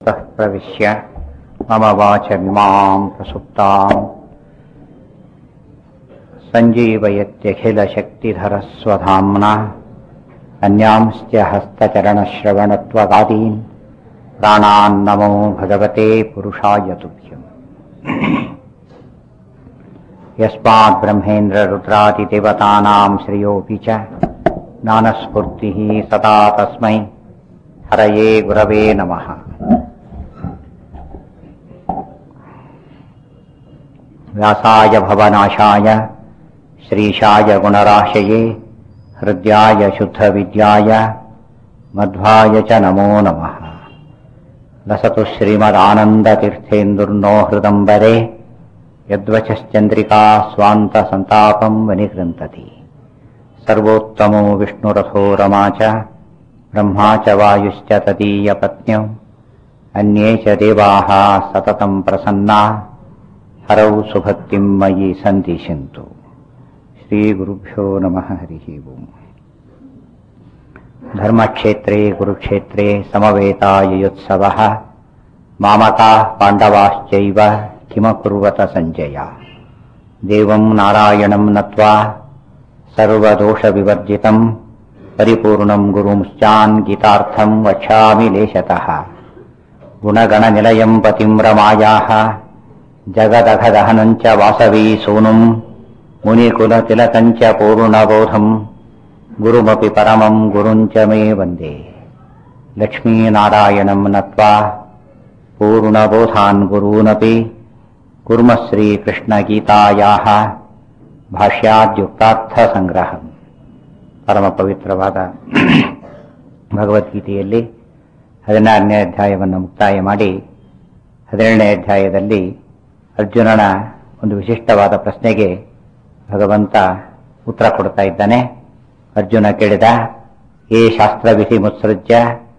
तः प्रविश्य मम वाचमिमां प्रसुप्ताम् सञ्जीवयत्यखिलशक्तिधरस्वधाम्ना अन्यांश्च हस्तचरणश्रवणत्वगादीन् प्राणान्नमो भगवते पुरुषाय तुभ्यम् यस्माद्ब्रह्मेन्द्ररुद्रादिदेवतानां श्रियोऽपि च ज्ञानस्फूर्तिः सदा तस्मै हरये गुरवे नमः व्यासाय भवनाशाय श्रीशाय गुणराशये हृद्याय शुद्धविद्याय मध्वाय च नमो नमः लसतु श्रीमदानन्दतीर्थेन्दुर्नो हृदम्बरे यद्वचश्चन्द्रिका स्वान्तसन्तापं वनिगृन्तति सर्वोत्तमो विष्णुरथो रमा च ब्रह्मा च वायुश्च तदीयपत्न्यौ अन्ये च देवाः सततं प्रसन्ना हरौ सुभक्तिं मयि सन्दिशन्तु श्रीगुरुभ्यो नमः हरिः ओम् धर्मक्षेत्रे कुरुक्षेत्रे समवेतायुत्सवः मामकाः पाण्डवाश्चैव किमकुर्वत सञ्जय देवं नारायणं नत्वा सर्वदोषविवर्जितं परिपूर्णं गुरुंश्चान् गीतार्थं वक्षामि लेशतः गुणगणनिलयं पतिं रमायाः जगदघदहनं च वासवी सूनुं मुनिकुलतिलकं च पूर्णबोधं गुरुमपि परमं गुरुं च मे वन्दे लक्ष्मीनारायणं नत्वा पूर्णबोधान् गुरूनपि कुर्मः श्रीकृष्णगीतायाः ಭಾಷ್ಯಾದ್ಯುಕ್ತಾರ್ಥಸಂಗ್ರಹ ಪರಮ ಪವಿತ್ರವಾದ ಭಗವದ್ಗೀತೆಯಲ್ಲಿ ಹದಿನಾರನೇ ಅಧ್ಯಾಯವನ್ನು ಮುಕ್ತಾಯ ಮಾಡಿ ಹದಿನೇಳನೇ ಅಧ್ಯಾಯದಲ್ಲಿ ಅರ್ಜುನನ ಒಂದು ವಿಶಿಷ್ಟವಾದ ಪ್ರಶ್ನೆಗೆ ಭಗವಂತ ಉತ್ತರ ಕೊಡ್ತಾ ಇದ್ದಾನೆ ಅರ್ಜುನ ಕೇಳಿದ ಏ ಶಾಸ್ತ್ರವಿಧಿ ಮುತ್ಸೃಜ್ಯ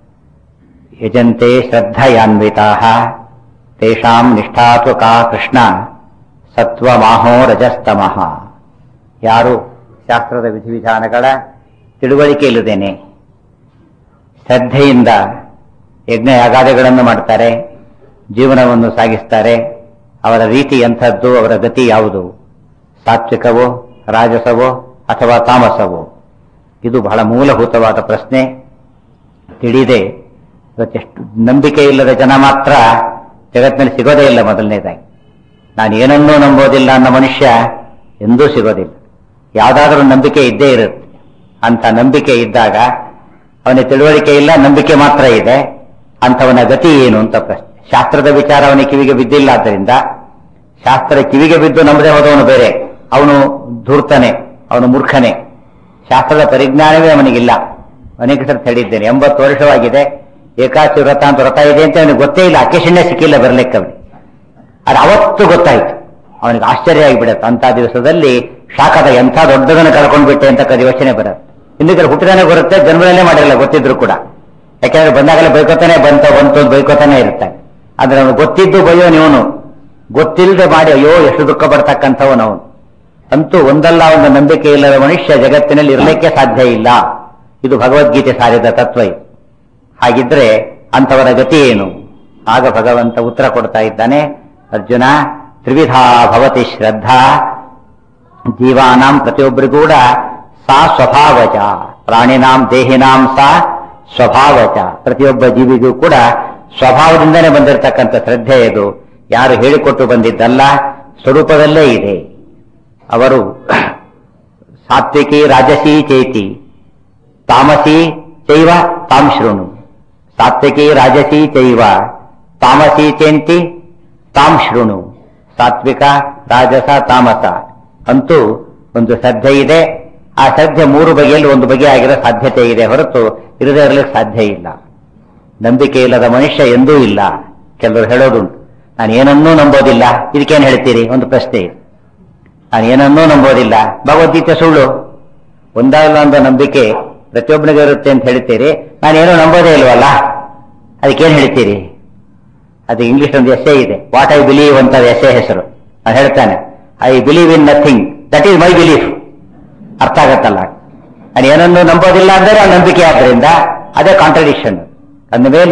ಯಜಂತೆ ಶ್ರದ್ಧಯಾನ್ವಿತಾ ತೇಷಾಂ ನಿಷ್ಠಾತು ಕಾ ಕೃಷ್ಣ ಸತ್ವಮಾಹೋ ರಜಸ್ತಮಃ ಯಾರು ಶಾಸ್ತ್ರದ ವಿಧಿವಿಧಾನಗಳ ತಿಳುವಳಿಕೆ ಇಲ್ಲದೇನೆ ಶ್ರದ್ಧೆಯಿಂದ ಯಜ್ಞ ಯಾಗಾದಿಗಳನ್ನು ಮಾಡ್ತಾರೆ ಜೀವನವನ್ನು ಸಾಗಿಸ್ತಾರೆ ಅವರ ರೀತಿ ಎಂಥದ್ದು ಅವರ ಗತಿ ಯಾವುದು ಸಾತ್ವಿಕವೋ ರಾಜಸವೋ ಅಥವಾ ತಾಮಸವೋ ಇದು ಬಹಳ ಮೂಲಭೂತವಾದ ಪ್ರಶ್ನೆ ತಿಳಿದೆ ಇವತ್ತೆಷ್ಟು ನಂಬಿಕೆ ಇಲ್ಲದ ಜನ ಮಾತ್ರ ಜಗತ್ತಿನಲ್ಲಿ ಸಿಗೋದೇ ಇಲ್ಲ ಮೊದಲನೇದಾಗಿ ನಾನು ಏನನ್ನೂ ನಂಬೋದಿಲ್ಲ ಅನ್ನೋ ಮನುಷ್ಯ ಎಂದೂ ಸಿಗೋದಿಲ್ಲ ಯಾವುದಾದ್ರೂ ನಂಬಿಕೆ ಇದ್ದೇ ಇರುತ್ತೆ ಅಂತ ನಂಬಿಕೆ ಇದ್ದಾಗ ಅವನಿಗೆ ತಿಳುವಳಿಕೆ ಇಲ್ಲ ನಂಬಿಕೆ ಮಾತ್ರ ಇದೆ ಅಂಥವನ ಗತಿ ಏನು ಅಂತ ಪ್ರಶ್ನೆ ಶಾಸ್ತ್ರದ ವಿಚಾರ ಅವನಿಗೆ ಕಿವಿಗೆ ಬಿದ್ದಿಲ್ಲ ಆದ್ದರಿಂದ ಶಾಸ್ತ್ರ ಕಿವಿಗೆ ಬಿದ್ದು ನಂಬದೆ ಹೋದವನು ಬೇರೆ ಅವನು ಧೂರ್ತನೆ ಅವನು ಮೂರ್ಖನೆ ಶಾಸ್ತ್ರದ ಪರಿಜ್ಞಾನವೇ ಅವನಿಗಿಲ್ಲ ಅನೇಕ ಸರ್ ಹೇಳಿದ್ದೇನೆ ಎಂಬತ್ತು ವರ್ಷವಾಗಿದೆ ಏಕಾಚಿ ವ್ರತ ಅಂತ ವ್ರತ ಇದೆ ಅಂತ ಅವನಿಗೆ ಗೊತ್ತೇ ಇಲ್ಲ ಅಕೇಶನ್ನೇ ಸಿಕ್ಕಿಲ್ಲ ಬರಲಿಕ್ಕೆ ಅವನಿಗೆ ಅದು ಅವತ್ತು ಗೊತ್ತಾಯ್ತು ಅವನಿಗೆ ಆಶ್ಚರ್ಯ ಆಗಿಬಿಡತ್ತೆ ಅಂತ ದಿವಸದಲ್ಲಿ ಶಾಖದ ಎಂಥ ದೊಡ್ಡದನ್ನು ಕಳ್ಕೊಂಡು ಬಿಟ್ಟೆ ಅಂತ ಯೋಚನೆ ಬರುತ್ತೆ ಹಿಂದಕ್ಕೆ ಹುಟ್ಟಿದಾನೆ ಬರುತ್ತೆ ಜನ್ಮದಲ್ಲೇ ಮಾಡಿರಲ್ಲ ಗೊತ್ತಿದ್ರು ಕೂಡ ಯಾಕೆಂದ್ರೆ ಬಂದಾಗಲೇ ಬೈಕೋತಾನೆ ಬಂತ ಬಂತು ಬೈಕೋತಾನೆ ಇರ್ತಾನೆ ಆದ್ರೆ ಅವನು ಗೊತ್ತಿದ್ದು ಬಯ್ಯೋ ನೀವನು ಗೊತ್ತಿಲ್ಲದೆ ಮಾಡಿ ಅಯ್ಯೋ ಎಷ್ಟು ದುಃಖ ಪಡ್ತಕ್ಕಂಥವನು ಅವನು ಅಂತೂ ಒಂದಲ್ಲ ಒಂದು ನಂಬಿಕೆ ಇಲ್ಲದ ಮನುಷ್ಯ ಜಗತ್ತಿನಲ್ಲಿ ಇರಲಿಕ್ಕೆ ಸಾಧ್ಯ ಇಲ್ಲ ಇದು ಭಗವದ್ಗೀತೆ ಸಾರಿದ ತತ್ವ ಇದು ಹಾಗಿದ್ರೆ ಅಂಥವರ ಗತಿ ಏನು ಆಗ ಭಗವಂತ ಉತ್ತರ ಕೊಡ್ತಾ ಇದ್ದಾನೆ ಅರ್ಜುನ ತ್ರಿವಿಧಾ ಭವತಿ ಶ್ರದ್ಧಾ ಜೀವಾನಾಂ ಪ್ರತಿಯೊಬ್ಬರಿಗೂ ಕೂಡ ಸಾ ಸ್ವಭಾವಜ ಪ್ರಾಣಿನಾಂ ದೇಹಿನಾಂ ಸಾ ಸ್ವಭಾವಜ ಪ್ರತಿಯೊಬ್ಬ ಜೀವಿಗೂ ಕೂಡ ಸ್ವಭಾವದಿಂದನೇ ಬಂದಿರತಕ್ಕಂಥ ಶ್ರದ್ಧೆ ಇದು ಯಾರು ಹೇಳಿಕೊಟ್ಟು ಬಂದಿದ್ದಲ್ಲ ಸ್ವರೂಪದಲ್ಲೇ ಇದೆ ಅವರು ಸಾತ್ವಿಕಿ ರಾಜಸಿ ಚೇತಿ ತಾಮಸಿ ಚೈವ ತಾಂ ಶೃಣು ಸಾತ್ವಿಕಿ ರಾಜಸಿ ಚೈವ ತಾಮಸಿ ಚೇಂತಿ ತಾಂ ಶೃಣು ಸಾತ್ವಿಕ ರಾಜಸ ತಾಮಸ ಅಂತೂ ಒಂದು ಶ್ರದ್ಧೆ ಇದೆ ಆ ಶ್ರದ್ಧೆ ಮೂರು ಬಗೆಯಲ್ಲಿ ಒಂದು ಬಗೆಯಾಗಿರೋ ಸಾಧ್ಯತೆ ಇದೆ ಹೊರತು ಇರದೇ ಇರಲಿಕ್ಕೆ ಸಾಧ್ಯ ಇಲ್ಲ ನಂಬಿಕೆ ಇಲ್ಲದ ಮನುಷ್ಯ ಎಂದೂ ಇಲ್ಲ ಕೆಲವರು ಹೇಳೋದುಂಟು ನಾನು ಏನನ್ನೂ ನಂಬೋದಿಲ್ಲ ಇದಕ್ಕೇನು ಹೇಳ್ತೀರಿ ಒಂದು ಪ್ರಶ್ನೆ ಇದೆ ನಾನು ಏನನ್ನೂ ನಂಬೋದಿಲ್ಲ ಭಗವದ್ಗೀತೆ ಸುಳ್ಳು ಒಂದಾಗಲ್ಲ ಒಂದು ನಂಬಿಕೆ ಪ್ರತಿಯೊಬ್ಬನಿಗೆ ಇರುತ್ತೆ ಅಂತ ಹೇಳ್ತೀರಿ ನಾನೇನೋ ನಂಬೋದೇ ಇಲ್ವಲ್ಲ ಅದಕ್ಕೇನು ಹೇಳ್ತೀರಿ ಅದು ಇಂಗ್ಲಿಷ್ ಒಂದು ಎಸ್ಸೆ ಇದೆ ವಾಟ್ ಐ ಬಿಲೀವ್ ಅಂತ ಎಸ್ಸೆ ಹೆಸರು ನಾನು ಹೇಳ್ತಾನೆ I believe in nothing that is my belief ಅರ್ಥ ಆಗತ್ತಲ್ಲ ನಾನು ಏನನ್ನು ನಂಬೋದಿಲ್ಲ ಅಂದರೆ ಆ ನಂಬಿಕೆ ಆದ್ರಿಂದ ಅದೇ ಕಾಂಟ್ರಡಿಕ್ಷನ್ ಅಂದ ಮೇಲೆ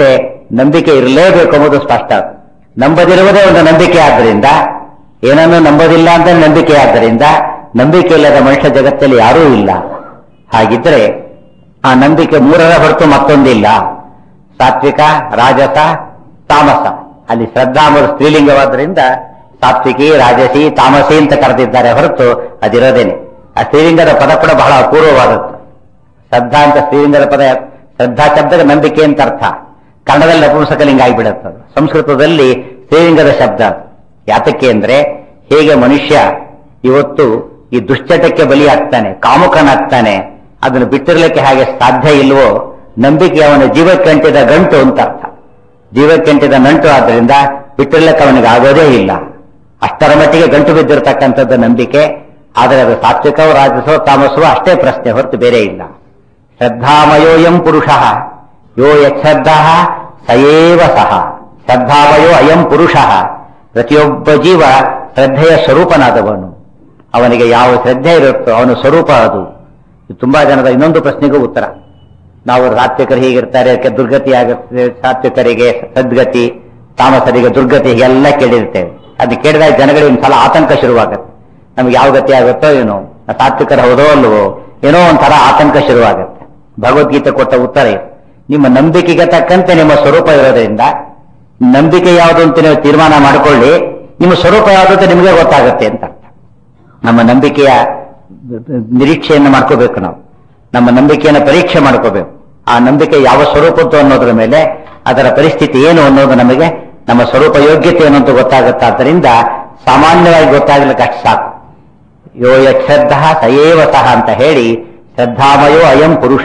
ನಂಬಿಕೆ ಇರಲೇಬೇಕು ಎಂಬುದು ಸ್ಪಷ್ಟ ನಂಬದಿರುವುದೇ ಒಂದು ನಂಬಿಕೆ ಆದ್ದರಿಂದ ಏನನ್ನು ನಂಬೋದಿಲ್ಲ ಅಂತ ನಂಬಿಕೆ ಆದ್ದರಿಂದ ನಂಬಿಕೆ ಇಲ್ಲದ ಮನುಷ್ಯ ಜಗತ್ತಲ್ಲಿ ಯಾರೂ ಇಲ್ಲ ಹಾಗಿದ್ರೆ ಆ ನಂಬಿಕೆ ಮೂರರ ಹೊರತು ಮತ್ತೊಂದಿಲ್ಲ ಸಾತ್ವಿಕ ರಾಜಸ ತಾಮಸ ಅಲ್ಲಿ ಶ್ರದ್ಧಾ ಎಂಬುದು ಸ್ತ್ರೀಲಿಂಗವಾದ್ರಿಂದ ಸಾತ್ವಿಕಿ ರಾಜಸಿ ತಾಮಸಿ ಅಂತ ಕರೆದಿದ್ದಾರೆ ಹೊರತು ಅದಿರೋದೇನೆ ಆ ಸ್ತ್ರೀಲಿಂಗದ ಪದ ಕೂಡ ಬಹಳ ಅಪೂರ್ವವಾದದ್ದು ಶ್ರದ್ಧಾ ಅಂತ ಸ್ತ್ರೀಲಿಂಗದ ಪದ ಶ್ರದ್ಧಾ ಶಬ್ದಕ್ಕೆ ನಂಬಿಕೆ ಅಂತ ಅರ್ಥ ಕನ್ನಡದಲ್ಲಿ ನಪುಂಸಕಲಿಂಗ ಆಗಿಬಿಡುತ್ತೆ ಅದು. ಸಂಸ್ಕೃತದಲ್ಲಿ ಸ್ತ್ರೀಲಿಂಗದ ಶಬ್ದ ಅದು. ಯಾತಕ್ಕೆ ಅಂದ್ರೆ ಹೇಗೆ ಮನುಷ್ಯ ಇವತ್ತು ಈ ದುಶ್ಚಟಕ್ಕೆ ಬಲಿಯಾಗ್ತಾನೆ ಕಾಮುಕನಾಗ್ತಾನೆ ಅದನ್ನು ಬಿಟ್ಟಿರ್ಲಿಕ್ಕೆ ಹಾಗೆ ಸಾಧ್ಯ ಇಲ್ವೋ ನಂಬಿಕೆ ಅವನ ಜೀವಕ್ಕೆ ಅಂಟಿದ ಗಂಟು ಅಂತ ಅರ್ಥ ಜೀವಕ್ಕೆ ಅಂಟಿದ ನಂಟು ಆದ್ದರಿಂದ ಬಿಟ್ಟಿರ್ಲಿಕ್ಕೆ ಅವನಿಗೆ ಆಗೋದೇ ಇಲ್ಲ ಅಷ್ಟರ ಮಟ್ಟಿಗೆ ಗಂಟು ಬಿದ್ದಿರತಕ್ಕಂಥದ್ದು ನಂಬಿಕೆ ಆದರೆ ಅದು ಸಾತ್ವಿಕವೋ ರಾಜಸೋ ತಾಮಸವೋ ಅಷ್ಟೇ ಪ್ರಶ್ನೆ ಹೊರತು ಬೇರೆ ಇಲ್ಲ ಶ್ರದ್ಧಾಮಯೋಯಂ ಪುರುಷ ಯೋ ಯಶ್ರದ್ಧ ಸಯೇವ ಸಹ ಶ್ರದ್ಧಾಮಯೋ ಅಯಂ ಪುರುಷ ಪ್ರತಿಯೊಬ್ಬ ಜೀವ ಶ್ರದ್ಧೆಯ ಸ್ವರೂಪನಾದವನು ಅವನಿಗೆ ಯಾವ ಶ್ರದ್ಧೆ ಇರುತ್ತೋ ಅವನ ಸ್ವರೂಪ ಅದು ಇದು ತುಂಬಾ ಜನದ ಇನ್ನೊಂದು ಪ್ರಶ್ನೆಗೂ ಉತ್ತರ ನಾವು ಸಾತ್ವಿಕರು ಹೀಗಿರ್ತಾರೆ ಅದಕ್ಕೆ ದುರ್ಗತಿ ಆಗುತ್ತೆ ಸಾತ್ವಿಕರಿಗೆ ಸದ್ಗತಿ ತಾಮಸರಿಗೆ ದುರ್ಗತಿ ಹೀಗೆಲ್ಲ ಕೇಳಿರ್ತೇವೆ ಅದು ಕೇಳಿದಾಗ ಜನಗಳಿಗೆ ಒಂದ್ಸಲ ಆತಂಕ ಶುರುವಾಗುತ್ತೆ ನಮ್ಗೆ ಯಾವ ಗತಿ ಆಗುತ್ತೋ ಏನೋ ಸಾತ್ವಿಕರು ಹೌದೋ ಅಲ್ವೋ ಏನೋ ಒಂಥರ ಆತಂಕ ಶುರುವಾಗುತ್ತೆ ಭಗವದ್ಗೀತೆ ಕೊಟ್ಟ ಉತ್ತರ ಇದು ನಿಮ್ಮ ನಂಬಿಕೆಗೆ ತಕ್ಕಂತೆ ನಿಮ್ಮ ಸ್ವರೂಪ ಇರೋದ್ರಿಂದ ನಂಬಿಕೆ ಯಾವುದು ಅಂತ ನೀವು ತೀರ್ಮಾನ ಮಾಡಿಕೊಳ್ಳಿ ನಿಮ್ಮ ಸ್ವರೂಪ ಯಾವುದು ಅಂತ ನಿಮಗೆ ಗೊತ್ತಾಗುತ್ತೆ ಅಂತ ಅರ್ಥ ನಮ್ಮ ನಂಬಿಕೆಯ ನಿರೀಕ್ಷೆಯನ್ನು ಮಾಡ್ಕೋಬೇಕು ನಾವು ನಮ್ಮ ನಂಬಿಕೆಯನ್ನು ಪರೀಕ್ಷೆ ಮಾಡ್ಕೋಬೇಕು ಆ ನಂಬಿಕೆ ಯಾವ ಸ್ವರೂಪದ್ದು ಅನ್ನೋದ್ರ ಮೇಲೆ ಅದರ ಪರಿಸ್ಥಿತಿ ಏನು ಅನ್ನೋದು ನಮಗೆ ನಮ್ಮ ಸ್ವರೂಪ ಯೋಗ್ಯತೆ ಏನು ಅಂತ ಗೊತ್ತಾಗುತ್ತೆ ಆದ್ದರಿಂದ ಸಾಮಾನ್ಯವಾಗಿ ಗೊತ್ತಾಗ್ಲಿಕ್ಕೆ ಅಷ್ಟು ಸಾಕು ಯೋ ಯಶ್ರದ್ಧ ಸಯೇವ ಸಹ ಅಂತ ಹೇಳಿ ಶ್ರದ್ಧಾಮಯೋ ಅಯಂ ಪುರುಷ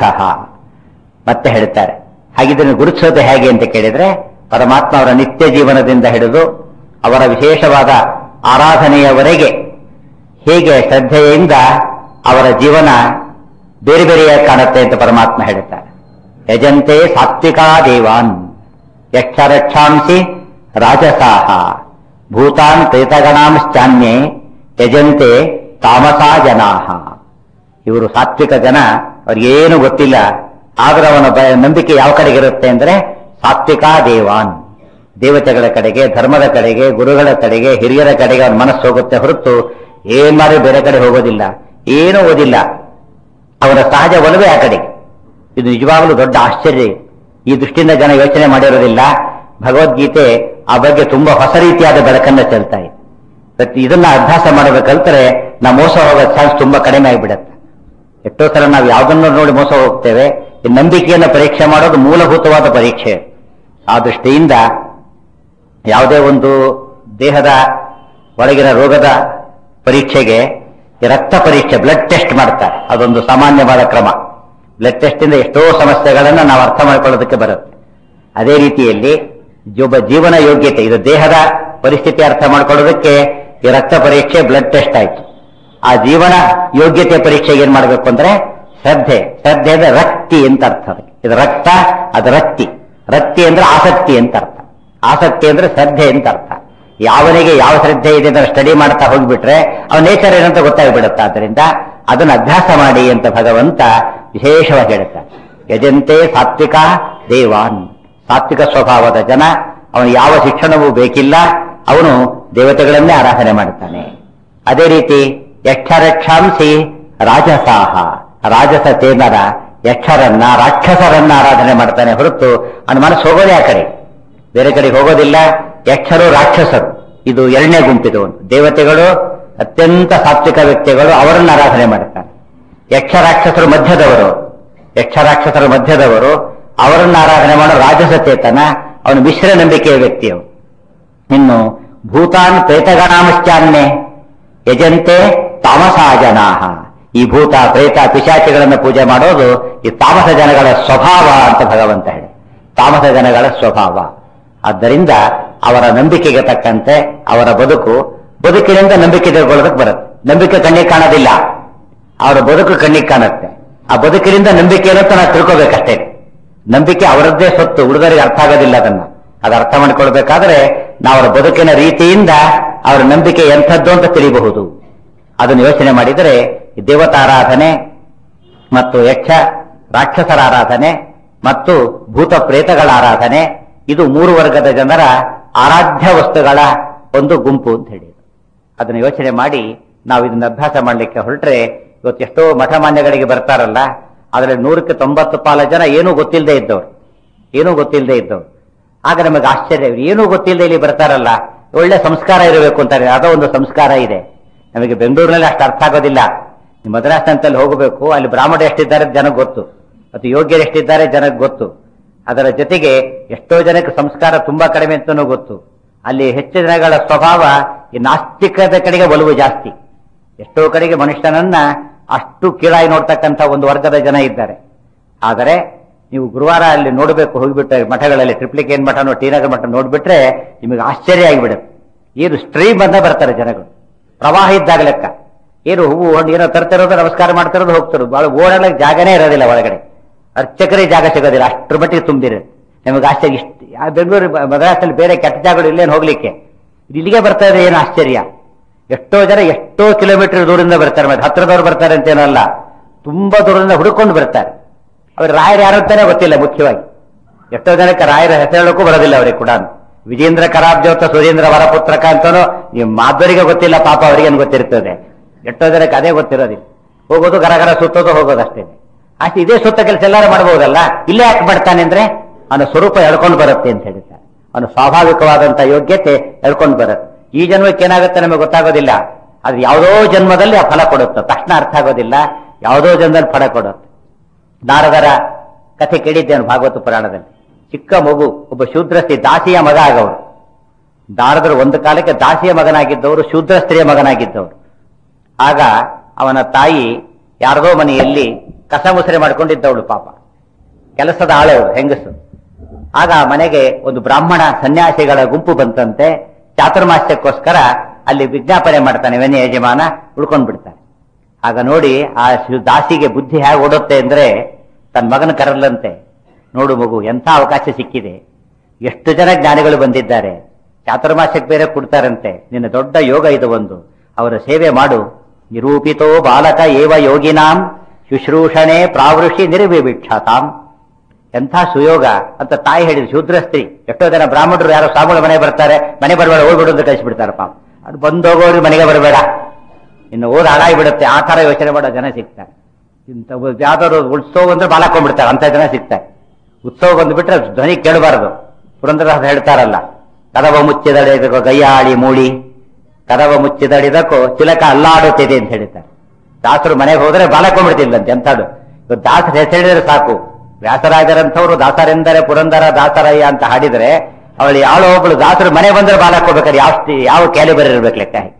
ಮತ್ತೆ ಹೇಳ್ತಾರೆ ಹಾಗಿದ್ರೆ ಗುರುತಿಸೋದು ಹೇಗೆ ಅಂತ ಕೇಳಿದ್ರೆ ಪರಮಾತ್ಮ ಅವರ ನಿತ್ಯ ಜೀವನದಿಂದ ಹಿಡಿದು ಅವರ ವಿಶೇಷವಾದ ಆರಾಧನೆಯವರೆಗೆ ಹೇಗೆ ಶ್ರದ್ಧೆಯಿಂದ ಅವರ ಜೀವನ ಬೇರೆ ಬೇರೆಯಾಗಿ ಕಾಣುತ್ತೆ ಅಂತ ಪರಮಾತ್ಮ ಹೇಳುತ್ತಾರೆ ಯಜಂತೆ ಸಾತ್ವಿಕಾ ದೇವಾನ್ ಯಕ್ಷರಕ್ಷಾಂಸಿ ರಾಜಸಾಹ ಭೂತಾನ್ ಪ್ರೇತಗಣಾಂಶ್ಚಾನ್ಯೇ ಯಜಂತೆ ತಾಮಸಾ ಜನಾಹ ಇವರು ಸಾತ್ವಿಕ ಜನ ಅವ್ರಿಗೇನು ಗೊತ್ತಿಲ್ಲ ಆದ್ರೆ ಅವನ ಬ- ನಂಬಿಕೆ ಯಾವ ಕಡೆಗೆ ಇರುತ್ತೆ ಅಂದ್ರೆ ಸಾತ್ವಿಕಾ ದೇವಾನ್ ದೇವತೆಗಳ ಕಡೆಗೆ ಧರ್ಮದ ಕಡೆಗೆ ಗುರುಗಳ ಕಡೆಗೆ ಹಿರಿಯರ ಕಡೆಗೆ ಅವನ ಮನಸ್ಸು ಹೋಗುತ್ತೆ ಹೊರತು ಏನ್ ಮಾಡಿ ಬೇರೆ ಕಡೆ ಹೋಗೋದಿಲ್ಲ ಏನೂ ಓದಿಲ್ಲ ಅವರ ಸಹಜ ಒಲವೇ ಆ ಕಡೆಗೆ ಇದು ನಿಜವಾಗಲೂ ದೊಡ್ಡ ಆಶ್ಚರ್ಯ ಇದು. ಈ ದೃಷ್ಟಿಯಿಂದ ಜನ ಯೋಚನೆ ಮಾಡಿರೋದಿಲ್ಲ ಭಗವದ್ಗೀತೆ ಆ ಬಗ್ಗೆ ತುಂಬಾ ಹೊಸ ರೀತಿಯಾದ ಬೆಳಕನ್ನ ಚೆಲ್ತಾ ಇದೆ ಪ್ರತಿ ಇದನ್ನ ಅಭ್ಯಾಸ ಮಾಡಬೇಕಂದ್ರೆ ನಾವು ಮೋಸ ಹೋಗೋ ಚಾನ್ಸ್ ತುಂಬಾ ಕಡಿಮೆ ಆಗಿಬಿಡುತ್ತೆ ಎಷ್ಟೋ ಸಲ ನಾವು ಯಾವುದನ್ನು ನೋಡಿ ಮೋಸ ಹೋಗ್ತೇವೆ ಈ ನಂಬಿಕೆಯನ್ನು ಪರೀಕ್ಷೆ ಮಾಡೋದು ಮೂಲಭೂತವಾದ ಪರೀಕ್ಷೆ ಆ ದೃಷ್ಟಿಯಿಂದ ಯಾವುದೇ ಒಂದು ದೇಹದ ಒಳಗಿನ ರೋಗದ ಪರೀಕ್ಷೆಗೆ ಈ ರಕ್ತ ಪರೀಕ್ಷೆ ಬ್ಲಡ್ ಟೆಸ್ಟ್ ಮಾಡ್ತಾರೆ ಅದೊಂದು ಸಾಮಾನ್ಯವಾದ ಕ್ರಮ ಬ್ಲಡ್ ಟೆಸ್ಟ್ ಇಂದ ಎಷ್ಟೋ ಸಮಸ್ಯೆಗಳನ್ನು ನಾವು ಅರ್ಥ ಮಾಡ್ಕೊಳ್ಳೋದಕ್ಕೆ ಬರುತ್ತೆ ಅದೇ ರೀತಿಯಲ್ಲಿ ಒಬ್ಬ ಜೀವನ ಯೋಗ್ಯತೆ ಇದು ದೇಹದ ಪರಿಸ್ಥಿತಿ ಅರ್ಥ ಮಾಡ್ಕೊಳ್ಳೋದಕ್ಕೆ ಈ ರಕ್ತ ಪರೀಕ್ಷೆ ಬ್ಲಡ್ ಟೆಸ್ಟ್ ಆಯ್ತು ಆ ಜೀವನ ಯೋಗ್ಯತೆ ಪರೀಕ್ಷೆಗೆ ಏನ್ ಮಾಡಬೇಕು ಅಂದ್ರೆ ಶ್ರದ್ಧೆ ಶ್ರದ್ಧೆ ಅಂದ್ರೆ ರಕ್ತಿ ಅಂತ ಅರ್ಥ ಅದಕ್ಕೆ. ಇದು ರಕ್ತ ಅದು ರಕ್ತಿ ರಕ್ತಿ ಅಂದ್ರೆ ಆಸಕ್ತಿ ಅಂತ ಅರ್ಥ ಆಸಕ್ತಿ ಅಂದ್ರೆ ಶ್ರದ್ಧೆ ಅಂತ ಅರ್ಥ ಯಾವನಿಗೆ ಯಾವ ಶ್ರದ್ಧೆ ಇದೆ ಅಂತ ಸ್ಟಡಿ ಮಾಡ್ತಾ ಹೋಗ್ಬಿಟ್ರೆ ಅವನ ನೇಚರ್ ಏನಂತ ಗೊತ್ತಾಗ್ಬಿಡುತ್ತೆ ಆದ್ದರಿಂದ ಅದನ್ನ ಅಭ್ಯಾಸ ಮಾಡಿ ಅಂತ ಭಗವಂತ ವಿಶೇಷವಾಗಿ ಹೇಳುತ್ತಾರೆ ಯಜಂತೆ ಸಾತ್ವಿಕ ದೇವಾನ್ ಸಾತ್ವಿಕ ಸ್ವಭಾವದ ಜನ ಅವನು ಯಾವ ಶಿಕ್ಷಣವೂ ಬೇಕಿಲ್ಲ ಅವನು ದೇವತೆಗಳನ್ನೇ ಆರಾಧನೆ ಮಾಡುತ್ತಾನೆ ಅದೇ ರೀತಿ ಯಕ್ಷರಕ್ಷಾಂಸಿ ರಾಜಸಾಹ ರಾಜಸ ತೇನರ ಯಕ್ಷರನ್ನ ರಾಕ್ಷಸರನ್ನ ಆರಾಧನೆ ಮಾಡ್ತಾನೆ ಹೊರತು ಅವನ ಮನಸ್ಸು ಹೋಗೋದೇ ಆ ಕಡೆ ಬೇರೆ ಕಡೆಗೆ ಹೋಗೋದಿಲ್ಲ ಯಕ್ಷರು ರಾಕ್ಷಸರು ಇದು ಎರಡನೇ ಗುಂಪಿದು ಒಂದು ದೇವತೆಗಳು ಅತ್ಯಂತ ಸಾತ್ವಿಕ ವ್ಯಕ್ತಿಗಳು ಅವರನ್ನು ಆರಾಧನೆ ಮಾಡುತ್ತಾರೆ ಯಕ್ಷ ರಾಕ್ಷಸರು ಮಧ್ಯದವರು ಯಕ್ಷ ರಾಕ್ಷಸರ ಮಧ್ಯದವರು ಅವರನ್ನು ಆರಾಧನೆ ಮಾಡೋ ರಾಜಸ ಚೇತನ ಅವನು ಮಿಶ್ರ ನಂಬಿಕೆಯ ವ್ಯಕ್ತಿಯವು ಇನ್ನು ಭೂತಾನ್ ಪ್ರೇತಗಣಾಮಶ್ಚಾನ್ಯೆ ಯಜಂತೆ ತಾಮಸಾ ಜನಾಹ ಈ ಭೂತ ಪ್ರೇತ ಪಿಶಾಚಿಗಳನ್ನು ಪೂಜೆ ಮಾಡೋದು ಈ ತಾಮಸ ಜನಗಳ ಸ್ವಭಾವ ಅಂತ ಭಗವಂತ ಹೇಳಿ ತಾಮಸ ಜನಗಳ ಸ್ವಭಾವ ಆದ್ದರಿಂದ ಅವರ ನಂಬಿಕೆಗೆ ತಕ್ಕಂತೆ ಅವರ ಬದುಕು ಬದುಕಿನಿಂದ ನಂಬಿಕೆ ತೆಗೆದುಕೊಳ್ಳೋದಕ್ಕೆ ಬರುತ್ತೆ ನಂಬಿಕೆ ಕಣ್ಣಿಗೆ ಕಾಣೋದಿಲ್ಲ ಅವರ ಬದುಕು ಕಣ್ಣಿಗೆ ಕಾಣುತ್ತೆ ಆ ಬದುಕಿನಿಂದ ನಂಬಿಕೆ ಏನಂತ ನಾವು ತಿಳ್ಕೋಬೇಕಷ್ಟೇ ನಂಬಿಕೆ ಅವರದ್ದೇ ಸ್ವತ್ತು ಹುಡುಗರಿಗೆ ಅರ್ಥ ಆಗೋದಿಲ್ಲ ಅದನ್ನ ಅದು ಅರ್ಥ ಮಾಡ್ಕೊಳ್ಬೇಕಾದ್ರೆ ನಾವು ಅವರ ಬದುಕಿನ ರೀತಿಯಿಂದ ಅವರ ನಂಬಿಕೆ ಎಂಥದ್ದು ಅಂತ ತಿಳಿಯಬಹುದು ಅದನ್ನು ಯೋಚನೆ ಮಾಡಿದರೆ ಈ ದೇವತಾರಾಧನೆ ಮತ್ತು ಯಕ್ಷ ರಾಕ್ಷಸರ ಆರಾಧನೆ ಮತ್ತು ಭೂತ ಪ್ರೇತಗಳ ಆರಾಧನೆ ಇದು ಮೂರು ವರ್ಗದ ಜನರ ಆರಾಧ್ಯ ವಸ್ತುಗಳ ಒಂದು ಗುಂಪು ಅಂತ ಹೇಳಿ ಅದನ್ನ ಯೋಚನೆ ಮಾಡಿ ನಾವು ಇದನ್ನ ಅಭ್ಯಾಸ ಮಾಡಲಿಕ್ಕೆ ಹೊರಟ್ರೆ ಇವತ್ತು ಎಷ್ಟೋ ಮಠಮಾನ್ಯಗಳಿಗೆ ಬರ್ತಾರಲ್ಲ ಅದರಲ್ಲಿ ನೂರಕ್ಕೆ ತೊಂಬತ್ತು ಪಾಲ ಜನ ಏನೂ ಗೊತ್ತಿಲ್ಲದೆ ಇದ್ದವ್ರು ಏನೂ ಗೊತ್ತಿಲ್ಲದೆ ಇದ್ದವ್ರು ಆಗ ನಮಗೆ ಆಶ್ಚರ್ಯ ಏನೂ ಗೊತ್ತಿಲ್ಲದೆ ಇಲ್ಲಿ ಬರ್ತಾರಲ್ಲ ಒಳ್ಳೆ ಸಂಸ್ಕಾರ ಇರಬೇಕು ಅಂತಾರೆ ಅದೋ ಒಂದು ಸಂಸ್ಕಾರ ಇದೆ ನಮಗೆ ಬೆಂಗಳೂರಿನಲ್ಲಿ ಅಷ್ಟು ಅರ್ಥ ಆಗೋದಿಲ್ಲ ನೀವು ಮದ್ರಾಸ್ನಂತಲ್ಲಿ ಹೋಗಬೇಕು ಅಲ್ಲಿ ಬ್ರಾಹ್ಮಣ ಎಷ್ಟಿದ್ದಾರೆ ಜನಕ್ಕೆ ಗೊತ್ತು ಮತ್ತು ಯೋಗ್ಯರು ಎಷ್ಟಿದ್ದಾರೆ ಜನಕ್ಕೆ ಗೊತ್ತು ಅದರ ಜೊತೆಗೆ ಎಷ್ಟೋ ಜನಕ್ಕೆ ಸಂಸ್ಕಾರ ತುಂಬಾ ಕಡಿಮೆ ಅಂತನೂ ಗೊತ್ತು ಅಲ್ಲಿ ಹೆಚ್ಚು ಜನಗಳ ಸ್ವಭಾವ ಈ ನಾಸ್ತಿಕದ ಕಡೆಗೆ ಒಲವು ಜಾಸ್ತಿ ಎಷ್ಟೋ ಕಡೆಗೆ ಮನುಷ್ಯನನ್ನ ಅಷ್ಟು ಕೀಳಾಗಿ ನೋಡ್ತಕ್ಕಂಥ ಒಂದು ವರ್ಗದ ಜನ ಇದ್ದಾರೆ ಆದರೆ ನೀವು ಗುರುವಾರ ಅಲ್ಲಿ ನೋಡಬೇಕು ಹೋಗಿಬಿಟ್ರೆ ಮಠಗಳಲ್ಲಿ ಟ್ರಿಪ್ಲಿಕೇನ್ ಮಠನೋ ಟಿನಗರ್ ಮಠ ನೋಡ್ಬಿಟ್ರೆ ನಿಮಗೆ ಆಶ್ಚರ್ಯ ಆಗಿಬಿಡುತ್ತೆ ಏನು ಸ್ಟ್ರೀಮ್ ಬಂದ ಬರ್ತಾರೆ ಜನಗಳು ಪ್ರವಾಹ ಇದ್ದಾಗ ಲೆಕ್ಕ ಏನು ಹೂವು ಹಣ್ಣು ಏನೋ ತರ್ತಿರೋದು ನಮಸ್ಕಾರ ಮಾಡ್ತಿರೋದು ಹೋಗ್ತಿರೋದು ಬಹಳ ಓಡಾಡಕ್ಕೆ ಜಾಗನೇ ಇರೋದಿಲ್ಲ ಒಳಗಡೆ ಅರ್ಚಕರಿಗೆ ಜಾಗ ಸಿಗೋದಿಲ್ಲ ಅಷ್ಟರ ಮಟ್ಟಿಗೆ ತುಂಬಿರುತ್ತೆ ನಿಮಗೆ ಆಶ್ಚರ್ಯ ಇಷ್ಟ ಆ ಬೆಂಗಳೂರು ಬ- ಮದ್ರಾಸಲ್ಲಿ ಬೇರೆ ಕೆಟ್ಟ ಜಾಗಗಳು ಇಲ್ಲೇನು ಹೋಗ್ಲಿಕ್ಕೆ ಇದು ಇಲ್ಲಿಗೆ ಬರ್ತಾ ಇದೆ ಏನು ಆಶ್ಚರ್ಯ ಎಷ್ಟೋ ಜನ ಎಷ್ಟೋ ಕಿಲೋಮೀಟರ್ ದೂರದಿಂದ ಬರ್ತಾರೆ ಮತ್ತೆ ಹತ್ರದವ್ರು ಬರ್ತಾರೆ ಅಂತೇನಲ್ಲ ತುಂಬಾ ದೂರದಿಂದ ಹುಡುಕೊಂಡು ಬರ್ತಾರೆ ಅವ್ರ ರಾಯರು ಯಾರು ಅಂತಾನೆ ಗೊತ್ತಿಲ್ಲ ಮುಖ್ಯವಾಗಿ ಎಷ್ಟೋ ಜನಕ್ಕೆ ರಾಯರ ಹೆಸರು ಹೇಳೋಕ್ಕೂ ಬರೋದಿಲ್ಲ ಅವರಿಗೆ ಕೂಡ ವಿಜೇಂದ್ರ ಕರಾಬ್ಜೋತ ಸುರೇಂದ್ರ ವರಪುತ್ರಕ ಅಂತಾನೋ ನೀವು ಮಾಧವರಿಗೆ ಗೊತ್ತಿಲ್ಲ ಪಾಪ ಅವರಿಗೇನು ಗೊತ್ತಿರ್ತದೆ ಎಷ್ಟೋ ಜನಕ್ಕೆ ಅದೇ ಗೊತ್ತಿರೋದಿಲ್ಲ ಹೋಗೋದು ಗರಗರ ಸುತ್ತೋದು ಹೋಗೋದು ಅಷ್ಟೇ ಅಷ್ಟು ಇದೇ ಸುತ್ತ ಕೆಲಸ ಎಲ್ಲರೂ ಮಾಡಬಹುದಲ್ಲ ಇಲ್ಲೇ ಯಾಕೆ ಮಾಡ್ತಾನೆ ಅಂದ್ರೆ ಅವನ ಸ್ವರೂಪ ಎಳ್ಕೊಂಡು ಬರುತ್ತೆ ಅಂತ ಹೇಳ್ತಾರೆ ಅವನ ಸ್ವಾಭಾವಿಕವಾದಂತ ಯೋಗ್ಯತೆ ಎಳ್ಕೊಂಡು ಬರುತ್ತೆ ಈ ಜನ್ಮಕ್ಕೆ ಏನಾಗುತ್ತೆ ನಮಗೆ ಗೊತ್ತಾಗೋದಿಲ್ಲ ಅದು ಯಾವುದೋ ಜನ್ಮದಲ್ಲಿ ಆ ಫಲ ಕೊಡುತ್ತೆ ತಕ್ಷಣ ಅರ್ಥ ಆಗೋದಿಲ್ಲ ಯಾವುದೋ ಜನ್ಮದಲ್ಲಿ ಫಲ ಕೊಡುತ್ತೆ ನಾರದರ ಕಥೆ ಕೇಳಿದ್ದೇನು ಭಾಗವತ ಪುರಾಣದಲ್ಲಿ ಚಿಕ್ಕ ಮಗು ಒಬ್ಬ ಶೂದ್ರಸ್ತ್ರೀ ದಾಸಿಯ ಮಗ ಆಗವರು ನಾರದರು ಒಂದು ಕಾಲಕ್ಕೆ ದಾಸಿಯ ಮಗನಾಗಿದ್ದವರು ಶೂದ್ರ ಸ್ತ್ರೀಯ ಮಗನಾಗಿದ್ದವರು ಆಗ ಅವನ ತಾಯಿ ಯಾರದೋ ಮನೆಯಲ್ಲಿ ಕಸ ಮುಸರೆ ಮಾಡ್ಕೊಂಡಿದ್ದವಳು ಪಾಪ ಕೆಲಸದ ಆಳವಳು ಹೆಂಗಸು ಆಗ ಆ ಮನೆಗೆ ಒಂದು ಬ್ರಾಹ್ಮಣ ಸನ್ಯಾಸಿಗಳ ಗುಂಪು ಬಂತಂತೆ ಚಾತುರ್ಮಾಸ್ಯಕ್ಕೋಸ್ಕರ ಅಲ್ಲಿ ವಿಜ್ಞಾಪನೆ ಮಾಡ್ತಾನೆ ವೆನ್ನಿ ಯಜಮಾನ ಉಳ್ಕೊಂಡ್ ಬಿಡ್ತಾನೆ ಆಗ ನೋಡಿ ಆ ಶು- ದಾಸಿಗೆ ಬುದ್ಧಿ ಹೇಗೆ ಓಡುತ್ತೆ ಅಂದ್ರೆ ತನ್ನ ಮಗನ ಕರಲ್ಲಂತೆ ನೋಡು ಮಗು ಎಂಥ ಅವಕಾಶ ಸಿಕ್ಕಿದೆ ಎಷ್ಟು ಜನ ಜ್ಞಾನಿಗಳು ಬಂದಿದ್ದಾರೆ ಚಾತುರ್ಮಾಸ್ಯಕ್ಕೆ ಬೇರೆ ಕೊಡ್ತಾರಂತೆ ನಿನ್ನ ದೊಡ್ಡ ಯೋಗ ಇದು ಒಂದು ಅವರ ಸೇವೆ ಮಾಡು ನಿರೂಪಿತೋ ಬಾಲಕ ಏವ ಯೋಗಿನಾಂ ಶುಶ್ರೂಷಣೆ ಪ್ರಾವೃಷಿ ನಿರ್ವಿಭಿಕ್ಷತಾಂ ಎಂಥ ಸುಯೋಗ ಅಂತ ತಾಯಿ ಹೇಳಿದ್ರು ಶೂದ್ರ ಸ್ತ್ರೀ ಎಷ್ಟೋ ಜನ ಬ್ರಾಹ್ಮಣರು ಯಾರೋ ಸಾಮೂಲ ಮನೆ ಬರ್ತಾರೆ ಮನೆ ಬರಬೇಡ ಹೋಗ್ಬಿಡು ಅಂತ ಕಳಿಸ್ಬಿಡ್ತಾರೆ ಪಾಪ ಅದು ಬಂದೋಗೋರು ಮನೆಗೆ ಬರಬೇಡ ಇನ್ನು ಓದ್ ಹಾಳಾಗಿ ಬಿಡುತ್ತೆ ಆ ತರ ಯೋಚನೆ ಮಾಡೋ ಜನ ಸಿಗ್ತಾರೆ ಇಂಥ ಯಾವ್ದಾದ್ರು ಉತ್ಸವ ಅಂದ್ರೆ ಬಾಲಾಕೊಂಡ್ಬಿಡ್ತಾರೆ ಅಂತ ಜನ ಸಿಗ್ತಾರೆ ಉತ್ಸವ ಬಂದ್ಬಿಟ್ರೆ ಧ್ವನಿ ಕೇಳಬಾರದು ಪುರಂದರದಾಸ ಹೇಳ್ತಾರಲ್ಲ ಕದವ ಮುಚ್ಚಿದಡಿದಕೋ ಗಯ್ಯಾಳಿ ಮೂಳಿ ಕದವ ಮುಚ್ಚಿದಡಿದಕ್ಕೋ ಚಿಲಕ ಅಲ್ಲಾಡುತ್ತಿದೆ ಅಂತ ಹೇಳ್ತಾರೆ ದಾಸರು ಮನೆಗೆ ಹೋದ್ರೆ ಬಾಲಕೊಂಡ್ಬಿಡ್ತಿಲ್ಲಂತೆ ಎಂಥದ್ದು ಇವತ್ತು ದಾಸರ ಹೆಸರಿದ್ರೆ ಸಾಕು ವ್ಯಾಸರಾಜರಂಥವ್ರು ದಾಸರೆಂದರೆ ಪುರಂದರ ದಾಸರಯ್ಯ ಅಂತ ಹಾಡಿದ್ರೆ ಅವಳು ಯಾಳು ಒಬ್ಬಳು ದಾಸರು ಮನೆ ಬಂದ್ರೆ ಬಾಲಕೋಬೇಕಾದ್ರೆ ಯಾವ ಸ್ತಿ- ಯಾವ ಕ್ಯಾಲಿಬರ್ ಇರ್ಬೇಕು ಲೆಕ್ಕ ಹಾಕಿ.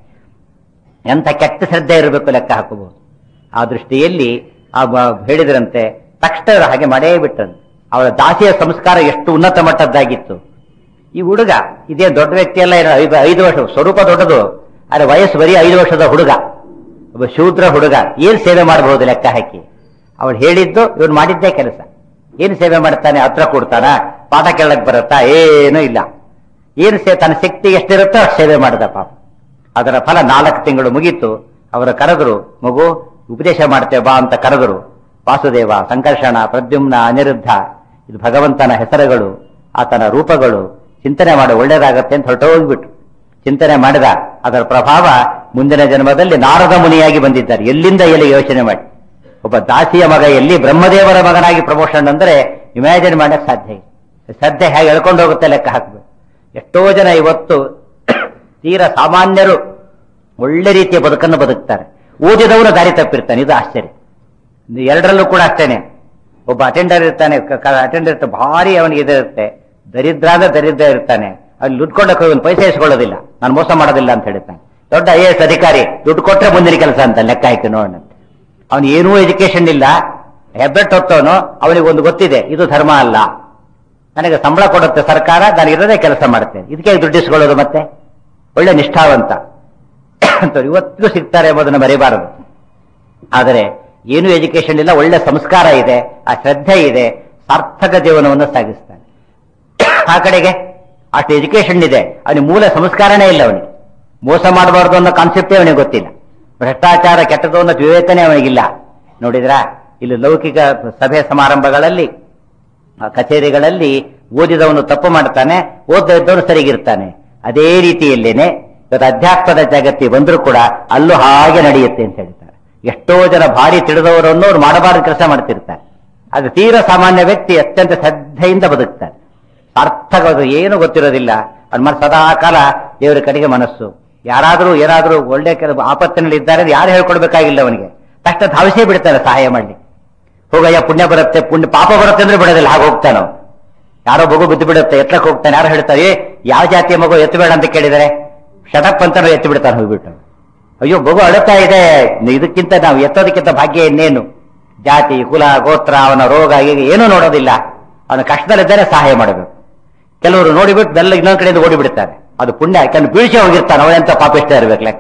ಎಂಥ ಕೆಟ್ಟ ಶ್ರದ್ಧೆ ಇರಬೇಕು ಲೆಕ್ಕ ಹಾಕಬಹುದು ಆ ದೃಷ್ಟಿಯಲ್ಲಿ ಆ ಬ- ಹೇಳಿದ್ರಂತೆ ತಕ್ಷಣ ಅವ್ರು ಹಾಗೆ ಮಾಡೇ ಬಿಟ್ರಂತೆ ಅವಳ ದಾಸಿಯ ಸಂಸ್ಕಾರ ಎಷ್ಟು ಉನ್ನತ ಮಟ್ಟದ್ದಾಗಿತ್ತು ಈ ಹುಡುಗ ಇದೇ ದೊಡ್ಡ ವ್ಯಕ್ತಿ ಎಲ್ಲ ಏನೋ ಐದು ಐದು ವರ್ಷ ಸ್ವರೂಪ ದೊಡ್ಡದು ಆದ್ರೆ ವಯಸ್ಸು ಬರೀ ಐದು ವರ್ಷದ ಹುಡುಗ ಒಬ್ಬ ಶೂದ್ರ ಹುಡುಗ ಏನ್ ಸೇವೆ ಮಾಡಬಹುದು ಲೆಕ್ಕ ಹಾಕಿ ಅವಳು ಹೇಳಿದ್ದು ಇವನು ಮಾಡಿದ್ದೇ ಕೆಲಸ ಏನ್ ಸೇವೆ ಮಾಡ್ತಾನೆ ಹತ್ರ ಕೊಡ್ತಾನ ಪಾಠ ಕೇಳಕ್ ಬರುತ್ತಾ ಏನೂ ಇಲ್ಲ ಏನು ಸೇ ತನ್ನ ಶಕ್ತಿ ಎಷ್ಟಿರುತ್ತೋ ಅಷ್ಟು ಸೇವೆ ಮಾಡಿದ ಪಾಪ ಅದರ ಫಲ ನಾಲ್ಕು ತಿಂಗಳು ಮುಗೀತು ಅವರ ಕರೆದರು ಮಗು ಉಪದೇಶ ಮಾಡ್ತೇವೆ ಬಾ ಅಂತ ಕರೆದರು ವಾಸುದೇವ ಸಂಕರ್ಷಣ ಪ್ರದ್ಯುಮ್ನ ಅನಿರುದ್ಧ ಇದು ಭಗವಂತನ ಹೆಸರುಗಳು ಆತನ ರೂಪಗಳು ಚಿಂತನೆ ಮಾಡಿ ಒಳ್ಳೇದಾಗತ್ತೆ ಅಂತ ಹೊರಟೋಗ್ಬಿಟ್ರು ಚಿಂತನೆ ಮಾಡಿದ ಅದರ ಪ್ರಭಾವ ಮುಂದಿನ ಜನ್ಮದಲ್ಲಿ ನಾರದ ಮುನಿಯಾಗಿ ಬಂದಿದ್ದಾರೆ ಎಲ್ಲಿಂದ ಎಲ್ಲಿ ಯೋಚನೆ ಮಾಡಿ ಒಬ್ಬ ದಾಸಿಯ ಮಗ ಎಲ್ಲಿ ಬ್ರಹ್ಮದೇವರ ಮಗನಾಗಿ ಪ್ರಮೋಷನ್ ಅಂದ್ರೆ ಇಮ್ಯಾಜಿನ್ ಮಾಡಕ್ ಸಾಧ್ಯ ಇಲ್ಲ ಸದ್ಯ ಹೇಗೆ ಎಳ್ಕೊಂಡು ಹೋಗುತ್ತೆ ಲೆಕ್ಕ ಹಾಕ್ಬೇಕು ಎಷ್ಟೋ ಜನ ಇವತ್ತು ತೀರ ಸಾಮಾನ್ಯರು ಒಳ್ಳೆ ರೀತಿಯ ಬದುಕನ್ನು ಬದುಕ್ತಾರೆ ಓದಿದವನು ದಾರಿ ತಪ್ಪಿರ್ತಾನೆ ಇದು ಆಶ್ಚರ್ಯ ಇದು ಎರಡರಲ್ಲೂ ಕೂಡ ಅಷ್ಟೇನೆ ಒಬ್ಬ ಅಟೆಂಡರ್ ಇರ್ತಾನೆ ಅಟೆಂಡರ್ ಇರ್ತಾನೆ ಭಾರಿ ಅವನಿಗೆ ಇದಿರುತ್ತೆ ದರಿದ್ರ ಅಂದ್ರೆ ದರಿದ್ರ ಇರ್ತಾನೆ ಅಲ್ಲಿ ದುಡ್ಡು ಕೊಡಕ್ಕೆ ಹೋಗಿ ಒಂದು ಪೈಸೆ ಇಸ್ಕೊಳ್ಳೋದಿಲ್ಲ ನಾನು ಮೋಸ ಮಾಡೋದಿಲ್ಲ ಅಂತ ಹೇಳ್ತಾನೆ ದೊಡ್ಡ ಐ ಎಸ್ ಅಧಿಕಾರಿ ದುಡ್ಡು ಕೊಟ್ರೆ ಮುಂದಿನ ಕೆಲಸ ಅಂತ ಲೆಕ್ಕ ಹಾಕಿ ನೋಡೋಣ ಅವನು ಏನೂ ಎಜುಕೇಶನ್ ಇಲ್ಲ ಹೆಬ್ಬೆಟ್ ಹೊತ್ತವನು ಅವನಿಗೆ ಒಂದು ಗೊತ್ತಿದೆ ಇದು ಧರ್ಮ ಅಲ್ಲ ನನಗೆ ಸಂಬಳ ಕೊಡುತ್ತೆ ಸರ್ಕಾರ ನಾನು ಇರೋದೇ ಕೆಲಸ ಮಾಡುತ್ತೇನೆ ಇದಕ್ಕೆ ದುಡ್ಡು ಇಸ್ಕೊಳ್ಳೋದು ಮತ್ತೆ ಒಳ್ಳೆ ನಿಷ್ಠಾವಂತ ಅಂತವ್ರು ಇವತ್ತಿಗೂ ಸಿಗ್ತಾರೆ ಎಂಬುದನ್ನು ಮರಿಬಾರದು ಆದರೆ ಏನು ಎಜುಕೇಶನ್ ಇಲ್ಲ ಒಳ್ಳೆ ಸಂಸ್ಕಾರ ಇದೆ ಆ ಶ್ರದ್ಧೆ ಇದೆ ಸಾರ್ಥಕ ಜೀವನವನ್ನು ಸಾಗಿಸ್ತಾನೆ ಆ ಕಡೆಗೆ ಅಷ್ಟು ಎಜುಕೇಶನ್ ಇದೆ ಅವನಿಗೆ ಮೂಲ ಸಂಸ್ಕಾರನೇ ಇಲ್ಲ ಅವನಿಗೆ ಮೋಸ ಮಾಡಬಾರ್ದು ಅನ್ನೋ ಕಾನ್ಸೆಪ್ಟೇ ಅವನಿಗೆ ಗೊತ್ತಿಲ್ಲ ಭ್ರಷ್ಟಾಚಾರ ಕೆಟ್ಟದು ಅನ್ನೋ ವಿವೇಚನೆ ಅವನಿಗಿಲ್ಲ ನೋಡಿದ್ರಾ ಇಲ್ಲಿ ಲೌಕಿಕ ಸಭೆ ಸಮಾರಂಭಗಳಲ್ಲಿ ಆ ಕಚೇರಿಗಳಲ್ಲಿ ಓದಿದವನು ತಪ್ಪು ಮಾಡ್ತಾನೆ ಓದದ ಇದ್ದವನು ಸರಿಗಿರ್ತಾನೆ ಅದೇ ರೀತಿಯಲ್ಲೇನೆ ಇವತ್ತು ಅಧ್ಯಾತ್ಮದ ಜಗತ್ತಿ ಬಂದರೂ ಕೂಡ ಅಲ್ಲೂ ಹಾಗೆ ನಡೆಯುತ್ತೆ ಅಂತ ಹೇಳ್ತಾರೆ ಎಷ್ಟೋ ಜನ ಭಾರಿ ತಿಳಿದವರನ್ನು ಅವ್ರು ಮಾಡಬಾರದು ಕೆಲಸ ಮಾಡ್ತಿರ್ತಾರೆ ಅದು ತೀರ ಸಾಮಾನ್ಯ ವ್ಯಕ್ತಿ ಅತ್ಯಂತ ಶ್ರದ್ಧೆಯಿಂದ ಬದುಕ್ತಾರೆ ಸಾರ್ಥಕವಾದ ಏನು ಗೊತ್ತಿರೋದಿಲ್ಲ ಅವ್ನ ಮನಸ್ಸು ಸದಾ ಕಾಲ ದೇವರ ಕಡೆಗೆ ಮನಸ್ಸು ಯಾರಾದರೂ ಏನಾದರೂ ಒಳ್ಳೆ ಕೆಲವು ಆಪತ್ತಿನಲ್ಲಿ ಇದ್ದಾರೆ ಅದು ಯಾರು ಹೇಳ್ಕೊಡ್ಬೇಕಾಗಿಲ್ಲ ಅವನಿಗೆ ತಕ್ಷಣ ಧಾವಿಸೇ ಬಿಡ್ತಾರೆ ಸಹಾಯ ಮಾಡಿ ಹೋಗಯ್ಯ ಪುಣ್ಯ ಬರುತ್ತೆ ಪುಣ್ಯ ಪಾಪ ಬರುತ್ತೆ ಅಂದ್ರೆ ಬಿಡೋದಿಲ್ಲ ಹಾಗೆ ಹೋಗ್ತಾನೋ ಯಾರೋ ಮಗು ಬಿದ್ದು ಬಿಡುತ್ತೆ ಎತ್ತಕ್ಕೆ ಹೋಗ್ತಾನೆ ಯಾರು ಹೇಳ್ತಾರೆ "ಏ, ಯಾವ ಜಾತಿಯ ಮಗು ಎತ್ತಬೇಡ ಅಂತ ಕೇಳಿದರೆ ಶಟಪ್ ಅಂತ ಎತ್ತಿ ಬಿಡ್ತಾನೆ ಹೋಗ್ಬಿಟ್ಟು ಅಯ್ಯೋ ಮಗು ಅಳುತ್ತಾ ಇದೆ ಇದಕ್ಕಿಂತ ನಾವು ಎತ್ತೋದಕ್ಕಿಂತ ಭಾಗ್ಯ ಇನ್ನೇನು ಜಾತಿ ಕುಲ ಗೋತ್ರ ಅವನ ರೋಗ ಹೀಗೆ ಏನೂ ನೋಡೋದಿಲ್ಲ ಅವನ ಕಷ್ಟದಲ್ಲಿದ್ದರೆ ಸಹಾಯ ಮಾಡಬೇಕು ಕೆಲವರು ನೋಡಿಬಿಟ್ಟು ಬೆಲ್ಲ ಇನ್ನೊಂದ್ ಕಡೆಯಿಂದ ಓಡಿಬಿಡ್ತಾರೆ ಅದು ಪುಣ್ಯ ಯಾಕಂದ್ರೆ ಬೀಳಿಸಿ ಹೋಗಿರ್ತಾನೆ ಅವನೆಂತ ಪಾಪಿಷ್ಟ ಇರ್ಬೇಕು ಲೆಕ್ಕ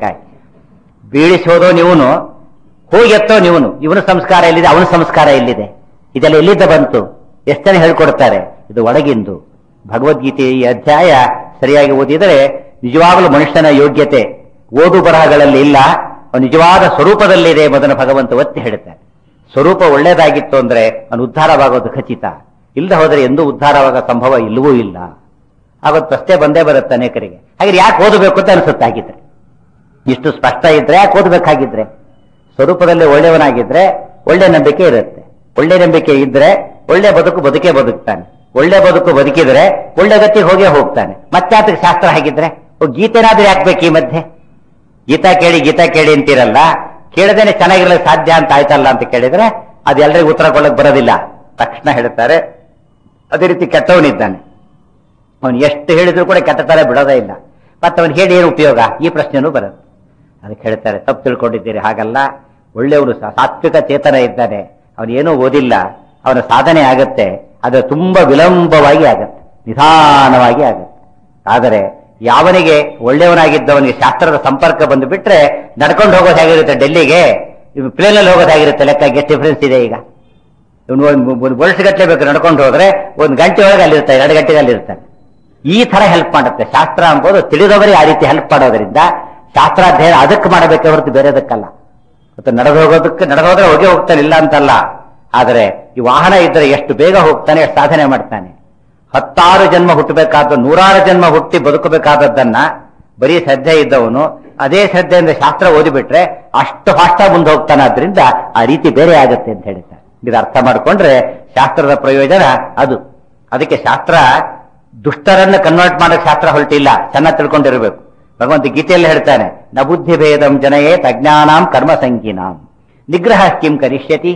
ಬೀಳಿಸಿ ಹೋದೋ ನೀವನು ಹೋಗಿ ಎತ್ತೋ ನೀವನು ಇವನ ಸಂಸ್ಕಾರ ಎಲ್ಲಿದೆ ಅವನ ಸಂಸ್ಕಾರ ಎಲ್ಲಿದೆ ಇದೆಲ್ಲ ಎಲ್ಲಿದ್ದ ಬಂತು ಎಷ್ಟು ಜನ ಹೇಳ್ಕೊಡ್ತಾರೆ ಇದು ಒಳಗಿಂದು ಭಗವದ್ಗೀತೆ ಈ ಅಧ್ಯಾಯ ಸರಿಯಾಗಿ ಓದಿದರೆ ನಿಜವಾಗಲೂ ಮನುಷ್ಯನ ಯೋಗ್ಯತೆ ಓದು ಬರಹಗಳಲ್ಲಿ ಇಲ್ಲ ಅವನು ನಿಜವಾದ ಸ್ವರೂಪದಲ್ಲಿದೆ ಎಂಬುದನ್ನು ಭಗವಂತ ಒತ್ತಿ ಹೇಳ್ತಾನೆ ಸ್ವರೂಪ ಒಳ್ಳೇದಾಗಿತ್ತು ಅಂದ್ರೆ ಅವನು ಉದ್ಧಾರವಾಗೋದು ಖಚಿತ ಇಲ್ಲದೆ ಹೋದರೆ ಎಂದೂ ಉದ್ಧಾರವಾಗ ಸಂಭವ ಇಲ್ಲವೂ ಇಲ್ಲ ಆವತ್ತು ಪ್ರಶ್ನೆ ಬಂದೇ ಬರುತ್ತೆ ಅನೇಕರಿಗೆ ಹಾಗೆ ಯಾಕೆ ಓದಬೇಕು ಅಂತ ಅನಿಸುತ್ತೆ ಹಾಗಿದ್ರೆ ಇಷ್ಟು ಸ್ಪಷ್ಟ ಇದ್ರೆ ಯಾಕೆ ಓದಬೇಕಾಗಿದ್ರೆ ಸ್ವರೂಪದಲ್ಲಿ ಒಳ್ಳೆಯವನಾಗಿದ್ರೆ ಒಳ್ಳೆ ನಂಬಿಕೆ ಇರುತ್ತೆ ಒಳ್ಳೆ ನಂಬಿಕೆ ಇದ್ರೆ ಒಳ್ಳೆ ಬದುಕು ಬದುಕೇ ಬದುಕ್ತಾನೆ ಒಳ್ಳೆ ಬದುಕು ಬದುಕಿದ್ರೆ ಒಳ್ಳೆ ಗತಿಗೆ ಹೋಗೇ ಹೋಗ್ತಾನೆ ಮತ್ತೆ ಆತಕ್ಕೆ ಶಾಸ್ತ್ರ ಹಾಗಿದ್ರೆ ಓ, ಗೀತೆನಾದ್ರೂ ಯಾಕ್ಬೇಕು ಈ ಮಧ್ಯೆ ಗೀತಾ ಕೇಳಿ ಗೀತಾ ಕೇಳಿ ಅಂತೀರಲ್ಲ ಕೇಳದೇನೆ ಚೆನ್ನಾಗಿರಲಿಕ್ಕೆ ಸಾಧ್ಯ ಅಂತ ಆಯ್ತಲ್ಲ ಅಂತ ಕೇಳಿದ್ರೆ ಅದು ಎಲ್ರಿಗೂ ಉತ್ತರ ಕೊಡಕ್ ಬರೋದಿಲ್ಲ ತಕ್ಷಣ ಹೇಳ್ತಾರೆ ಅದೇ ರೀತಿ ಕೆಟ್ಟವನಿದ್ದಾನೆ ಅವನು ಎಷ್ಟು ಹೇಳಿದ್ರು ಕೂಡ ಕೆಟ್ಟ ತರ ಬಿಡೋದೇ ಇಲ್ಲ ಮತ್ತೆ ಅವನು ಹೇಳಿ ಏನು ಉಪಯೋಗ ಈ ಪ್ರಶ್ನೆನೂ ಬರುತ್ತೆ ಅದಕ್ಕೆ ಹೇಳ್ತಾರೆ ತಪ್ಪು ತಿಳ್ಕೊಂಡಿದ್ದೀರಿ ಹಾಗಲ್ಲ ಒಳ್ಳೆಯವನು ಸಾ- ಸಾತ್ವಿಕ ಚೇತನ ಇದ್ದಾನೆ ಅವನೇನೂ ಓದಿಲ್ಲ ಅವನ ಸಾಧನೆ ಆಗತ್ತೆ ಅದು ತುಂಬಾ ವಿಳಂಬವಾಗಿ ಆಗತ್ತೆ ನಿಧಾನವಾಗಿ ಆಗತ್ತೆ ಆದರೆ ಯಾವನಿಗೆ ಒಳ್ಳೆಯವನಾಗಿದ್ದವನಿಗೆ ಶಾಸ್ತ್ರದ ಸಂಪರ್ಕ ಬಂದು ಬಿಟ್ರೆ ನಡ್ಕೊಂಡು ಹೋಗೋದು ಹೇಗಿರುತ್ತೆ ಡೆಲ್ಲಿಗೆ ಪ್ಲೇನಲ್ಲಿ ಹೋಗೋದು ಹೇಗಿರುತ್ತೆ ಲೆಕ್ಕ ಎಷ್ಟು ಡಿಫ್ರೆನ್ಸ್ ಇದೆ ಈಗ ಇವನು ಒಂದು ಒಂದು ವರ್ಷಗಟ್ಟಲೆ ಬೇಕು ನಡ್ಕೊಂಡು ಹೋದ್ರೆ ಒಂದು ಗಂಟೆ ಒಳಗೆ ಅಲ್ಲಿರ್ತಾನೆ ಎರಡು ಗಂಟೆಗೆ ಅಲ್ಲಿರ್ತಾನೆ ಈ ತರ ಹೆಲ್ಪ್ ಮಾಡುತ್ತೆ ಶಾಸ್ತ್ರ ಅಂಬೋದು ತಿಳಿದವರಿಗೆ ಆ ರೀತಿ ಹೆಲ್ಪ್ ಮಾಡೋದ್ರಿಂದ ಶಾಸ್ತ್ರಾಧ್ಯಯನ ಅದಕ್ಕೆ ಮಾಡಬೇಕೆ ಹೊರತು ಬೇರೆದಕ್ಕಲ್ಲ ಮತ್ತೆ ನಡೆದು ಹೋಗೋದಕ್ಕೆ ನಡೆದೋದ್ರೆ ಹೋಗೇ ಹೋಗ್ತಾನೆ ಇಲ್ಲ ಅಂತಲ್ಲ ಆದರೆ ಈ ವಾಹನ ಇದ್ದರೆ ಎಷ್ಟು ಬೇಗ ಹೋಗ್ತಾನೆ ಎಷ್ಟು ಸಾಧನೆ ಮಾಡ್ತಾನೆ ಹತ್ತಾರು ಜನ್ಮ ಹುಟ್ಟಬೇಕಾದ ನೂರಾರು ಜನ್ಮ ಹುಟ್ಟಿ ಬದುಕಬೇಕಾದದ್ದನ್ನ ಬರೀ ಶ್ರದ್ಧೆ ಇದ್ದವನು ಅದೇ ಶ್ರದ್ಧೆಯಿಂದ ಶಾಸ್ತ್ರ ಓದಿಬಿಟ್ರೆ ಅಷ್ಟು ಫಾಸ್ಟ್ ಮುಂದೆ ಹೋಗ್ತಾನೆ ಆದ್ರಿಂದ ಆ ರೀತಿ ಬೇರೆ ಆಗುತ್ತೆ ಅಂತ ಹೇಳ್ತಾರೆ ಇದು ಅರ್ಥ ಮಾಡ್ಕೊಂಡ್ರೆ ಶಾಸ್ತ್ರದ ಪ್ರಯೋಜನ ಅದು ಅದಕ್ಕೆ ಶಾಸ್ತ್ರ ದುಷ್ಟರನ್ನ ಕನ್ವರ್ಟ್ ಮಾಡಕ್ ಶಾಸ್ತ್ರ ಹೊರಟಿಲ್ಲ ಚೆನ್ನಾಗಿ ತಿಳ್ಕೊಂಡಿರ್ಬೇಕು ಭಗವಂತ ಗೀತೆಯಲ್ಲಿ ಹೇಳ್ತಾನೆ ನ ಬುದ್ಧಿ ಭೇದಂ ಜನಯೇ ತಜ್ಞಾನಾಂ ಕರ್ಮ ಸಂಗೀನಾಂ ನಿಗ್ರಹ ಕಿಂ ಕರಿಷ್ಯತಿ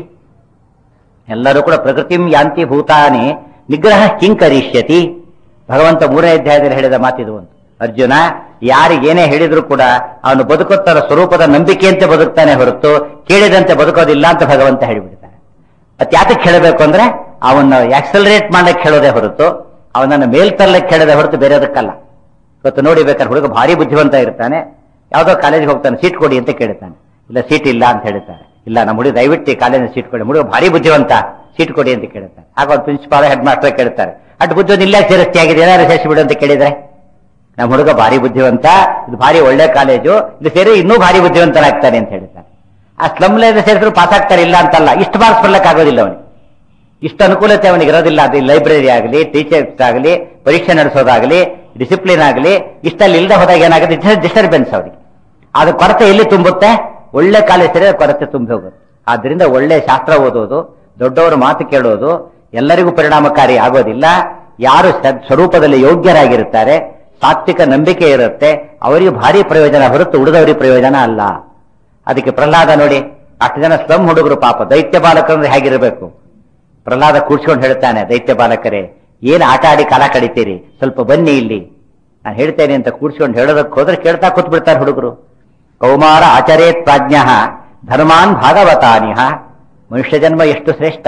ಎಲ್ಲರೂ ಕೂಡ ಪ್ರಕೃತಿಂ ಯಾಂತಿ ಭೂತಾನಿ ನಿಗ್ರಹ ಕಿಂ ಕರಿಷ್ಯತಿ ಭಗವಂತ ಮೂರನೇ ಅಧ್ಯಾಯದಲ್ಲಿ ಹೇಳಿದ ಮಾತಿದು ಒಂದು ಅರ್ಜುನ ಯಾರಿಗೇನೇ ಹೇಳಿದ್ರು ಕೂಡ ಅವನು ಬದುಕುತ್ತಾರ ಸ್ವರೂಪದ ನಂಬಿಕೆಯಂತೆ ಬದುಕ್ತಾನೆ ಹೊರತು ಕೇಳಿದಂತೆ ಬದುಕೋದಿಲ್ಲ ಅಂತ ಭಗವಂತ ಹೇಳಿಬಿಡ್ತಾನೆ ಮತ್ತೆ ಯಾತಕ್ಕೆ ಹೇಳಬೇಕು ಅಂದ್ರೆ ಅವನ್ನ ಆಕ್ಸಲರೇಟ್ ಮಾಡಕ್ಕೆ ಹೇಳೋದೇ ಹೊರತು ಅವನನ್ನು ಮೇಲ್ ತರ್ಲಕ್ಕೆ ಹೇಳದೆ ಹೊರತು ಬೇರೆದಕ್ಕಲ್ಲ ಇವತ್ತು ನೋಡಿ ಬೇಕಾದ್ರೆ ಹುಡುಗ ಭಾರಿ ಬುದ್ಧಿವಂತ ಇರ್ತಾನೆ ಯಾವ್ದೋ ಕಾಲೇಜಿಗೆ ಹೋಗ್ತಾನೆ ಸೀಟ್ ಕೊಡಿ ಅಂತ ಕೇಳ್ತಾನೆ ಇಲ್ಲ ಸೀಟ್ ಇಲ್ಲ ಅಂತ ಹೇಳ್ತಾರೆ ಇಲ್ಲ ನಮ್ಮ ಹುಡುಗ ದಯವಿಟ್ಟು ಕಾಲೇಜ್ ಸೀಟ್ ಕೊಡಿ ಹುಡುಗ ಭಾರಿ ಬುದ್ಧಿವಂತ ಸೀಟ್ ಕೊಡಿ ಅಂತ ಕೇಳ್ತಾನೆ ಆಗ ಅವ್ರು ಪ್ರಿನ್ಸಿಪಾಲ್ ಹೆಡ್ ಮಾಸ್ಟರ್ ಕೇಳ್ತಾರೆ ಅಟ್ ಬುದ್ಧಿವಂತ ಇಲ್ಲೇ ಸೇರಿಸ್ತಿ ಆಗಿದೆ ಏನಾದ್ರು ಸೇರಿಸಿಬಿಡು ಅಂತ ಕೇಳಿದ್ರೆ ನಮ್ಮ ಹುಡುಗ ಭಾರಿ ಬುದ್ಧಿವಂತ ಇದು ಭಾರಿ ಒಳ್ಳೆ ಕಾಲೇಜು ಇದು ಸೇರಿ ಇನ್ನೂ ಭಾರಿ ಬುದ್ಧಿವಂತನಾಗ್ತಾನೆ ಅಂತ ಹೇಳ್ತಾರೆ ಆ ಸ್ಲಮ್ಲೇದ ಸೇರಿದ್ರು ಪಾಸ್ ಆಗ್ತಾರೆ ಇಲ್ಲ ಅಂತಲ್ಲ ಇಷ್ಟು ಮಾರ್ಕ್ಸ್ ಬರ್ಲಿಕ್ಕೆ ಆಗೋದಿಲ್ಲ ಅವನಿಗೆ ಇಷ್ಟು ಅನುಕೂಲತೆ ಅವನಿಗೆ ಇರೋದಿಲ್ಲ ಅದು ಲೈಬ್ರರಿ ಆಗಲಿ ಟೀಚರ್ಸ್ ಆಗಲಿ ಪರೀಕ್ಷೆ ನಡೆಸೋದಾಗಲಿ ಡಿಸಿಪ್ಲಿನ್ ಆಗಲಿ ಇಷ್ಟಲ್ಲಿ ಇಲ್ಲದೆ ಹೋದಾಗ ಏನಾಗುತ್ತೆ ಡಿಸ್ಟರ್ಬೆನ್ಸ್ ಅವರಿಗೆ ಅದು ಕೊರತೆ ಎಲ್ಲಿ ತುಂಬುತ್ತೆ ಒಳ್ಳೆ ಕಾಲೇಜ್ ಸೇರಿದ್ರೆ ಕೊರತೆ ತುಂಬಿ ಹೋಗುತ್ತೆ ಆದ್ರಿಂದ ಒಳ್ಳೆ ಶಾಸ್ತ್ರ ಓದೋದು ದೊಡ್ಡವರ ಮಾತು ಕೇಳೋದು ಎಲ್ಲರಿಗೂ ಪರಿಣಾಮಕಾರಿ ಆಗೋದಿಲ್ಲ ಯಾರು ಸ- ಸ್ವರೂಪದಲ್ಲಿ ಯೋಗ್ಯರಾಗಿರುತ್ತಾರೆ ಸಾತ್ವಿಕ ನಂಬಿಕೆ ಇರುತ್ತೆ ಅವರಿಗೆ ಭಾರಿ ಪ್ರಯೋಜನ ಹೊರತು ಉಳಿದವರಿಗೆ ಪ್ರಯೋಜನ ಅಲ್ಲ ಅದಕ್ಕೆ ಪ್ರಹ್ಲಾದ ನೋಡಿ ಅಷ್ಟು ಜನ ಸ್ಲಮ್ ಹುಡುಗರು ಪಾಪ ದೈತ್ಯ ಬಾಲಕರಂದ್ರೆ ಹೇಗಿರಬೇಕು ಪ್ರಹ್ಲಾದ ಕೂಡ್ಸ್ಕೊಂಡು ಹೇಳ್ತಾನೆ ದೈತ್ಯ ಬಾಲಕರೇ ಏನ್ ಆಟ ಆಡಿ ಕಾಲ ಕಡಿತೀರಿ ಸ್ವಲ್ಪ ಬನ್ನಿ ಇಲ್ಲಿ ನಾನು ಹೇಳ್ತೇನೆ ಅಂತ ಕೂಡ್ಸ್ಕೊಂಡು ಹೇಳೋದಕ್ಕೆ ಹೋದ್ರೆ ಕೇಳ್ತಾ ಕೂತ್ ಬಿಡ್ತಾರೆ ಹುಡುಗರು ಕೌಮಾರ ಆಚರೇತ್ ಪ್ರಾಜ್ಞ ಧರ್ಮಾನ್ ಭಾಗವತಾನಿಹ ಮನುಷ್ಯ ಜನ್ಮ ಎಷ್ಟು ಶ್ರೇಷ್ಠ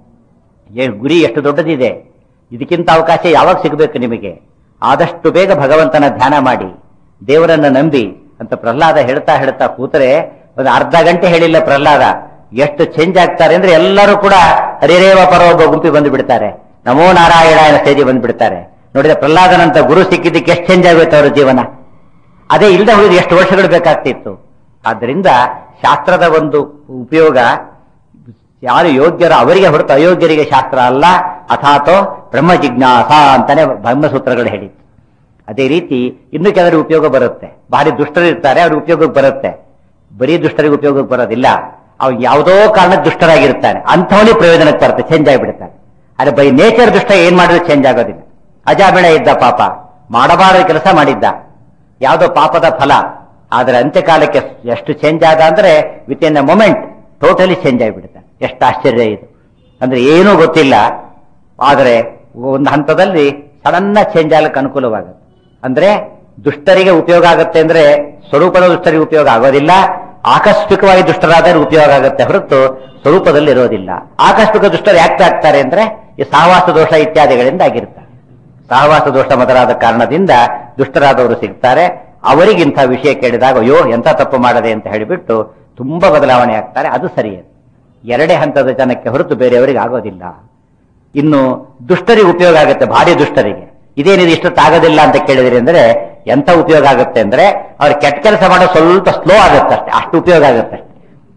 ಏ- ಗುರಿ ಎಷ್ಟು ದೊಡ್ಡದಿದೆ ಇದಕ್ಕಿಂತ ಅವಕಾಶ ಯಾವಾಗ ಸಿಗಬೇಕು ನಿಮಗೆ ಆದಷ್ಟು ಬೇಗ ಭಗವಂತನ ಧ್ಯಾನ ಮಾಡಿ ದೇವರನ್ನ ನಂಬಿ ಅಂತ ಪ್ರಹ್ಲಾದ ಹೇಳ್ತಾ ಹೇಳ್ತಾ ಕೂತರೆ ಒಂದು ಅರ್ಧ ಗಂಟೆ ಹೇಳಿಲ್ಲ ಪ್ರಹ್ಲಾದ ಎಷ್ಟು ಚೇಂಜ್ ಆಗ್ತಾರೆ ಅಂದ್ರೆ ಎಲ್ಲರೂ ಕೂಡ ಹರಿರೇವ ಪರ ಒಬ್ಬ ಗುಂಪಿ ಬಂದು ಬಿಡ್ತಾರೆ ನಮೋ ನಾರಾಯಣ ಸ್ಟೇಜಿ ಬಂದು ಬಿಡ್ತಾರೆ ನೋಡಿದ್ರೆ ಪ್ರಹ್ಲಾದನಂತ ಗುರು ಸಿಕ್ಕಿದ್ದಕ್ಕೆ ಎಷ್ಟು ಚೇಂಜ್ ಆಗೋಯ್ತು ಅವರ ಜೀವನ ಅದೇ ಇಲ್ಲದೆ ಹೋಗಿದ್ರೆ ಎಷ್ಟು ವರ್ಷಗಳು ಬೇಕಾಗ್ತಿತ್ತು ಆದ್ದರಿಂದ ಶಾಸ್ತ್ರದ ಒಂದು ಉಪಯೋಗ ಯಾರು ಯೋಗ್ಯರ ಅವರಿಗೆ ಹೊರತು ಅಯೋಗ್ಯರಿಗೆ ಶಾಸ್ತ್ರ ಅಲ್ಲ ಅಥಾತೋ ಬ್ರಹ್ಮ ಜಿಜ್ಞಾಸ ಅಂತಾನೆ ಬ್ರಹ್ಮಸೂತ್ರಗಳು ಹೇಳಿತ್ತು ಅದೇ ರೀತಿ ಇನ್ನು ಕೆಲವರಿಗೆ ಉಪಯೋಗ ಬರುತ್ತೆ ಭಾರಿ ದುಷ್ಟರು ಇರ್ತಾರೆ ಅವ್ರಿಗೆ ಉಪಯೋಗಕ್ಕೆ ಬರುತ್ತೆ ಬರೀ ದುಷ್ಟರಿಗೆ ಉಪಯೋಗಕ್ಕೆ ಬರೋದಿಲ್ಲ ಅವ್ರು ಯಾವುದೋ ಕಾರಣಕ್ಕೆ ದುಷ್ಟರಾಗಿರ್ತಾನೆ ಅಂಥವನಿಗೆ ಪ್ರಯೋಜನಕ್ಕೆ ಬರುತ್ತೆ ಚೇಂಜ್ ಆಗಿಬಿಡ್ತಾನೆ ಆದ್ರೆ ಬೈ ನೇಚರ್ ದುಷ್ಟ ಏನ್ ಮಾಡಿದ್ರು ಚೇಂಜ್ ಆಗೋದಿಲ್ಲ ಅಜಾಬಿಣ ಇದ್ದ ಪಾಪ ಮಾಡಬಾರದ ಕೆಲಸ ಮಾಡಿದ್ದ ಯಾವುದೋ ಪಾಪದ ಫಲ ಆದ್ರೆ ಅಂತ್ಯಕಾಲಕ್ಕೆ ಎಷ್ಟು ಚೇಂಜ್ ಆದ ಅಂದ್ರೆ within a moment totally change ಆಗಿಬಿಡುತ್ತೆ ಎಷ್ಟು ಆಶ್ಚರ್ಯ ಇದು ಅಂದ್ರೆ ಏನೂ ಗೊತ್ತಿಲ್ಲ ಆದರೆ ಒಂದು ಹಂತದಲ್ಲಿ ಸಡನ್ನ ಚೇಂಜ್ ಆಗ್ಲಿಕ್ಕೆ ಅನುಕೂಲವಾಗುತ್ತೆ ಅಂದ್ರೆ ದುಷ್ಟರಿಗೆ ಉಪಯೋಗ ಆಗುತ್ತೆ ಅಂದ್ರೆ ಸ್ವರೂಪದ ದುಷ್ಟರಿಗೆ ಉಪಯೋಗ ಆಗೋದಿಲ್ಲ ಆಕಸ್ಮಿಕವಾಗಿ ದುಷ್ಟರಾದರೆ ಉಪಯೋಗ ಆಗುತ್ತೆ ಹೊರತು ಸ್ವರೂಪದಲ್ಲಿ ಇರೋದಿಲ್ಲ ಆಕಸ್ಮಿಕ ದುಷ್ಟರು ಯಾಕೆ ಆಗ್ತಾರೆ ಅಂದ್ರೆ ಈ ಸಹವಾಸ ದೋಷ ಇತ್ಯಾದಿಗಳಿಂದ ಆಗಿರ್ತಾರೆ ಸಹವಾಸ ದೋಷ ಮೊದಲಾದ ಕಾರಣದಿಂದ ದುಷ್ಟರಾದವರು ಸಿಗ್ತಾರೆ ಅವರಿಗಿಂತ ವಿಷಯ ಕೇಳಿದಾಗ ಅಯ್ಯೋ ಎಂತ ತಪ್ಪು ಮಾಡದೆ ಅಂತ ಹೇಳಿಬಿಟ್ಟು ತುಂಬಾ ಬದಲಾವಣೆ ಆಗ್ತಾರೆ ಅದು ಸರಿಯೇ ಎರಡೇ ಹಂತದ ಜನಕ್ಕೆ ಹೊರತು ಬೇರೆಯವರಿಗೆ ಆಗೋದಿಲ್ಲ ಇನ್ನು ದುಷ್ಟರಿಗೆ ಉಪಯೋಗ ಆಗುತ್ತೆ ಭಾರಿ ದುಷ್ಟರಿಗೆ ಇದೇನಿದು ಇಷ್ಟೊತ್ತಾಗೋದಿಲ್ಲ ಅಂತ ಕೇಳಿದ್ರಿ ಅಂದ್ರೆ ಎಂತ ಉಪಯೋಗ ಆಗುತ್ತೆ ಅಂದ್ರೆ ಅವ್ರು ಕೆಟ್ಟ ಕೆಲಸ ಮಾಡೋ ಸ್ವಲ್ಪ ಸ್ಲೋ ಆಗುತ್ತೆ ಅಷ್ಟೇ ಅಷ್ಟು ಉಪಯೋಗ ಆಗುತ್ತೆ ಅಷ್ಟೇ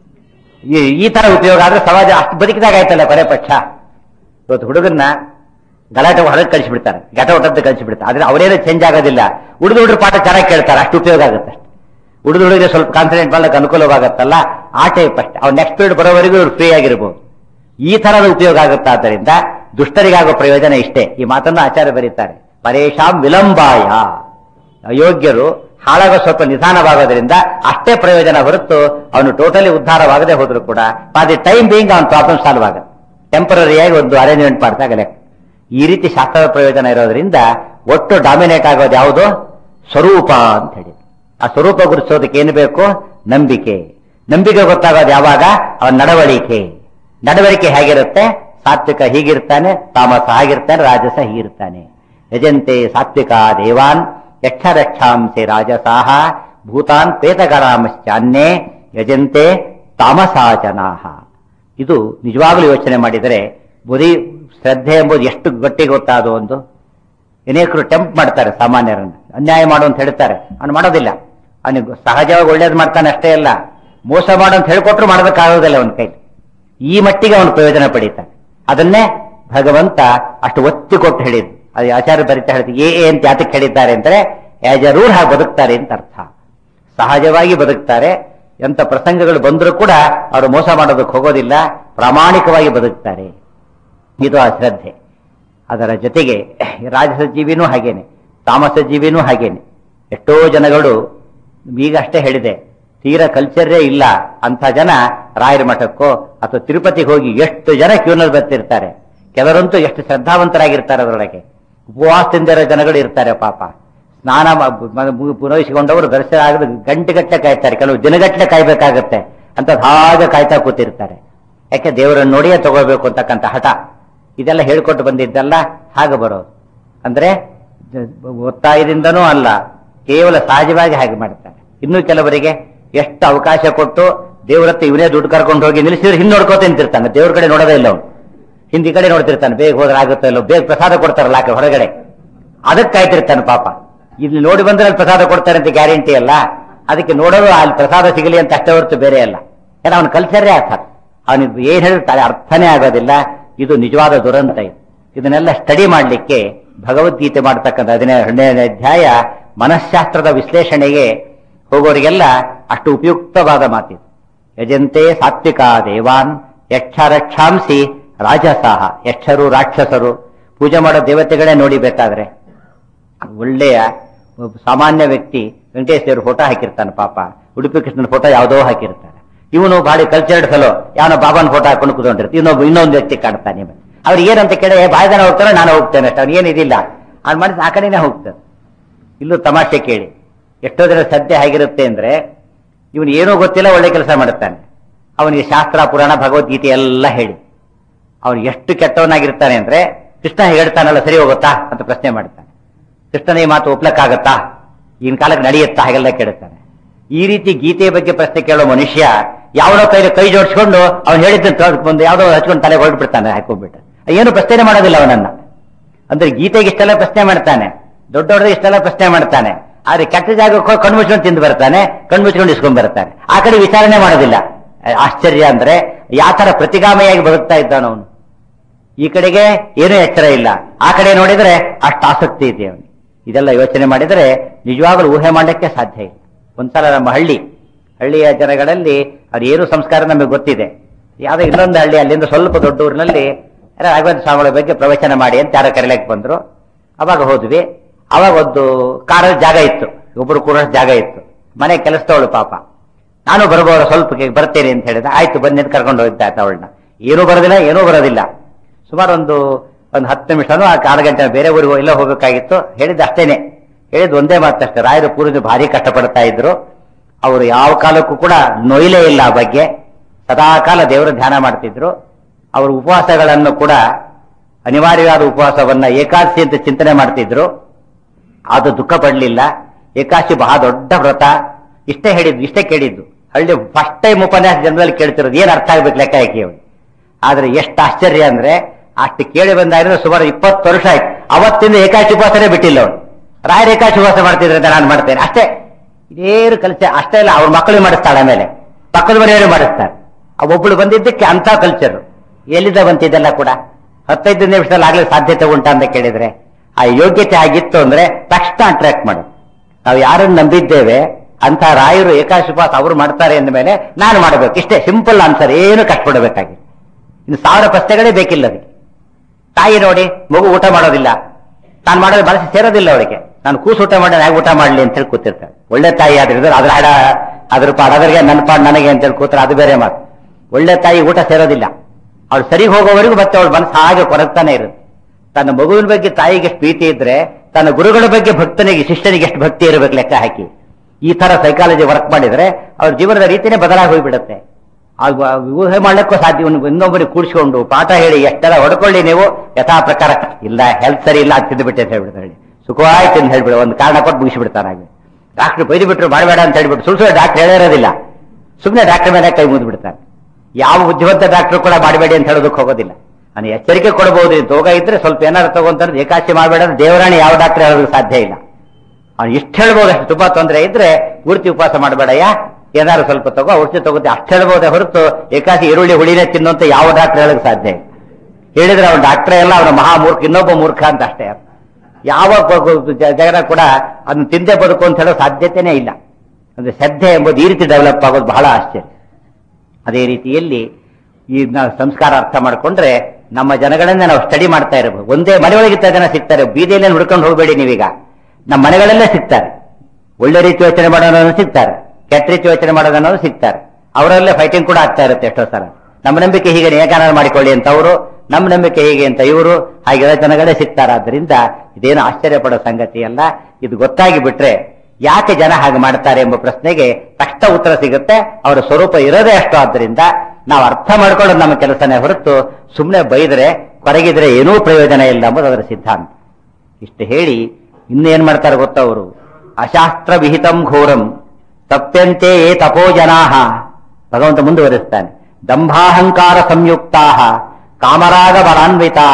ಈ- ಈ ತರ ಉಪಯೋಗ ಆದ್ರೆ ಸಮಾಜ ಅಷ್ಟು ಬದುಕಿದಾಗ ಆಯ್ತಲ್ಲ ಕೊನೆ ಪಕ್ಷ ಇವತ್ತು ಹುಡುಗನ್ನ ಗಲಾಟೆ ಹೊರಗೆ ಕಳಿಸಿಬಿಡ್ತಾರೆ ಗಟ ಹೊಟ್ಟದ್ದು ಕಳಿಸಿಬಿಡ್ತಾರೆ ಆದ್ರೆ ಅವರೇನು ಚೇಂಜ್ ಆಗೋದಿಲ್ಲ ಉಳಿದು ಹುಡುಗರು ಪಾಠ ಚೆನ್ನಾಗಿ ಕೇಳ್ತಾರೆ ಅಷ್ಟು ಉಪಯೋಗ ಆಗುತ್ತೆ ಅಷ್ಟೇ ಉಳಿದು ಹುಡುಗರಿಗೆ ಸ್ವಲ್ಪ ಕಾನ್ಫಿಡೆಂಟ್ ಮಾಡ್ಲಿಕ್ಕೆ ಅನುಕೂಲವಾಗುತ್ತಲ್ಲ ಆ ಟೈಪ್ ಅಷ್ಟೇ ಅವ್ರು ನೆಕ್ಸ್ಟ್ ಪೀರಿಯಡ್ ಬರೋವರೆಗೂ ಇವ್ರು ಫ್ರೀ ಆಗಿರ್ಬೋದು ಈ ತರದ ಉಪಯೋಗ ಆಗುತ್ತೆ ಆದ್ದರಿಂದ ದುಷ್ಟರಿಗಾಗೋ ಪ್ರಯೋಜನ ಇಷ್ಟೇ ಈ ಮಾತನ್ನು ಆಚಾರ್ಯ ಬರೀತಾರೆ ಪರೇಶಾಂ ವಿಲಂಬಾಯ ಅಯೋಗ್ಯರು ಹಾಳಾಗೋ ಸ್ವಲ್ಪ ನಿಧಾನವಾಗೋದ್ರಿಂದ ಅಷ್ಟೇ ಪ್ರಯೋಜನ ಹೊರತು ಅವನು ಟೋಟಲಿ ಉದ್ಧಾರವಾಗದೆ ಹೋದ್ರು ಕೂಡ ದಿ ಟೈಮ್ ಬೀಯಿಂಗ್ ಅವನ ಪ್ರಾಬ್ಲಮ್ ಸಾಲ್ವ್ ಆಗುತ್ತೆ ಟೆಂಪರರಿಯಾಗಿ ಒಂದು ಅರೇಂಜ್ಮೆಂಟ್ ಮಾಡ್ತಾಗಲೇ ಈ ರೀತಿ ಶಾಸ್ತ್ರದ ಪ್ರಯೋಜನ ಇರೋದ್ರಿಂದ ಒಟ್ಟು ಡಾಮಿನೇಟ್ ಆಗೋದು ಯಾವುದು ಸ್ವರೂಪ ಅಂತ ಹೇಳಿ ಆ ಸ್ವರೂಪ ಗುರುತಿಸೋದಕ್ಕೆ ಏನು ಬೇಕು ನಂಬಿಕೆ ನಂಬಿಕೆ ಗೊತ್ತಾಗೋದು ಯಾವಾಗ ಅವನ ನಡವಳಿಕೆ ನಡವಳಿಕೆ ಹೇಗಿರುತ್ತೆ ಸಾತ್ವಿಕ ಹೀಗಿರ್ತಾನೆ ತಾಮಸ ಹಾಗಿರ್ತಾನೆ ರಾಜಸ ಹೀಗಿರ್ತಾನೆ ಯಜಂತೆ ಸಾತ್ವಿಕ ದೇವಾನ್ ಯಕ್ಷರಕ್ಷಾಂಸೆ ರಾಜಸಾಹ ಭೂತಾನ್ ಪ್ರೇತಗರಾಮಶ್ಚಾನ್ಯೇ ಯಜಂತೆ ತಾಮಸಾ ಜನಾಹ ಇದು ನಿಜವಾಗಲೂ ಯೋಚನೆ ಮಾಡಿದರೆ ಬರೀ ಶ್ರದ್ಧೆ ಎಂಬುದು ಎಷ್ಟು ಗಟ್ಟಿ ಗೊತ್ತಾದ ಒಂದು ಅನೇಕರು ಟೆಂಪ್ ಮಾಡ್ತಾರೆ ಸಾಮಾನ್ಯರನ್ನ ಅನ್ಯಾಯ ಮಾಡು ಅಂತ ಹೇಳ್ತಾರೆ ಅವನು ಮಾಡೋದಿಲ್ಲ ಅವನಿಗೆ ಸಹಜವಾಗಿ ಒಳ್ಳೇದು ಮಾಡ್ತಾನೆ ಅಷ್ಟೇ ಅಲ್ಲ ಮೋಸ ಮಾಡು ಅಂತ ಹೇಳ್ಕೊಟ್ರು ಮಾಡೋದಕ್ಕಾಗೋದಿಲ್ಲ ಅವನ ಕೈ ಈ ಮಟ್ಟಿಗೆ ಅವನು ಪ್ರಯೋಜನ ಪಡೀತಾನೆ ಅದನ್ನೇ ಭಗವಂತ ಅಷ್ಟು ಒತ್ತಿ ಕೊಟ್ಟು ಹೇಳಿದ್ದು ಅದು ಆಚಾರ್ಯ ಬರಿತಾ ಹೇಳ್ತೀವಿ ಏ ಏ ಅಂತ ಯಾತಕ್ಕೆ ಹೇಳಿದ್ದಾರೆ ಅಂದ್ರೆ ಆಸ್ ಎ ರೂಲ್ ಹಾಗೆ ಬದುಕ್ತಾರೆ ಅಂತ ಅರ್ಥ ಸಹಜವಾಗಿ ಬದುಕ್ತಾರೆ ಎಂತ ಪ್ರಸಂಗಗಳು ಬಂದರೂ ಕೂಡ ಅವರು ಮೋಸ ಮಾಡೋದಕ್ಕೆ ಹೋಗೋದಿಲ್ಲ ಪ್ರಾಮಾಣಿಕವಾಗಿ ಬದುಕ್ತಾರೆ ಇದು ಆ ಶ್ರದ್ಧೆ ಅದರ ಜೊತೆಗೆ ರಾಜಸ ಜೀವಿನೂ ಹಾಗೇನೆ ತಾಮಸ ಜೀವಿನೂ ಹಾಗೇನೆ ಎಷ್ಟೋ ಜನಗಳು ಈಗ ಅಷ್ಟೇ ಹೇಳಿದೆ ತೀರಾ ಕಲ್ಚರೇ ಇಲ್ಲ ಅಂತ ಜನ ರಾಯರ ಮಠಕ್ಕೋ ಅಥವಾ ತಿರುಪತಿಗೆ ಹೋಗಿ ಎಷ್ಟು ಜನ ಕ್ಯೂನಲ್ಲಿ ಬರ್ತಿರ್ತಾರೆ ಕೆಲವರಂತೂ ಎಷ್ಟು ಶ್ರದ್ಧಾವಂತರಾಗಿರ್ತಾರೆ ಅದರೊಳಗೆ ಉಪವಾಸದಿಂದ ಇರೋ ಜನಗಳು ಇರ್ತಾರೆ ಪಾಪ ಸ್ನಾನ ಮ- ಮ- ಪುನಯಿಸಿಕೊಂಡವರು ದರ್ಶನ ಆಗದ ಗಂಟೆಗಟ್ಟಲೆ ಕಾಯ್ತಾರೆ ಕೆಲವು ದಿನಗಟ್ಟಲೆ ಕಾಯ್ಬೇಕಾಗತ್ತೆ ಅಂತ ಹಾಗೆ ಕಾಯ್ತಾ ಕೂತಿರ್ತಾರೆ ಯಾಕೆ ದೇವರನ್ನು ನೋಡಿಯೇ ತಗೋಬೇಕು ಅಂತಕ್ಕಂಥ ಹಠ ಇದೆಲ್ಲ ಹೇಳ್ಕೊಟ್ಟು ಬಂದಿದ್ದಲ್ಲ ಹಾಗೆ ಬರೋದು ಅಂದ್ರೆ ಜ- ಒತ್ತಾಯದಿಂದನೂ ಅಲ್ಲ ಕೇವಲ ಸಹಜವಾಗಿ ಹಾಗೆ ಮಾಡ್ತಾರೆ ಇನ್ನು ಕೆಲವರಿಗೆ ಎಷ್ಟು ಅವಕಾಶ ಕೊಟ್ಟು ದೇವ್ರ ಹತ್ರ ಇವನೇ ದುಡ್ಡು ಕರ್ಕೊಂಡು ಹೋಗಿ ನಿಲ್ಲಿಸಿದ್ರೆ ಹಿಂದೆ ನೋಡ್ಕೋತ ನಿಂತಿರ್ತಾನೆ ದೇವ್ರ ಕಡೆ ನೋಡೋದೇ ಇಲ್ಲ ಅವನು ಹಿಂದಿ ಕಡೆ ನೋಡ್ತಿರ್ತಾನೆ ಬೇಗ ಹೋದ್ರೆ ಆಗುತ್ತೋ ಇಲ್ಲೋ ಬೇಗ ಪ್ರಸಾದ ಕೊಡ್ತಾರಲ್ಲ ಆಕೆ ಹೊರಗಡೆ ಅದಕ್ಕೆ ಕಾಯ್ತಿರ್ತಾನೆ ಪಾಪ ಇಲ್ಲಿ ನೋಡಿ ಬಂದ್ರೆ ಅಲ್ಲಿ ಪ್ರಸಾದ ಕೊಡ್ತಾರೆ ಅಂತ ಗ್ಯಾರಂಟಿ ಅಲ್ಲ ಅದಕ್ಕೆ ನೋಡೋದು ಅಲ್ಲಿ ಪ್ರಸಾದ ಸಿಗಲಿ ಅಂತ ಅಷ್ಟೇ ಹೊರತು ಬೇರೆ ಅಲ್ಲ ಯಾಕಂದ್ರೆ ಅವನ ಕಲ್ಚರೇ ಅರ್ಥ ಅವನಿಗೆ ಏನ್ ಹೇಳಿರ್ತಾರೆ ಅರ್ಥನೇ ಆಗೋದಿಲ್ಲ ಇದು ನಿಜವಾದ ದುರಂತ ಇದು ಇದನ್ನೆಲ್ಲ ಸ್ಟಡಿ ಮಾಡಲಿಕ್ಕೆ ಭಗವದ್ಗೀತೆ ಮಾಡ್ತಕ್ಕಂಥ ಹದಿನೇ ಹನ್ನೆರಡನೇ ಅಧ್ಯಾಯ ಮನಃಶಾಸ್ತ್ರದ ವಿಶ್ಲೇಷಣೆಗೆ ಹೋಗೋರಿಗೆಲ್ಲ ಅಷ್ಟು ಉಪಯುಕ್ತವಾದ ಮಾತಿದು ಯಜಂತೆ ಸಾತ್ವಿಕ ದೇವಾನ್ ಯಕ್ಷರಕ್ಷಾಂಸಿ ರಾಜಸಾಹ ಯಕ್ಷರು ರಾಕ್ಷಸರು ಪೂಜೆ ಮಾಡೋ ದೇವತೆಗಳೇ ನೋಡಿ ಬೇಕಾದ್ರೆ ಒಳ್ಳೆಯ ಒಬ್ಬ ಸಾಮಾನ್ಯ ವ್ಯಕ್ತಿ ವೆಂಕಟೇಶ್ ದೇವ್ರ ಫೋಟೋ ಹಾಕಿರ್ತಾನೆ ಪಾಪ ಉಡುಪಿ ಕೃಷ್ಣನ ಫೋಟೋ ಯಾವುದೋ ಹಾಕಿರ್ತಾನೆ ಇವನು ಭಾರಿ ಕಲ್ಚರ್ಡ್ ಫೆಲೋ ಯಾವನೋ ಬಾಬಾನ ಫೋಟೋ ಹಾಕೊಂಡು ಕೂತ್ಕೊಂಡಿರ್ತಾರೆ ಇನ್ನೊಬ್ಬ ಇನ್ನೊಂದು ವ್ಯಕ್ತಿ ಕಾಣ್ತಾನೆ ಅವ್ರು ಏನಂತ ಕೇಳಿ ಬಾಯಿ ಜನ ಹೋಗ್ತಾನೆ ನಾನು ಹೋಗ್ತೇನೆ ಅಷ್ಟೇ ಅವ್ನು ಏನಿದಿಲ್ಲ ಅವ್ನು ಮಾಡಿದ ಆ ಕಡೆನೇ ಹೋಗ್ತಾನೆ ಇಲ್ಲೂ ತಮಾಷೆ ಕೇಳಿ ಎಷ್ಟೋ ಜನ ಸದ್ಯ ಹೇಗಿರುತ್ತೆ ಅಂದ್ರೆ ಇವನು ಏನೂ ಗೊತ್ತಿಲ್ಲ ಒಳ್ಳೆ ಕೆಲಸ ಮಾಡುತ್ತಾನೆ ಅವನಿಗೆ ಶಾಸ್ತ್ರ ಪುರಾಣ ಭಗವದ್ಗೀತೆ ಎಲ್ಲ ಹೇಳಿ ಅವನು ಎಷ್ಟು ಕೆಟ್ಟವನಾಗಿರ್ತಾನೆ ಅಂದ್ರೆ ಕೃಷ್ಣ ಹೇಳ್ತಾನಲ್ಲ ಸರಿ ಹೋಗುತ್ತಾ ಅಂತ ಪ್ರಶ್ನೆ ಮಾಡ್ತಾನೆ ಕೃಷ್ಣನ ಈ ಮಾತು ಒಪ್ಲಕ್ಕಾಗತ್ತಾ ಈಗಿನ ಕಾಲಕ್ಕೆ ನಡೆಯುತ್ತಾ ಹಾಗೆಲ್ಲ ಕೇಳುತ್ತಾನೆ ಈ ರೀತಿ ಗೀತೆಯ ಬಗ್ಗೆ ಪ್ರಶ್ನೆ ಕೇಳೋ ಮನುಷ್ಯ ಯಾವನೋ ಕೈಲಿ ಕೈ ಜೋಡಿಸ್ಕೊಂಡು ಅವ್ನು ಹೇಳಿದ್ದ ಬಂದು ಯಾವ್ದೋ ಹಚ್ಕೊಂಡು ತಲೆ ಹೊರಡ್ಬಿಡ್ತಾನೆ ಹಾಕೊಂಡ್ಬಿಟ್ಟು ಏನು ಪ್ರಶ್ನೆ ಮಾಡೋದಿಲ್ಲ ಅವನನ್ನ ಅಂದ್ರೆ ಗೀತೆಗೆ ಇಷ್ಟೆಲ್ಲ ಪ್ರಶ್ನೆ ಮಾಡ್ತಾನೆ ದೊಡ್ಡ ದೊಡ್ಡದ ಇಷ್ಟೆಲ್ಲ ಪ್ರಶ್ನೆ ಮಾಡ್ತಾನೆ ಆದ್ರೆ ಕೆಟ್ಟ ಜಾಗಕ್ಕೆ ಹೋಗಿ ಕಣ್ಣು ಮುಚ್ಕೊಂಡು ತಿಂದು ಬರ್ತಾನೆ ಕಣ್ಣು ಮುಚ್ಕೊಂಡು ಇಸ್ಕೊಂಡ್ ಬರ್ತಾನೆ ಆ ಕಡೆ ವಿಚಾರಣೆ ಮಾಡೋದಿಲ್ಲ ಆಶ್ಚರ್ಯ ಅಂದ್ರೆ ಯಾವ ತರ ಪ್ರತಿಗಾಮಿಯಾಗಿ ಬದುಕ್ತಾ ಇದ್ದಾನ ಅವನು ಈ ಕಡೆಗೆ ಏನೂ ಎಚ್ಚರ ಇಲ್ಲ ಆ ಕಡೆ ನೋಡಿದ್ರೆ ಅಷ್ಟು ಆಸಕ್ತಿ ಇದೆ ಅವನಿಗೆ ಇದೆಲ್ಲ ಯೋಚನೆ ಮಾಡಿದರೆ ನಿಜವಾಗ್ಲೂ ಊಹೆ ಮಾಡಲಿಕ್ಕೆ ಸಾಧ್ಯ ಇಲ್ಲ ಒಂದ್ಸಲ ನಮ್ಮ ಹಳ್ಳಿ ಹಳ್ಳಿಯ ಜನಗಳಲ್ಲಿ ಅವ್ರ ಏನು ಸಂಸ್ಕಾರ ನಮಗೆ ಗೊತ್ತಿದೆ ಯಾವುದೋ ಇನ್ನೊಂದು ಹಳ್ಳಿ ಅಲ್ಲಿಂದ ಸ್ವಲ್ಪ ದೊಡ್ಡ ಊರಿನಲ್ಲಿ ರಾಘವೇಂದ್ರ ಸ್ವಾಮಿಗಳ ಬಗ್ಗೆ ಪ್ರವಚನ ಮಾಡಿ ಅಂತ ಯಾರೋ ಕರೀಲಕ್ಕೆ ಬಂದ್ರು ಅವಾಗ ಹೋದ್ವಿ ಅವಾಗ ಒಂದು ಕಾರಲ್ಲಿ ಜಾಗ ಇತ್ತು ಒಬ್ರು ಕೂಡ ಜಾಗ ಇತ್ತು ಮನೆ ಕೆಲಸದವಳು ಪಾಪ ನಾನು ಬರ್ಬೋದು ಸ್ವಲ್ಪ ಬರ್ತೇನೆ ಅಂತ ಹೇಳಿದ ಆಯ್ತು ಬನ್ನಿ ಅಂತ ಕರ್ಕೊಂಡು ಹೋಗ್ತಾ ಇದ್ದ ಅವಳನ್ನ ಏನೂ ಬರೋದಿಲ್ಲ ಏನೂ ಬರೋದಿಲ್ಲ ಸುಮಾರು ಒಂದು ಒಂದು ಹತ್ತು ನಿಮಿಷನೂ ಆ ಆರು ಗಂಟೆ ಬೇರೆ ಊರಿಗೆ ಎಲ್ಲ ಹೋಗಬೇಕಾಗಿತ್ತು ಹೇಳಿದ್ದು ಅಷ್ಟೇನೆ ಹೇಳಿದ್ದು ಒಂದೇ ಮಾತಷ್ಟೇ ರಾಯರು ಪೂರ್ತಿ ಭಾರಿ ಕಷ್ಟಪಡ್ತಾ ಇದ್ರು ಅವರು ಯಾವ ಕಾಲಕ್ಕೂ ಕೂಡ ನೊಯ್ಲೇ ಇಲ್ಲ ಆ ಬಗ್ಗೆ ಸದಾ ಕಾಲ ದೇವರ ಧ್ಯಾನ ಮಾಡ್ತಿದ್ರು ಅವರು ಉಪವಾಸಗಳನ್ನು ಕೂಡ ಅನಿವಾರ್ಯವಾದ ಉಪವಾಸವನ್ನ ಏಕಾದಶಿ ಅಂತ ಚಿಂತನೆ ಮಾಡ್ತಿದ್ರು ಅದು ದುಃಖ ಪಡಲಿಲ್ಲ ಏಕಾಶಿ ಬಹಳ ದೊಡ್ಡ ವ್ರತ ಇಷ್ಟೇ ಹೇಳಿದ್ದು ಇಷ್ಟೇ ಕೇಳಿದ್ದು ಹಳ್ಳಿ ಫಸ್ಟ್ ಟೈಮ್ ಉಪನ್ಯಾಸ ಜನರಲ್ಲಿ ಕೇಳ್ತಿರೋದು ಏನ್ ಅರ್ಥ ಆಗ್ಬೇಕು ಲೆಕ್ಕ ಹಾಕಿ ಅವ್ನು ಆದ್ರೆ ಎಷ್ಟು ಆಶ್ಚರ್ಯ ಅಂದ್ರೆ ಅಷ್ಟು ಕೇಳಿ ಬಂದಾಗಿದ್ರೆ ಸುಮಾರು ಇಪ್ಪತ್ತು ವರ್ಷ ಆಯ್ತು ಅವತ್ತಿಂದ ಏಕಾಶಿ ಉಪವಾಸನೇ ಬಿಟ್ಟಿಲ್ಲ ಅವನು ರಾಯರ ಏಕಾಶಿ ಉಪವಾಸ ಮಾಡ್ತಿದ್ರೆ ಅಂತ ನಾನು ಮಾಡ್ತೇನೆ ಅಷ್ಟೇ ಇದೇನು ಕಲ್ಚರ್ ಅಷ್ಟೇ ಇಲ್ಲ ಅವ್ರ ಮಕ್ಕಳು ಮಾಡಿಸ್ತಾಳೆ ಆಮೇಲೆ ಪಕ್ಕದ ಮನೆಯವರು ಮಾಡಿಸ್ತಾರೆ ಆ ಒಬ್ಬಳು ಬಂದಿದ್ದಕ್ಕೆ ಅಂತ ಕಲ್ಚರ್ ಎಲ್ಲಿಂದ ಬಂತಿದ್ದೆಲ್ಲ ಕೂಡ ಹತ್ತೈದು ನಿಮಿಷದಲ್ಲಿ ಆಗ್ಲಿ ಸಾಧ್ಯತೆ ಉಂಟಾ ಅಂತ ಕೇಳಿದ್ರೆ ಆ ಯೋಗ್ಯತೆ ಆಗಿತ್ತು ಅಂದ್ರೆ ತಕ್ಷಣ ಅಟ್ರಾಕ್ಟ್ ಮಾಡು ನಾವು ಯಾರನ್ನು ನಂಬಿದ್ದೇವೆ ಅಂತ ರಾಯರು ಏಕಾಶಿಪಾತ್ ಅವರು ಮಾಡ್ತಾರೆ ಅಂದ ಮೇಲೆ ನಾನು ಮಾಡಬೇಕು ಇಷ್ಟೇ ಸಿಂಪಲ್ ಆನ್ಸರ್ ಏನು ಕಷ್ಟಪಡಬೇಕಾಗಿ ಇನ್ನು ಸಾವಿರ ಪ್ರಶ್ನೆಗಳೇ ಬೇಕಿಲ್ಲ ಅದಕ್ಕೆ ತಾಯಿ ನೋಡಿ ಮಗು ಊಟ ಮಾಡೋದಿಲ್ಲ ತಾನು ಮಾಡೋದು ಮನಸ್ಸು ಸೇರೋದಿಲ್ಲ ಅವಳಿಗೆ ನಾನು ಕೂಸು ಊಟ ಮಾಡಿ ಹೇಗೆ ಊಟ ಮಾಡಲಿ ಅಂತ ಹೇಳಿ ಕೂತಿರ್ತಾಳೆ ಒಳ್ಳೆ ತಾಯಿ ಆದ್ರಿಂದ ಅದ್ರ ಹಡ ಅದ್ರ ಪಾಡ್ ಅದರಿಗೆ ನನ್ನ ಪಾಡ್ ನನಗೆ ಅಂತ ಹೇಳಿ ಕೂತ್ರೆ ಅದು ಬೇರೆ ಮಾತು ಒಳ್ಳೆ ತಾಯಿ ಊಟ ಸೇರೋದಿಲ್ಲ ಅವಳು ಸರಿ ಹೋಗೋವರೆಗೂ ಮತ್ತೆ ಅವಳ ಮನಸ್ಸು ಹಾಗೆ ಕೊರಗ್ತಾನೆ ಇರುತ್ತೆ ತನ್ನ ಮಗುವಿನ ಬಗ್ಗೆ ತಾಯಿಗೆ ಎಷ್ಟು ಪ್ರೀತಿ ಇದ್ರೆ ತನ್ನ ಗುರುಗಳ ಬಗ್ಗೆ ಭಕ್ತನಿಗೆ ಶಿಷ್ಯನಿಗೆ ಎಷ್ಟು ಭಕ್ತಿ ಇರಬೇಕು ಲೆಕ್ಕ ಹಾಕಿ ಈ ತರ ಸೈಕಾಲಜಿ ವರ್ಕ್ ಮಾಡಿದ್ರೆ ಅವ್ರ ಜೀವನದ ರೀತಿನೇ ಬದಲಾಗಿ ಹೋಗ್ಬಿಡುತ್ತೆ ಆಗ ಊಹೆ ಮಾಡ್ಲಿಕ್ಕೂ ಸಾಧ್ಯ ಒಂದು ಇನ್ನೊಬ್ಬರಿಗೆ ಕೂಡಿಸ್ಕೊಂಡು ಪಾಠ ಹೇಳಿ ಎಷ್ಟೆಲ್ಲ ಹೊಡ್ಕೊಳ್ಳಿ ನೀವು ಯಥಾ ಪ್ರಕಾರ ಇಲ್ಲ ಹೆಲ್ತ್ ಸರಿ ಇಲ್ಲ ಅದು ತಿಂದುಬಿಟ್ಟೆ ಅಂತ ಹೇಳ್ಬಿಡ್ತಾರೆ ಸುಖವಾಯ್ತು ಅಂತ ಹೇಳ್ಬಿಡು ಒಂದು ಕಾರಣ ಕೊಟ್ಟು ಮುಗಿಸ್ಬಿಡ್ತಾನೆ ಹಾಗೆ ಡಾಕ್ಟರ್ ಬೈದು ಬಿಟ್ರು ಮಾಡಬೇಡ ಅಂತ ಹೇಳ್ಬಿಟ್ಟು ಸುಳ್ಳು ಸುಳ್ಳು ಡಾಕ್ಟರ್ ಹೇಳಿರೋದಿಲ್ಲ ಸುಮ್ಮನೆ ಡಾಕ್ಟರ್ ಮೇಲೆ ಕೈ ಮುದ್ದು ಬಿಡ್ತಾರೆ ಯಾವ ಬುದ್ಧಿವಂತ ಡಾಕ್ಟರ್ ಕೂಡ ಮಾಡಬೇಡಿ ಅಂತ ಹೇಳೋದಕ್ಕೆ ಹೋಗೋದಿಲ್ಲ ನಾನು ಎಚ್ಚರಿಕೆ ಕೊಡಬಹುದು ಇದು ತೋಗ ಇದ್ರೆ ಸ್ವಲ್ಪ ಏನಾದ್ರು ತಗೊಂತಾರೆ ಏಕಾಶಿ ಮಾಡಬೇಡ ಅಂದ್ರೆ ದೇವರಾಣಿ ಯಾವ ಡಾಕ್ಟರ್ ಹೇಳೋದಕ್ಕೆ ಸಾಧ್ಯ ಇಲ್ಲ ಅವ್ನು ಇಷ್ಟು ಹೇಳ್ಬೋದು ಅಷ್ಟು ತುಂಬಾ ತೊಂದರೆ ಇದ್ರೆ ಪೂರ್ತಿ ಉಪವಾಸ ಮಾಡಬೇಡಯ್ಯ ಏನಾದ್ರು ಸ್ವಲ್ಪ ತಗೋ ಔಷಧಿ ತಗೋತಿ ಅಷ್ಟು ಹೇಳ್ಬೋದೇ ಹೊರತು ಏಕಾಸಿ ಈರುಳ್ಳಿ ಹುಳಿನೇ ತಿನ್ನು ಅಂತ ಯಾವ ಡಾಕ್ಟರ್ ಹೇಳಕ್ ಸಾಧ್ಯ ಇಲ್ಲ ಹೇಳಿದ್ರೆ ಅವನ ಡಾಕ್ಟರ್ ಎಲ್ಲ ಅವನ ಮಹಾಮೂರ್ಖ ಇನ್ನೊಬ್ಬ ಮೂರ್ಖ ಅಂತ ಅಷ್ಟೇ ಯಾವ ಬ- ಬ- ಜ- ಜನ ಕೂಡ ಅದನ್ನ ತಿಂದೆ ಬದುಕು ಅಂತ ಹೇಳೋ ಸಾಧ್ಯತೆನೇ ಇಲ್ಲ ಅಂದ್ರೆ ಶ್ರದ್ಧೆ ಎಂಬುದು ಈ ರೀತಿ ಡೆವಲಪ್ ಆಗೋದು ಬಹಳ ಆಶ್ಚರ್ಯ ಅದೇ ರೀತಿಯಲ್ಲಿ ಈ ನಾವು ಸಂಸ್ಕಾರ ಅರ್ಥ ಮಾಡ್ಕೊಂಡ್ರೆ ನಮ್ಮ ಜನಗಳನ್ನೇ ನಾವು ಸ್ಟಡಿ ಮಾಡ್ತಾ ಇರಬಹುದು ಒಂದೇ ಮನೆಯೊಳಗಿದ್ದ ಜನ ಸಿಗ್ತಾರೆ ಬೀದಿಯಲ್ಲಿ ಹುಡ್ಕೊಂಡು ಹೋಗಬೇಡಿ ನೀವೀಗ ನಮ್ಮ ಮನೆಗಳಲ್ಲೇ ಸಿಗ್ತಾರೆ ಒಳ್ಳೆ ರೀತಿ ಯೋಚನೆ ಮಾಡೋನು ಸಿಗ್ತಾರೆ ಕೆಟ್ಟ ರೀತಿ ಯೋಚನೆ ಮಾಡೋದನ್ನೋರು ಸಿಗ್ತಾರೆ ಅವರಲ್ಲೇ ಫೈಟಿಂಗ್ ಕೂಡ ಆಗ್ತಾ ಇರುತ್ತೆ ಎಷ್ಟೋ ಸಲ ನಮ್ಮ ನಂಬಿಕೆ ಹೀಗೆ ಏಕಾನ ಮಾಡಿಕೊಳ್ಳಿ ಅಂತ ಅವರು ನಮ್ಮ ನಂಬಿಕೆ ಹೀಗೆ ಅಂತ ಇವರು ಹಾಗೆಲ್ಲ ಜನಗಳೇ ಸಿಗ್ತಾರೆ ಆದ್ರಿಂದ ಇದೇನು ಆಶ್ಚರ್ಯ ಪಡೋ ಸಂಗತಿ ಅಲ್ಲ ಇದು ಗೊತ್ತಾಗಿ ಬಿಟ್ರೆ ಯಾಕೆ ಜನ ಹಾಗೆ ಮಾಡ್ತಾರೆ ಎಂಬ ಪ್ರಶ್ನೆಗೆ ತಕ್ಷಣ ಉತ್ತರ ಸಿಗುತ್ತೆ ಅವರ ಸ್ವರೂಪ ಇರೋದೇ ಅಷ್ಟು ಆದ್ದರಿಂದ ನಾವು ಅರ್ಥ ಮಾಡ್ಕೊಳ್ಳೋದು ನಮ್ಮ ಕೆಲಸನೇ ಹೊರತು ಸುಮ್ಮನೆ ಬೈದ್ರೆ ಕೊರಗಿದ್ರೆ ಏನೂ ಪ್ರಯೋಜನ ಇಲ್ಲ ಎಂಬುದು ಅದರ ಸಿದ್ಧಾಂತ ಇಷ್ಟು ಹೇಳಿ ಇನ್ನೇನ್ ಮಾಡ್ತಾರೆ ಗೊತ್ತಾ ಅವರು ಅಶಾಸ್ತ್ರ ವಿಹಿತಂ ಘೋರಂ ತಪ್ಯಂತೆ ಏ ತಪೋ ಜನಾಹ ಭಗವಂತ ಮುಂದುವರಿಸ್ತಾನೆ ದಂಭಾಹಂಕಾರ ಸಂಯುಕ್ತಾ ಕಾಮರಾಗ ಬಲಾನ್ವಿತಾ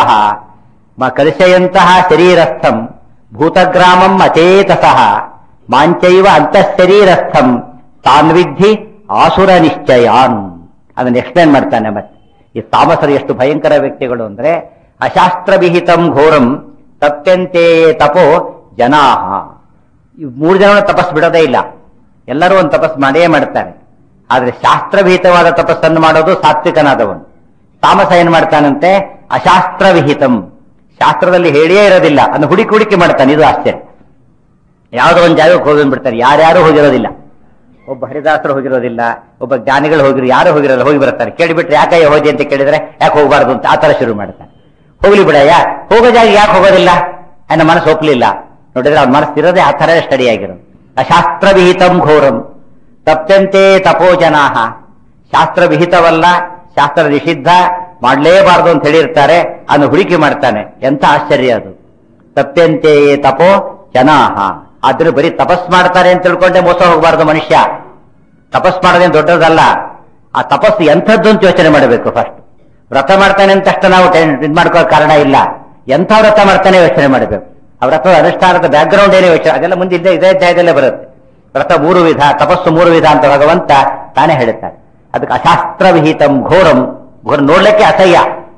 ಮ ಕಲಿಸೆಯಂತಹ ಶರೀರಸ್ಥಂ ಭೂತಗ್ರಾಮಂ ಅಚೇತಸಃ ಮಾಂಚೈವ ಅಂತಃಶರೀರಸ್ಥಂ ತಾನ್ವಿದ್ಧಿ ಆಸುರ ನಿಶ್ಚಯಾನ್ ಅದನ್ನ ಎಕ್ಸ್ಪ್ಲೇನ್ ಮಾಡ್ತಾನೆ ಮತ್ತೆ ಈ ತಾಮಸರು ಎಷ್ಟು ಭಯಂಕರ ವ್ಯಕ್ತಿಗಳು ಅಂದ್ರೆ ಅಶಾಸ್ತ್ರ ವಿಹಿತಂ ಘೋರಂ ತಪ್ಯಂತೆ ತಪೋ ಜನಾಹ ಈ ಮೂರು ಜನ ತಪಸ್ ಬಿಡೋದೇ ಇಲ್ಲ ಎಲ್ಲರೂ ಒಂದು ತಪಸ್ ಮಾಡೇ ಮಾಡ್ತಾರೆ ಆದ್ರೆ ಶಾಸ್ತ್ರವಿಹಿತವಾದ ತಪಸ್ಸನ್ನು ಮಾಡೋದು ಸಾತ್ವಿಕನಾದವನು ತಾಮಸ ಏನ್ ಮಾಡ್ತಾನಂತೆ ಅಶಾಸ್ತ್ರ ವಿಹಿತಂ ಶಾಸ್ತ್ರದಲ್ಲಿ ಹೇಳಿಯೇ ಇರೋದಿಲ್ಲ ಅದನ್ನು ಹುಡುಕಿ ಹುಡುಕಿ ಮಾಡ್ತಾನೆ ಇದು ಆಶ್ಚರ್ಯ ಯಾವುದೋ ಒಂದು ಜಾಗಕ್ಕೆ ಹೋಗಿ ಬಿಡ್ತಾರೆ ಯಾರ್ಯಾರು ಹೋಗಿರೋದಿಲ್ಲ ಒಬ್ಬ ಹರಿದಾಸರು ಹೋಗಿರೋದಿಲ್ಲ ಒಬ್ಬ ಜ್ಞಾನಿಗಳು ಹೋಗಿರೋ ಯಾರು ಹೋಗಿರಲ್ಲ ಹೋಗಿ ಬರ್ತಾರೆ ಕೇಳಿಬಿಟ್ರೆ ಯಾಕಯ್ಯ ಹೋದಿ ಅಂತ ಕೇಳಿದ್ರೆ ಯಾಕೆ ಹೋಗಬಾರ್ದು ಅಂತ ಆ ತರ ಶುರು ಮಾಡ್ತಾನೆ ಹೋಗ್ಲಿ ಬಿಡಯ್ಯ ಹೋಗೋ ಜಾಗ ಯಾಕೆ ಹೋಗೋದಿಲ್ಲ ನನ್ನ ಮನಸ್ಸು ಒಪ್ಲಿಲ್ಲ ನೋಡಿದ್ರೆ ಅವ್ನ ಮನಸ್ಸು ಇರೋದೇ ಆ ತರ ಸ್ಟಡಿ ಆಗಿರೋದು ಅಶಾಸ್ತ್ರ ವಿಹಿತಂ ಘೋರಂ ತಪ್ಯಂತೆ ತಪೋ ಜನಾಹ ಶಾಸ್ತ್ರ ವಿಹಿತವಲ್ಲ ಶಾಸ್ತ್ರ ನಿಷಿದ್ಧ ಮಾಡಲೇಬಾರದು ಅಂತ ಹೇಳಿರ್ತಾರೆ ಅದನ್ನು ಹುಡುಕಿ ಮಾಡ್ತಾನೆ ಎಂತ ಆಶ್ಚರ್ಯ ಅದು ತಪ್ಯಂತೆ ತಪೋ ಜನಾಹ ಆದ್ರೆ ಬರೀ ತಪಸ್ ಮಾಡ್ತಾರೆ ಅಂತ ತಿಳ್ಕೊಂಡೆ ಮೋಸ ಹೋಗಬಾರ್ದು ಮನುಷ್ಯ ತಪಸ್ ಮಾಡೋದೇನು ದೊಡ್ಡದಲ್ಲ ಆ ತಪಸ್ಸು ಎಂಥದ್ದು ಅಂತ ಯೋಚನೆ ಮಾಡಬೇಕು ಫಸ್ಟ್ ವ್ರತ ಮಾಡ್ತಾನೆ ಅಂತ ತಕ್ಷಣ ನಾವು ಇದು ಮಾಡ್ಕೋ ಕಾರಣ ಇಲ್ಲ ಎಂಥ ವ್ರತ ಮಾಡ್ತಾನೆ ಯೋಚನೆ ಮಾಡಬೇಕು ಆ ವ್ರತದ ಅನುಷ್ಠಾನದ ಬ್ಯಾಕ್ ಗ್ರೌಂಡ್ ಏನೇ ಯೋಚನೆ ಅದೆಲ್ಲ ಮುಂದೆ ಇದ್ದೇ ಇದೇ ಅಧ್ಯಾಯದಲ್ಲೇ ಬರುತ್ತೆ ವ್ರತ ಮೂರು ವಿಧ ತಪಸ್ಸು ಮೂರು ವಿಧ ಅಂತ ಭಗವಂತ ತಾನೇ ಹೇಳುತ್ತಾರೆ ಅದಕ್ಕೆ ಅಶಾಸ್ತ್ರ ವಿಹಿತಂ ಘೋರಂ ಘೋರ ನೋಡ್ಲಿಕ್ಕೆ ಅಸಹ್ಯ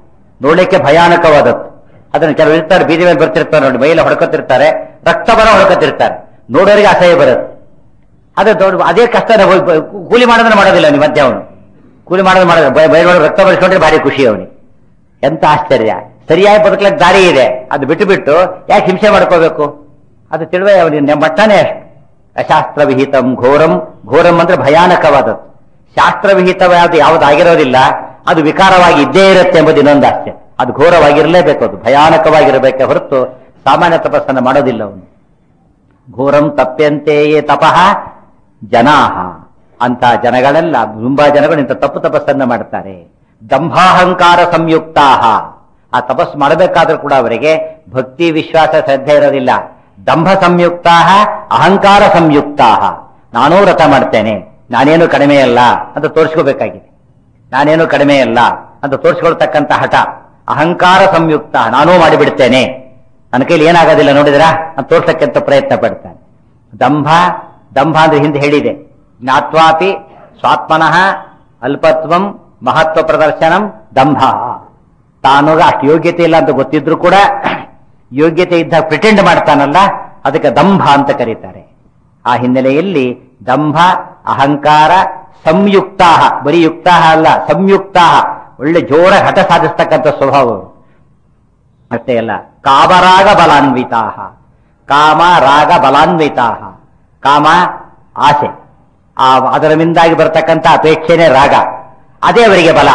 ನೋಡ್ಲಿಕ್ಕೆ ಭಯಾನಕವಾದದ್ದು ಅದನ್ನು ಕೆಲವರು ಇರ್ತಾರೆ ಬೀದಿ ಮೇಲೆ ಬರ್ತಿರ್ತಾರೆ ನೋಡಿ ಮೈಲ ಹೊಡ್ಕೊತಿರ್ತಾರೆ ರಕ್ತಬರ ಹೊಡ್ಕೊತಿರ್ತಾರೆ ನೋಡೋರಿಗೆ ಅಸಹ್ಯ ಬರುತ್ತೆ ಅದೇ ದೊಡ್ಡ ಅದೇ ಕಷ್ಟ ನಾವು ಕೂಲಿ ಮಾಡೋದನ್ನ ಮಾಡೋದಿಲ್ಲ ನೀವು ಮಧ್ಯ ಅವನು ಕೂಲಿ ಮಾಡೋದು ಮಾಡೋದು ಬಯಲು ರಕ್ತ ಬರಿಸ್ಕೊಂಡ್ರೆ ಭಾರಿ ಖುಷಿ ಅವನಿಗೆ ಎಂತ ಆಶ್ಚರ್ಯ ಸರಿಯಾಗಿ ಬದುಕಲಿಕ್ಕೆ ದಾರಿ ಇದೆ ಅದು ಬಿಟ್ಟು ಬಿಟ್ಟು ಯಾಕೆ ಹಿಂಸೆ ಮಾಡ್ಕೋಬೇಕು ಅದು ತಿಳುವೆ ಅವನಿಗೆ ಮಟ್ಟನೇ ಅಷ್ಟು ಅಶಾಸ್ತ್ರ ವಿಹಿತಂ ಘೋರಂ ಘೋರಂ ಅಂದ್ರೆ ಭಯಾನಕವಾದದ್ದು ಶಾಸ್ತ್ರವಿಹಿತವಾದ ಯಾವುದು ಆಗಿರೋದಿಲ್ಲ ಅದು ವಿಕಾರವಾಗಿ ಇದ್ದೇ ಇರುತ್ತೆ ಎಂಬುದು ಇನ್ನೊಂದು ಆಶ್ಚರ್ಯ ಅದು ಘೋರವಾಗಿರಲೇಬೇಕು ಅದು ಭಯಾನಕವಾಗಿರಬೇಕೆ ಹೊರತು ಸಾಮಾನ್ಯ ತಪಸ್ಸನ್ನು ಮಾಡೋದಿಲ್ಲ ಅವನು ಘೋರಂ ತಪ್ಪ್ಯಂತೆಯೇ ತಪಃ ಜನಾಹ ಅಂತ ಜನಗಳೆಲ್ಲ ತುಂಬಾ ಜನಗಳು ಇಂಥ ತಪ್ಪು ತಪಸ್ಸನ್ನ ಮಾಡ್ತಾರೆ ದಂಭಾಹಂಕಾರ ಸಂಯುಕ್ತಾಹ ಆ ತಪಸ್ಸು ಮಾಡಬೇಕಾದ್ರೂ ಕೂಡ ಅವರಿಗೆ ಭಕ್ತಿ ವಿಶ್ವಾಸ ಶ್ರದ್ಧೆ ಇರೋದಿಲ್ಲ ದಂಭ ಸಂಯುಕ್ತಾಹ ಅಹಂಕಾರ ಸಂಯುಕ್ತಾಹ ನಾನೂ ವ್ರತ ಮಾಡ್ತೇನೆ ನಾನೇನು ಕಡಿಮೆ ಅಲ್ಲ ಅಂತ ತೋರಿಸ್ಕೋಬೇಕಾಗಿದೆ ನಾನೇನು ಕಡಿಮೆ ಅಲ್ಲ ಅಂತ ತೋರಿಸ್ಕೊಳ್ತಕ್ಕಂಥ ಹಠ ಅಹಂಕಾರ ಸಂಯುಕ್ತ ನಾನೂ ಮಾಡಿಬಿಡ್ತೇನೆ ನನ್ನ ಕೈಲಿ ಏನಾಗೋದಿಲ್ಲ ನೋಡಿದ್ರಾ ಅಂತ ತೋರ್ಸಕ್ಕಂತ ಪ್ರಯತ್ನ ಪಡ್ತಾನೆ ದಂಭ ದಂಭ ಅಂದ್ರೆ ಹಿಂದೆ ಹೇಳಿದೆ ಜ್ಞಾತ್ವಾಪಿ ಸ್ವಾತ್ಮನಃ ಅಲ್ಪತ್ವಂ ಮಹತ್ವ ಪ್ರದರ್ಶನಂ ದಂಭ ತಾನುಗ ಅಷ್ಟು ಯೋಗ್ಯತೆ ಇಲ್ಲ ಅಂತ ಗೊತ್ತಿದ್ರು ಕೂಡ ಯೋಗ್ಯತೆ ಇದ್ದ ಪ್ರಿಟೆಂಡ್ ಮಾಡ್ತಾನಲ್ಲ ಅದಕ್ಕೆ ದಂಭ ಅಂತ ಕರೀತಾರೆ ಆ ಹಿನ್ನೆಲೆಯಲ್ಲಿ ದಂಭ ಅಹಂಕಾರ ಸಂಯುಕ್ತಾ ಬರೀ ಯುಕ್ತ ಅಲ್ಲ ಸಂಯುಕ್ತಾ ಒಳ್ಳೆ ಜೋರ ಹಠ ಸಾಧಿಸ್ತಕ್ಕಂಥ ಸ್ವಭಾವ ಅವರು. ಅಷ್ಟೇ ಅಲ್ಲ ಕಾಮರಾಗ ಬಲಾನ್ವಿತಾ ಕಾಮ ರಾಗ ಬಲಾನ್ವಿತಾ ಕಾಮ ಆಸೆ ಆ ಅದರ ಮಿಂದಾಗಿ ಬರ್ತಕ್ಕಂಥ ಅಪೇಕ್ಷೆನೇ ರಾಗ ಅದೇ ಅವರಿಗೆ ಬಲ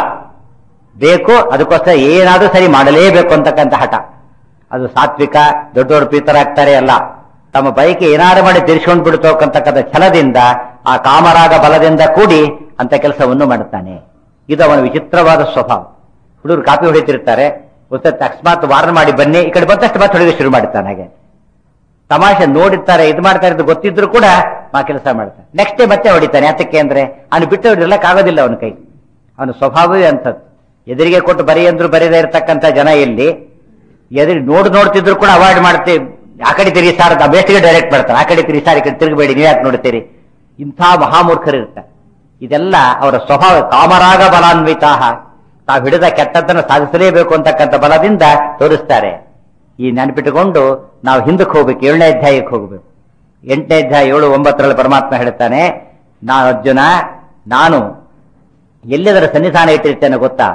ಬೇಕು ಅದಕ್ಕೋಸ್ಕರ ಏನಾದ್ರೂ ಸರಿ ಮಾಡಲೇಬೇಕು ಅಂತಕ್ಕಂಥ ಹಠ ಅದು ಸಾತ್ವಿಕ ದೊಡ್ಡ ದೊಡ್ಡ ಪ್ರೀತರಾಗ್ತಾರೆ ಅಲ್ಲ ತಮ್ಮ ಬೈಕ್ ಏನಾರು ಮಾಡಿ ತಿರ್ಸ್ಕೊಂಡು ಬಿಡ್ತಕ್ಕಂತಕ್ಕಂಥ ಛಲದಿಂದ ಆ ಕಾಮರಾಗ ಬಲದಿಂದ ಕೂಡಿ ಅಂತ ಕೆಲಸವನ್ನು ಮಾಡುತ್ತಾನೆ ಇದು ಅವನ ವಿಚಿತ್ರವಾದ ಸ್ವಭಾವ ಹುಡುಗರು ಕಾಪಿ ಹೊಡಿತಿರ್ತಾರೆ ಗೊತ್ತ ಅಕಸ್ಮಾತ್ ವಾರ್ನ್ ಮಾಡಿ ಬನ್ನಿ ಈ ಕಡೆ ಬಂದಷ್ಟು ಮತ್ತೆ ಹೊಡಿಗೆ ಶುರು ಮಾಡ್ತಾನೆ ಹಾಗೆ ತಮಾಷೆ ನೋಡಿರ್ತಾರೆ ಇದು ಮಾಡ್ತಾ ಇರೋದು ಗೊತ್ತಿದ್ರು ಕೂಡ ಆ ಕೆಲಸ ಮಾಡ್ತಾನೆ ನೆಕ್ಸ್ಟ್ ಡೇ ಮತ್ತೆ ಹೊಡಿತಾನೆ ಯಾತಕ್ಕೆ ಅಂದ್ರೆ ಅವನು ಬಿಟ್ಟು ಇರ್ಲಕ್ಕಾಗೋದಿಲ್ಲ ಅವನ ಕೈ ಅವನ ಸ್ವಭಾವವೇ ಅಂಥದ್ದು ಎದುರಿಗೆ ಕೊಟ್ಟು ಬರಿ ಅಂದ್ರು ಬರೀದೇ ಇರತಕ್ಕಂಥ ಜನ ಎಲ್ಲಿ ಎದುರು ನೋಡ್ ನೋಡ್ತಿದ್ರು ಕೂಡ ಅವಾಯ್ಡ್ ಮಾಡ್ತೀವಿ ಆ ಕಡೆ ತಿರುಗಿ ಸಾರ್ ಬೇಸ್ಟಿಗೆ ಡೈರೆಕ್ಟ್ ಮಾಡ್ತಾರೆ ಆ ಕಡೆ ತಿರುಗಿ ಸಾರ್ ಈ ಕಡೆ ತಿರುಗಬೇಡಿ ನೀವು ಯಾಕೆ ನೋಡ್ತೀರಿ ಇಂಥ ಮಹಾಮೂರ್ಖರು ಇರ್ತಾರೆ ಇದೆಲ್ಲ ಅವರ ಸ್ವಭಾವ ಕಾಮರಾಗ ಬಲಾನ್ವಿತಾ ತಾವು ಹಿಡಿದ ಕೆಟ್ಟದ್ದನ್ನು ಸಾಧಿಸಲೇಬೇಕು ಅಂತಕ್ಕಂಥ ಬಲದಿಂದ ತೋರಿಸ್ತಾರೆ ಈ ನೆನಪಿಟ್ಟುಕೊಂಡು ನಾವು ಹಿಂದಕ್ಕೆ ಹೋಗ್ಬೇಕು ಏಳನೇ ಅಧ್ಯಾಯಕ್ಕೆ ಹೋಗ್ಬೇಕು ಎಂಟನೇ ಅಧ್ಯಾಯ ಏಳು ಒಂಬತ್ತರಲ್ಲಿ ಪರಮಾತ್ಮ ಹೇಳ್ತಾನೆ ನಾ ಅರ್ಜುನ ನಾನು ಎಲ್ಲದರ ಸನ್ನಿಧಾನ ಇಟ್ಟಿರ್ತೇನೆ ಗೊತ್ತಾ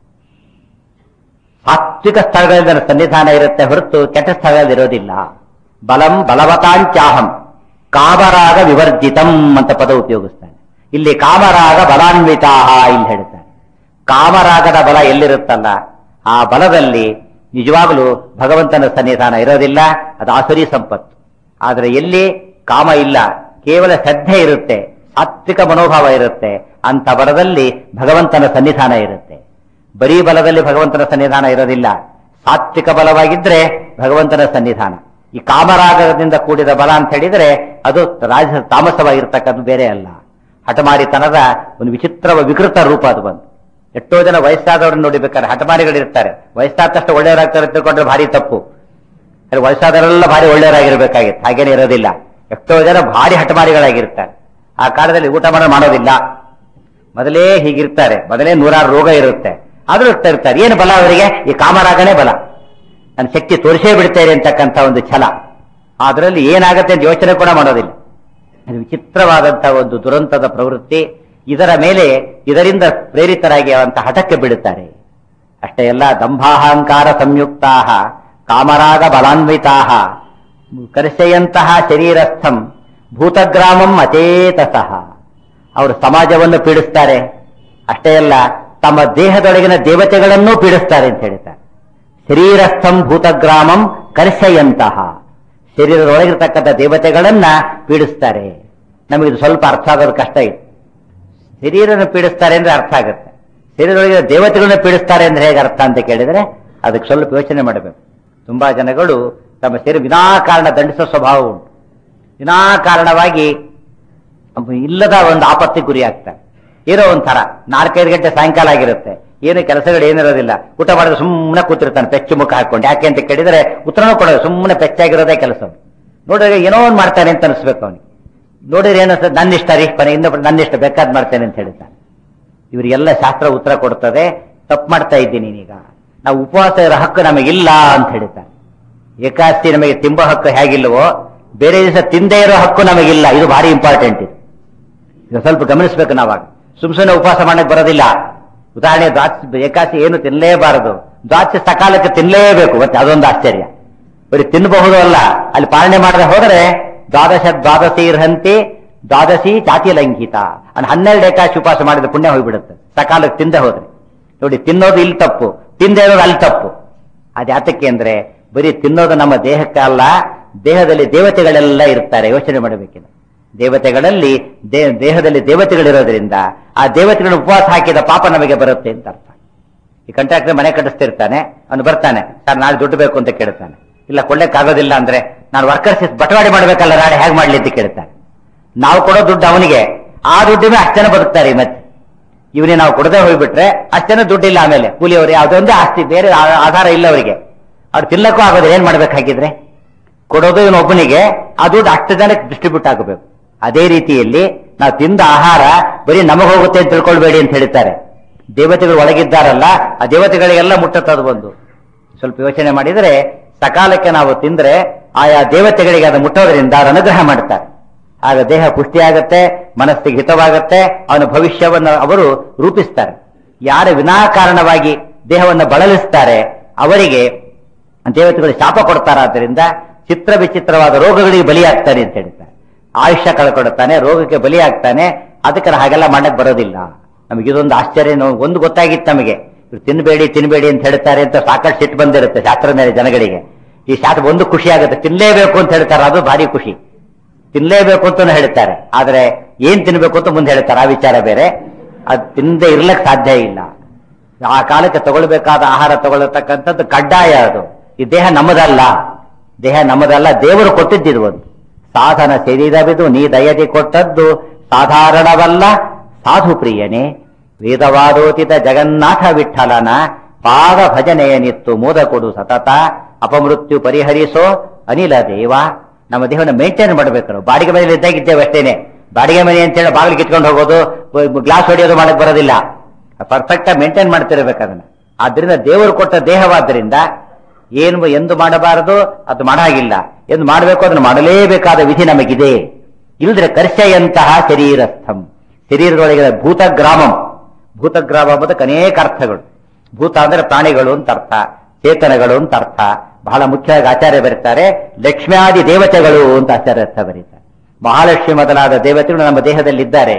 ಸಾತ್ವಿಕ ಸ್ಥಳಗಳಲ್ಲಿ ನನ್ನ ಸನ್ನಿಧಾನ ಇರುತ್ತೆ ಹೊರತು ಕೆಟ್ಟ ಸ್ಥಳಗಳಲ್ಲಿ ಇರೋದಿಲ್ಲ ಬಲಂ ಬಲವತಾಂಚಾಹಂ ಕಾಮರಾಗ ವಿವರ್ಜಿತಂ ಅಂತ ಪದ ಉಪಯೋಗಿಸ್ತಾನೆ ಇಲ್ಲಿ ಕಾಮರಾಗ ಬಲಾನ್ವಿತಾಹ ಇಲ್ಲಿ ಹೇಳ್ತಾನೆ ಕಾಮರಾಗದ ಬಲ ಎಲ್ಲಿರುತ್ತಲ್ಲ ಆ ಬಲದಲ್ಲಿ ನಿಜವಾಗಲೂ ಭಗವಂತನ ಸನ್ನಿಧಾನ ಇರೋದಿಲ್ಲ ಅದು ಆಸುರಿ ಸಂಪತ್ತು ಆದರೆ ಎಲ್ಲಿ ಕಾಮ ಇಲ್ಲ ಕೇವಲ ಶ್ರದ್ಧೆ ಇರುತ್ತೆ ಸಾತ್ವಿಕ ಮನೋಭಾವ ಇರುತ್ತೆ ಅಂತ ಬಲದಲ್ಲಿ ಭಗವಂತನ ಸನ್ನಿಧಾನ ಇರುತ್ತೆ ಬರೀ ಬಲದಲ್ಲಿ ಭಗವಂತನ ಸನ್ನಿಧಾನ ಇರೋದಿಲ್ಲ ಸಾತ್ವಿಕ ಬಲವಾಗಿದ್ರೆ ಭಗವಂತನ ಸನ್ನಿಧಾನ ಈ ಕಾಮರಾಗದಿಂದ ಕೂಡಿದ ಬಲ ಅಂತ ಹೇಳಿದ್ರೆ ಅದು ರಾಜ ತಾಮಸವಾಗಿರ್ತಕ್ಕದ್ದು ಬೇರೆ ಅಲ್ಲ ಹಠಮಾರಿತನದ ಒಂದು ವಿಚಿತ್ರ ವಿಕೃತ ರೂಪ ಅದು ಬಂದು ಎಷ್ಟೋ ಜನ ವಯಸ್ಸಾದವ್ರನ್ನ ನೋಡಿಬೇಕಾದ್ರೆ ಹಠಮಾರಿಗಳಿರ್ತಾರೆ ವಯಸ್ಸಾದ ತಕ್ಷಣ ಒಳ್ಳೆಯವರಾಗ್ತಾರೆ ಅಂತ ತಿಳ್ಕೊಂಡ್ರೆ ಭಾರಿ ತಪ್ಪು ಅಲ್ಲಿ ವಯಸ್ಸಾದವರೆಲ್ಲ ಭಾರಿ ಒಳ್ಳೆಯವರಾಗಿರ್ಬೇಕಾಗಿತ್ತು ಹಾಗೇನೆ ಇರೋದಿಲ್ಲ ಎಷ್ಟೋ ಜನ ಭಾರಿ ಹಠಮಾರಿಗಳಾಗಿರ್ತಾರೆ ಆ ಕಾಲದಲ್ಲಿ ಊಟ ಮಾಡೋ ಮಾಡೋದಿಲ್ಲ ಮೊದಲೇ ಹೀಗಿರ್ತಾರೆ ಮೊದಲೇ ನೂರಾರು ರೋಗ ಇರುತ್ತೆ ಆದ್ರೂ ಇರ್ತಾ ಇರ್ತಾರೆ ಏನು ಬಲ ಅವರಿಗೆ ಈ ಕಾಮರಾಗನೇ ಬಲ ನನ್ನ ಶಕ್ತಿ ತೋರಿಸೇ ಬಿಡ್ತೇನೆ ಅಂತಕ್ಕಂಥ ಒಂದು ಛಲ ಅದರಲ್ಲಿ ಏನಾಗತ್ತೆ ಅಂತ ಯೋಚನೆ ಕೂಡ ಮಾಡೋದಿಲ್ಲ ಇದು ವಿಚಿತ್ರವಾದಂತಹ ಒಂದು ದುರಂತದ ಪ್ರವೃತ್ತಿ ಇದರ ಮೇಲೆ ಇದರಿಂದ ಪ್ರೇರಿತರಾಗಿ ಅವಂತ ಹಠಕ್ಕೆ ಬಿಡುತ್ತಾರೆ ಅಷ್ಟೇ ಎಲ್ಲ ದಂಭಾಹಂಕಾರ ಸಂಯುಕ್ತಾ ಕಾಮರಾಗ ಬಲಾನ್ವಿತಾ ಕರ್ಷೆಯಂತಹ ಶರೀರಸ್ಥಂ ಭೂತಗ್ರಾಮಂ ಅಚೇತಸಃ ಅವರು ಸಮಾಜವನ್ನು ಪೀಡಿಸ್ತಾರೆ ಅಷ್ಟೇ ಅಲ್ಲ ತಮ್ಮ ದೇಹದೊಳಗಿನ ದೇವತೆಗಳನ್ನೂ ಪೀಡಿಸ್ತಾರೆ ಅಂತ ಹೇಳ್ತಾರೆ ಶರೀರಸ್ಥಂ ಭೂತಗ್ರಾಮಂ ಕರ್ಷೆಯಂತಹ ಶರೀರದೊಳಗಿರ್ತಕ್ಕಂಥ ದೇವತೆಗಳನ್ನ ಪೀಡಿಸ್ತಾರೆ ನಮಗಿದು ಸ್ವಲ್ಪ ಅರ್ಥ ಆಗೋದು ಕಷ್ಟ ಇದೆ ಶರೀರನ ಪೀಡಿಸ್ತಾರೆ ಅಂದ್ರೆ ಅರ್ಥ ಆಗುತ್ತೆ ಶರೀರದೊಳಗಿನ ದೇವತೆಗಳನ್ನ ಪೀಡಿಸ್ತಾರೆ ಅಂದ್ರೆ ಹೇಗೆ ಅರ್ಥ ಅಂತ ಕೇಳಿದ್ರೆ ಅದಕ್ಕೆ ಸ್ವಲ್ಪ ಯೋಚನೆ ಮಾಡಬೇಕು ತುಂಬಾ ಜನಗಳು ತಮ್ಮ ಶರೀರ ವಿನಾಕಾರಣ ದಂಡಿಸೋ ಸ್ವಭಾವ ಉಂಟು ವಿನಾಕಾರಣವಾಗಿ ಇಲ್ಲದ ಒಂದು ಆಪತ್ತಿಗೆ ಗುರಿ ಆಗ್ತಾರೆ ಏನೋ ಒಂಥರ ನಾಲ್ಕೈದು ಗಂಟೆ ಸಾಯಂಕಾಲ ಆಗಿರುತ್ತೆ ಏನು ಕೆಲಸಗಳು ಏನಿರೋದಿಲ್ಲ ಊಟ ಮಾಡಿದ್ರೆ ಸುಮ್ಮನೆ ಕೂತಿರ್ತಾನೆ ಪೆಚ್ಚು ಮುಖ ಹಾಕೊಂಡು ಯಾಕೆ ಅಂತ ಕೇಳಿದ್ರೆ ಉತ್ತರನೂ ಕೊಡೋದು ಸುಮ್ಮನೆ ಪೆಚ್ಚಾಗಿರೋದೇ ಕೆಲಸ ನೋಡಿದ್ರೆ ಏನೋ ಒಂದು ಮಾಡ್ತಾನೆ ಅಂತ ಅನಿಸ್ಬೇಕು ಅವನಿಗೆ ನೋಡಿದ್ರೆ ಏನು ನನ್ನ ಇಷ್ಟ ರೀ ಕೊನೆ ಇನ್ನೊಬ್ಬರು ನನ್ನ ಇಷ್ಟ ಬೇಕಾದ್ ಮಾಡ್ತೇನೆ ಅಂತ ಹೇಳ್ತಾನೆ ಇವರಿಗೆಲ್ಲ ಶಾಸ್ತ್ರ ಉತ್ತರ ಕೊಡ್ತದೆ ತಪ್ಪು ಮಾಡ್ತಾ ಇದ್ದೀನಿ ನೀನೀಗ ನಾವು ಉಪವಾಸ ಇರೋ ಹಕ್ಕು ನಮಗಿಲ್ಲ ಅಂತ ಹೇಳ್ತಾರೆ ಏಕಾಸ್ತಿ ನಮಗೆ ತಿಂಬ ಹಕ್ಕು ಹೇಗಿಲ್ವೋ ಬೇರೆ ದಿವಸ ತಿಂದೇ ಇರೋ ಹಕ್ಕು ನಮಗಿಲ್ಲ ಇದು ಭಾರಿ ಇಂಪಾರ್ಟೆಂಟ್ ಇದು ಇದು ಸ್ವಲ್ಪ ಗಮನಿಸಬೇಕು ನಾವಾಗ ಸುಮ್ ಸುಮ್ಮನೆ ಉಪವಾಸ ಮಾಡಕ್ ಬರೋದಿಲ್ಲ ಉದಾಹರಣೆ ದ್ವಾಚ ಏಕಾಸಿ ಏನು ತಿನ್ನಲೇಬಾರದು ದ್ವಾಚ ಸಕಾಲಕ್ಕೆ ತಿನ್ನಲೇಬೇಕು ಮತ್ತೆ ಅದೊಂದು ಆಶ್ಚರ್ಯ ಬರೀ ತಿನ್ನಬಹುದು ಅಲ್ಲ ಅಲ್ಲಿ ಪಾಲನೆ ಮಾಡದೆ ಹೋದರೆ ದ್ವಾದಶ ದ್ವಾದಶಿ ಇರ್ಹಂತಿ ದ್ವಾದಶಿ ಜಾತಿ ಲಂಘಿತ ಅಲ್ಲಿ ಹನ್ನೆರಡು ಏಕಾಶಿ ಉಪವಾಸ ಮಾಡಿದ್ರೆ ಪುಣ್ಯ ಹೋಗ್ಬಿಡುತ್ತೆ ಸಕಾಲಕ್ಕೆ ತಿಂದೆ ಹೋದ್ರೆ ನೋಡಿ ತಿನ್ನೋದು ಇಲ್ಲಿ ತಪ್ಪು ತಿಂದೆ ಇರೋದು ಅಲ್ಲಿ ತಪ್ಪು ಅದ್ಯಾತಕ್ಕೆ ಅಂದ್ರೆ ಬರೀ ತಿನ್ನೋದು ನಮ್ಮ ದೇಹಕ್ಕೆ ಅಲ್ಲ ದೇಹದಲ್ಲಿ ದೇವತೆಗಳೆಲ್ಲ ಇರ್ತಾರೆ ಯೋಚನೆ ಮಾಡಬೇಕಿಲ್ಲ ದೇವತೆಗಳಲ್ಲಿ ದೇ- ದೇಹದಲ್ಲಿ ದೇವತೆಗಳಿರೋದ್ರಿಂದ ಆ ದೇವತೆಗಳ ಉಪವಾಸ ಹಾಕಿದ ಪಾಪ ನಮಗೆ ಬರುತ್ತೆ ಅಂತ ಅರ್ಥ ಈ ಕಾಂಟ್ರಾಕ್ಟರ್ ಮನೆ ಕಟ್ಟಿಸ್ತಿರ್ತಾನೆ ಅವನು ಬರ್ತಾನೆ ಸರ್ ನಾಳೆ ದುಡ್ಡು ಬೇಕು ಅಂತ ಕೇಳ್ತಾನೆ ಇಲ್ಲ ಕೊಡ್ಲಿಕ್ಕಾಗೋದಿಲ್ಲ ಅಂದ್ರೆ ನಾನು ವರ್ಕರ್ಸ್ ಬಟವಾಡೆ ಮಾಡ್ಬೇಕಲ್ಲ ನಾಳೆ ಹೇಗೆ ಮಾಡ್ಲಿ ಅಂತ ಕೇಳ್ತಾನೆ ನಾವು ಕೊಡೋ ದುಡ್ಡು ಅವನಿಗೆ ಆ ದುಡ್ಡಿನ ಅಷ್ಟೇನೆ ಬದುಕ್ತಾರೆ ಈ ಮತ್ತೆ ಇವನಿಗೆ ನಾವು ಕೊಡದೆ ಹೋಗ್ಬಿಟ್ರೆ ಅಷ್ಟೇನೆ ದುಡ್ಡಿಲ್ಲ ಆಮೇಲೆ ಕೂಲಿಯವರು ಯಾವುದೊಂದೇ ಆಸ್ತಿ ಬೇರೆ ಆ- ಆಧಾರ ಇಲ್ಲ ಅವರಿಗೆ ಅವ್ರು ತಿನ್ನಕ್ಕೂ ಆಗೋದು ಏನ್ ಮಾಡ್ಬೇಕಾಗಿದ್ರೆ ಕೊಡೋದು ಇವನೊಬ್ಬನಿಗೆ ಆ ದುಡ್ಡು ಅಷ್ಟು ಜನಕ್ಕೆ ಡಿಸ್ಟ್ರಿಬ್ಯೂಟ್ ಆಗಬೇಕು ಅದೇ ರೀತಿಯಲ್ಲಿ ನಾವು ತಿಂದ ಆಹಾರ ಬರೀ ನಮಗೆ ಹೋಗುತ್ತೆ ಅಂತ ತಿಳ್ಕೊಳ್ಬೇಡಿ ಅಂತ ಹೇಳ್ತಾರೆ ದೇವತೆಗಳು ಒಳಗಿದ್ದಾರಲ್ಲ ಆ ದೇವತೆಗಳಿಗೆಲ್ಲ ಮುಟ್ಟತ್ತದು ಬಂದು ಸ್ವಲ್ಪ ಯೋಚನೆ ಮಾಡಿದರೆ ಸಕಾಲಕ್ಕೆ ನಾವು ತಿಂದ್ರೆ ಆಯಾ ದೇವತೆಗಳಿಗೆ ಅದು ಮುಟ್ಟೋದ್ರಿಂದ ಅವ್ರು ಅನುಗ್ರಹ ಮಾಡ್ತಾರೆ ಆಗ ದೇಹ ಪುಷ್ಟಿಯಾಗತ್ತೆ ಮನಸ್ಸಿಗೆ ಹಿತವಾಗತ್ತೆ ಅವನ ಭವಿಷ್ಯವನ್ನು ಅವರು ರೂಪಿಸ್ತಾರೆ ಯಾರ ವಿನಾಕಾರಣವಾಗಿ ದೇಹವನ್ನು ಬಳಲಿಸ್ತಾರೆ ಅವರಿಗೆ ದೇವತೆಗಳು ಶಾಪ ಕೊಡ್ತಾರಾದ್ದರಿಂದ ಚಿತ್ರ ವಿಚಿತ್ರವಾದ ರೋಗಗಳಿಗೆ ಬಲಿಯಾಗ್ತಾನೆ ಅಂತ ಹೇಳ್ತಾರೆ ಆಯುಷ್ಯ ಕಳ್ಕೊಡುತ್ತಾನೆ ರೋಗಕ್ಕೆ ಬಲಿಯಾಗ್ತಾನೆ ಅದಕ್ಕೆ ಹಾಗೆಲ್ಲ ಮಾಡಕ್ ಬರೋದಿಲ್ಲ ನಮಗೆ ಇದೊಂದು ಆಶ್ಚರ್ಯ ನೋ- ಒಂದು ಗೊತ್ತಾಗಿತ್ತು ನಮಗೆ ಇವ್ರು ತಿನ್ಬೇಡಿ ತಿನ್ಬೇಡಿ ಅಂತ ಹೇಳ್ತಾರೆ ಅಂತ ಸಾಕಷ್ಟು ಸಿಟ್ಟು ಬಂದಿರುತ್ತೆ ಶಾಸ್ತ್ರ ಮೇಲೆ ಜನಗಳಿಗೆ ಈ ಶಾಸ್ತ್ರ ಒಂದು ಖುಷಿ ಆಗುತ್ತೆ ತಿನ್ಲೇಬೇಕು ಅಂತ ಹೇಳ್ತಾರೆ ಅದು ಭಾರಿ ಖುಷಿ ತಿನ್ಲೇಬೇಕು ಅಂತಾನು ಹೇಳ್ತಾರೆ ಆದ್ರೆ ಏನ್ ತಿನ್ಬೇಕು ಅಂತ ಮುಂದೆ ಹೇಳ್ತಾರೆ ಆ ವಿಚಾರ ಬೇರೆ ಅದು ತಿಂದೆ ಇರ್ಲಕ್ ಸಾಧ್ಯ ಇಲ್ಲ ಆ ಕಾಲಕ್ಕೆ ತಗೊಳ್ಬೇಕಾದ ಆಹಾರ ತಗೊಳ್ಳತಕ್ಕಂಥದ್ದು ಕಡ್ಡಾಯ ಅದು ಈ ದೇಹ ನಮ್ಮದಲ್ಲ ದೇಹ ನಮ್ಮದಲ್ಲ ದೇವರು ಕೊಟ್ಟಿದ್ದಿದು ಒಂದು ಸಾಧನ ಶರೀರವಿದು ನೀ ದಯದಿ ಕೊಟ್ಟದ್ದು ಸಾಧಾರಣವಲ್ಲ ಸಾಧು ಪ್ರಿಯನೇ ವೇದವಾದೋತಿತ ಜಗನ್ನಾಥ ವಿಠಲನ ಪಾದ ಭಜನೆಯ ನಿತ್ತು ಮೋದ ಕೊಡು ಸತತ ಅಪಮೃತ್ಯು ಪರಿಹರಿಸೋ ಅನಿಲ ದೇವ ನಮ್ಮ ದೇಹವನ್ನು ಮೇಂಟೈನ್ ಮಾಡಬೇಕು ನಾವು ಬಾಡಿಗೆ ಮನೆಯಲ್ಲಿ ಇದ್ದಾಗಿದ್ದೇವೆ ಅಷ್ಟೇನೆ ಬಾಡಿಗೆ ಮನೆ ಅಂತೇಳಿ ಬಾಗಿಲು ಕಿತ್ಕೊಂಡು ಹೋಗೋದು ಗ್ಲಾಸ್ ಹೊಡೆಯೋದು ಮಾಡಕ್ ಬರೋದಿಲ್ಲ ಪರ್ಫೆಕ್ಟ್ ಆಗಿ ಮೇಂಟೈನ್ ಮಾಡ್ತಿರ್ಬೇಕು ಅದನ್ನ ಆದ್ರಿಂದ ದೇವರು ಕೊಟ್ಟ ದೇಹವಾದ್ದರಿಂದ ಏನು ಎಂದು ಮಾಡಬಾರದು ಅದು ಮಾಡಾಗಿಲ್ಲ ಎಂದು ಮಾಡಬೇಕು ಅದನ್ನು ಮಾಡಲೇಬೇಕಾದ ವಿಧಿ ನಮಗಿದೆ ಇಲ್ದ್ರೆ ಕರ್ಷೆಯಂತಹ ಶರೀರಸ್ಥಂ ಶರೀರದೊಳಗಿನ ಭೂತಗ್ರಾಮಂ ಭೂತಗ್ರಾಮ ಎಂಬುದಕ್ಕೆ ಅನೇಕ ಅರ್ಥಗಳು ಭೂತ ಅಂದ್ರೆ ಪ್ರಾಣಿಗಳು ಅಂತ ಅರ್ಥ ಚೇತನಗಳು ಅಂತ ಅರ್ಥ ಬಹಳ ಮುಖ್ಯವಾಗಿ ಆಚಾರ್ಯ ಬರೀತಾರೆ ಲಕ್ಷ್ಮ್ಯಾದಿ ದೇವತೆಗಳು ಅಂತ ಆಚಾರ್ಯ ಅರ್ಥ ಬರೀತಾರೆ ಮಹಾಲಕ್ಷ್ಮಿ ಮೊದಲಾದ ದೇವತೆಗಳು ನಮ್ಮ ದೇಹದಲ್ಲಿದ್ದಾರೆ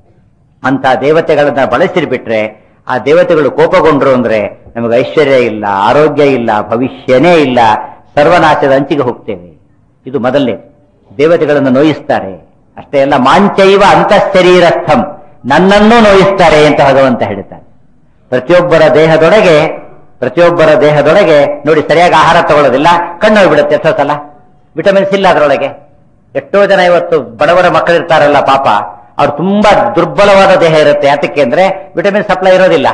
ಅಂತ ದೇವತೆಗಳನ್ನ ಬಳಸಿರ್ಬಿಟ್ರೆ ಆ ದೇವತೆಗಳು ಕೋಪಗೊಂಡ್ರು ಅಂದ್ರೆ ನಮಗೆ ಐಶ್ವರ್ಯ ಇಲ್ಲ ಆರೋಗ್ಯ ಇಲ್ಲ ಭವಿಷ್ಯನೇ ಇಲ್ಲ ಸರ್ವನಾಶದ ಅಂಚಿಗೆ ಹೋಗ್ತೇವೆ ಇದು ಮೊದಲನೇ ದೇವತೆಗಳನ್ನು ನೋಯಿಸ್ತಾರೆ ಅಷ್ಟೇ ಅಲ್ಲ ಮಾಂಚೈವ ಅಂತಃಶರೀರಸ್ಥಂ ನನ್ನನ್ನೂ ನೋಯಿಸ್ತಾರೆ ಅಂತ ಭಗವಂತ ಹೇಳ್ತಾನೆ ಪ್ರತಿಯೊಬ್ಬರ ದೇಹದೊಳಗೆ ಪ್ರತಿಯೊಬ್ಬರ ದೇಹದೊಳಗೆ ನೋಡಿ ಸರಿಯಾಗಿ ಆಹಾರ ತಗೊಳ್ಳೋದಿಲ್ಲ ಕಣ್ಣು ಹೋಗ್ಬಿಡುತ್ತೆ ಎಷ್ಟೋ ಸಲ ವಿಟಮಿನ್ಸ್ ಇಲ್ಲ ಅದರೊಳಗೆ ಎಷ್ಟೋ ಜನ ಇವತ್ತು ಬಡವರ ಮಕ್ಕಳಿರ್ತಾರಲ್ಲ ಪಾಪ ಅವ್ರು ತುಂಬಾ ದುರ್ಬಲವಾದ ದೇಹ ಇರುತ್ತೆ ಯಾತಕ್ಕೆ ಅಂದ್ರೆ ವಿಟಮಿನ್ ಸಪ್ಲೈ ಇರೋದಿಲ್ಲ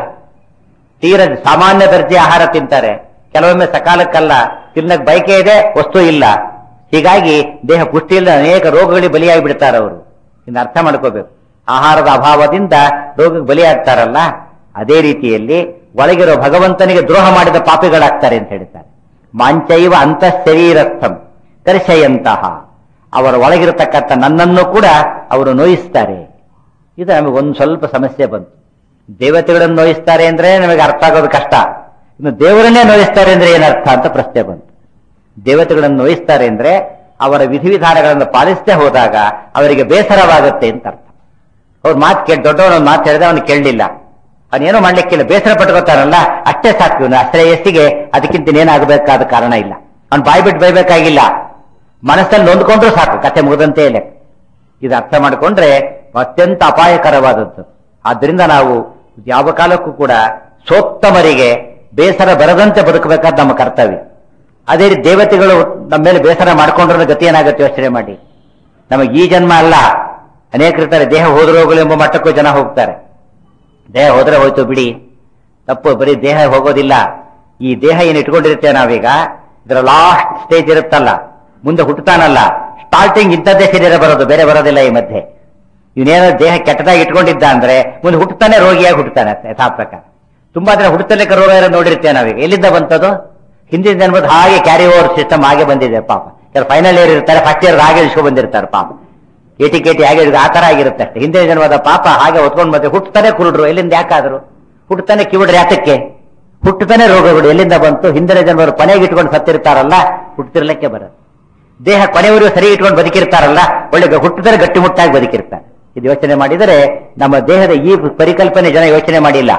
ತೀರ ಸಾಮಾನ್ಯ ದರ್ಜೆ ಆಹಾರ ತಿಂತಾರೆ ಕೆಲವೊಮ್ಮೆ ಸಕಾಲಕ್ಕಲ್ಲ ತಿನ್ನಕ್ ಬಯಕೆ ಇದೆ ವಸ್ತು ಇಲ್ಲ ಹೀಗಾಗಿ ದೇಹ ಪುಷ್ಟಿ ಇಲ್ಲದೆ ಅನೇಕ ರೋಗಗಳಿಗೆ ಬಲಿಯಾಗಿ ಬಿಡ್ತಾರೆ ಅವರು ಇನ್ನು ಅರ್ಥ ಮಾಡ್ಕೋಬೇಕು ಆಹಾರದ ಅಭಾವದಿಂದ ರೋಗಕ್ಕೆ ಬಲಿಯಾಗ್ತಾರಲ್ಲ ಅದೇ ರೀತಿಯಲ್ಲಿ ಒಳಗಿರೋ ಭಗವಂತನಿಗೆ ದ್ರೋಹ ಮಾಡಿದ ಪಾಪಿಗಳಾಗ್ತಾರೆ ಅಂತ ಹೇಳ್ತಾರೆ ಮಾಂಚೈವ ಅಂತಃಶರೀರಸ್ಥಂ ಕರ್ಷೆಯಂತಹ ಅವರ ಒಳಗಿರತಕ್ಕಂಥ ನನ್ನನ್ನು ಕೂಡ ಅವರು ನೋಯಿಸ್ತಾರೆ ಇದು ನಮಗೆ ಒಂದು ಸ್ವಲ್ಪ ಸಮಸ್ಯೆ ಬಂತು ದೇವತೆಗಳನ್ನು ನೋಯಿಸ್ತಾರೆ ಅಂದ್ರೆ ನಮಗೆ ಅರ್ಥ ಆಗೋದು ಕಷ್ಟ ಇನ್ನು ದೇವರನ್ನೇ ನೋಯಿಸ್ತಾರೆ ಅಂದ್ರೆ ಏನರ್ಥ ಅಂತ ಪ್ರಶ್ನೆ ಬಂತು ದೇವತೆಗಳನ್ನು ನೋಯಿಸ್ತಾರೆ ಅಂದ್ರೆ ಅವರ ವಿಧಿವಿಧಾನಗಳನ್ನು ಪಾಲಿಸದೆ ಹೋದಾಗ ಅವರಿಗೆ ಬೇಸರವಾಗುತ್ತೆ ಅಂತ ಅರ್ಥ ಅವ್ರ ಮಾತು ಕೇಳಿ ದೊಡ್ಡವನ ಮಾತು ಹೇಳಿದ್ರೆ ಅವನು ಕೇಳಲಿಲ್ಲ ಅವನೇನೋ ಮಾಡ್ಲಿಕ್ಕಿಲ್ಲ ಬೇಸರ ಪಟ್ಕೋತಾನಲ್ಲ ಅಷ್ಟೇ ಸಾಕು ಇವನು ಶ್ರೇಯಸ್ಸಿಗೆ ಅದಕ್ಕಿಂತ ಏನಾಗಬೇಕಾದ ಕಾರಣ ಇಲ್ಲ ಅವ್ನು ಬಾಯಿ ಬಿಟ್ಟು ಬೈಬೇಕಾಗಿಲ್ಲ ಮನಸ್ಸಲ್ಲಿ ನೊಂದ್ಕೊಂಡ್ರು ಸಾಕು ಕತೆ ಮುಗಿದಂತೆ ಇಲ್ಲ ಇದು ಅರ್ಥ ಮಾಡಿಕೊಂಡ್ರೆ ಅತ್ಯಂತ ಅಪಾಯಕರವಾದದ್ದು ಆದ್ದರಿಂದ ನಾವು ಯಾವ ಕಾಲಕ್ಕೂ ಕೂಡ ಸೋತ್ತಮರಿಗೆ ಬೇಸರ ಬರದಂತೆ ಬದುಕಬೇಕಾದ ನಮ್ಮ ಕರ್ತವ್ಯ ಅದೇ ರೀತಿ ದೇವತೆಗಳು ನಮ್ಮ ಮೇಲೆ ಬೇಸರ ಮಾಡ್ಕೊಂಡ್ರ ಗತಿ ಏನಾಗುತ್ತೆ ಯೋಚನೆ ಮಾಡಿ ನಮಗೆ ಈ ಜನ್ಮ ಅಲ್ಲ ಅನೇಕರಿರ್ತಾರೆ ದೇಹ ಹೋದ್ರೆ ಹೋಗಲು ಎಂಬ ಮಟ್ಟಕ್ಕೂ ಜನ ಹೋಗ್ತಾರೆ ದೇಹ ಹೋದ್ರೆ ಹೋಯ್ತು ಬಿಡಿ ತಪ್ಪು ಬರೀ ದೇಹ ಹೋಗೋದಿಲ್ಲ ಈ ದೇಹ ಏನು ಇಟ್ಕೊಂಡಿರ್ತೇವೆ ನಾವೀಗ ಇದರ ಲಾಸ್ಟ್ ಸ್ಟೇಜ್ ಇರುತ್ತಲ್ಲ ಮುಂದೆ ಹುಟ್ಟುತ್ತಾನಲ್ಲ ಸ್ಟಾರ್ಟಿಂಗ್ ಇಂಥದ್ದೇ ಶರೀರ ಬರೋದು ಬೇರೆ ಬರೋದಿಲ್ಲ ಈ ಮಧ್ಯೆ ಇವನೇನೋ ದೇಹ ಕೆಟ್ಟದಾಗಿ ಇಟ್ಕೊಂಡಿದ್ದ ಅಂದ್ರೆ ಮುಂದೆ ಹುಟ್ಟುತ್ತಾನೆ ರೋಗಿಯಾಗಿ ಹುಟ್ಟುತ್ತಾನೆ ಯಥಾ ಪ್ರಕಾರ ತುಂಬಾ ಜನ ಹುಡುತಲೆಕ್ಕ ರೋಗ ಇರೋದು ನೋಡಿರ್ತೇವೆ ನಾವೀಗ ಎಲ್ಲಿಂದ ಬಂತದು ಹಿಂದಿನ ಜನ್ಮದ ಹಾಗೆ ಕ್ಯಾರಿ ಓವರ್ ಸಿಸ್ಟಮ್ ಹಾಗೆ ಬಂದಿದೆ ಪಾಪ ಕೆಲವು ಫೈನಲ್ ಇಯರ್ ಇರ್ತಾರೆ ಫಸ್ಟ್ ಇಯರ್ ಹಾಗೆ ಇಸ್ಕೊ ಬಂದಿರ್ತಾರೆ ಪಾಪ ಏಟಿ ಕೇಟಿ ಹಾಗೆ ಆ ತರ ಆಗಿರುತ್ತೆ ಅಷ್ಟೇ ಹಿಂದಿನ ಜನ್ಮದ ಪಾಪ ಹಾಗೆ ಹೊತ್ಕೊಂಡು ಮತ್ತೆ ಹುಟ್ಟತಾನೆ ಕುರುಡ್ರು ಎಲ್ಲಿಂದ ಯಾಕಾದ್ರು ಹುಟ್ಟತಾನೆ ಕಿವಿಡ್ರಿ ಯಾತಕ್ಕೆ ಹುಟ್ಟತಾನೆ ರೋಗಗಳು ಎಲ್ಲಿಂದ ಬಂತು ಹಿಂದಿನ ಜನ್ಮರು ಕೊನೆಗೆ ಇಟ್ಕೊಂಡು ಸತ್ತಿರ್ತಾರಲ್ಲ ಹುಟ್ಟತಿರ್ಲಿಕ್ಕೆ ಬರುತ್ತೆ ದೇಹ ಕೊನೆವರೆಗೂ ಸರಿ ಇಟ್ಕೊಂಡು ಬದುಕಿರ್ತಾರಲ್ಲ ಒಳ್ಳೆ ಹುಟ್ಟಿದರೆ ಗಟ್ಟಿಮುಟ್ಟಾಗಿ ಬದುಕಿರ್ತಾರೆ ಇದು ಯೋಚನೆ ಮಾಡಿದರೆ ನಮ್ಮ ದೇಹದ ಈ ಪರಿಕಲ್ಪನೆ ಜನ ಯೋಚನೆ ಮಾಡಿಲ್ಲ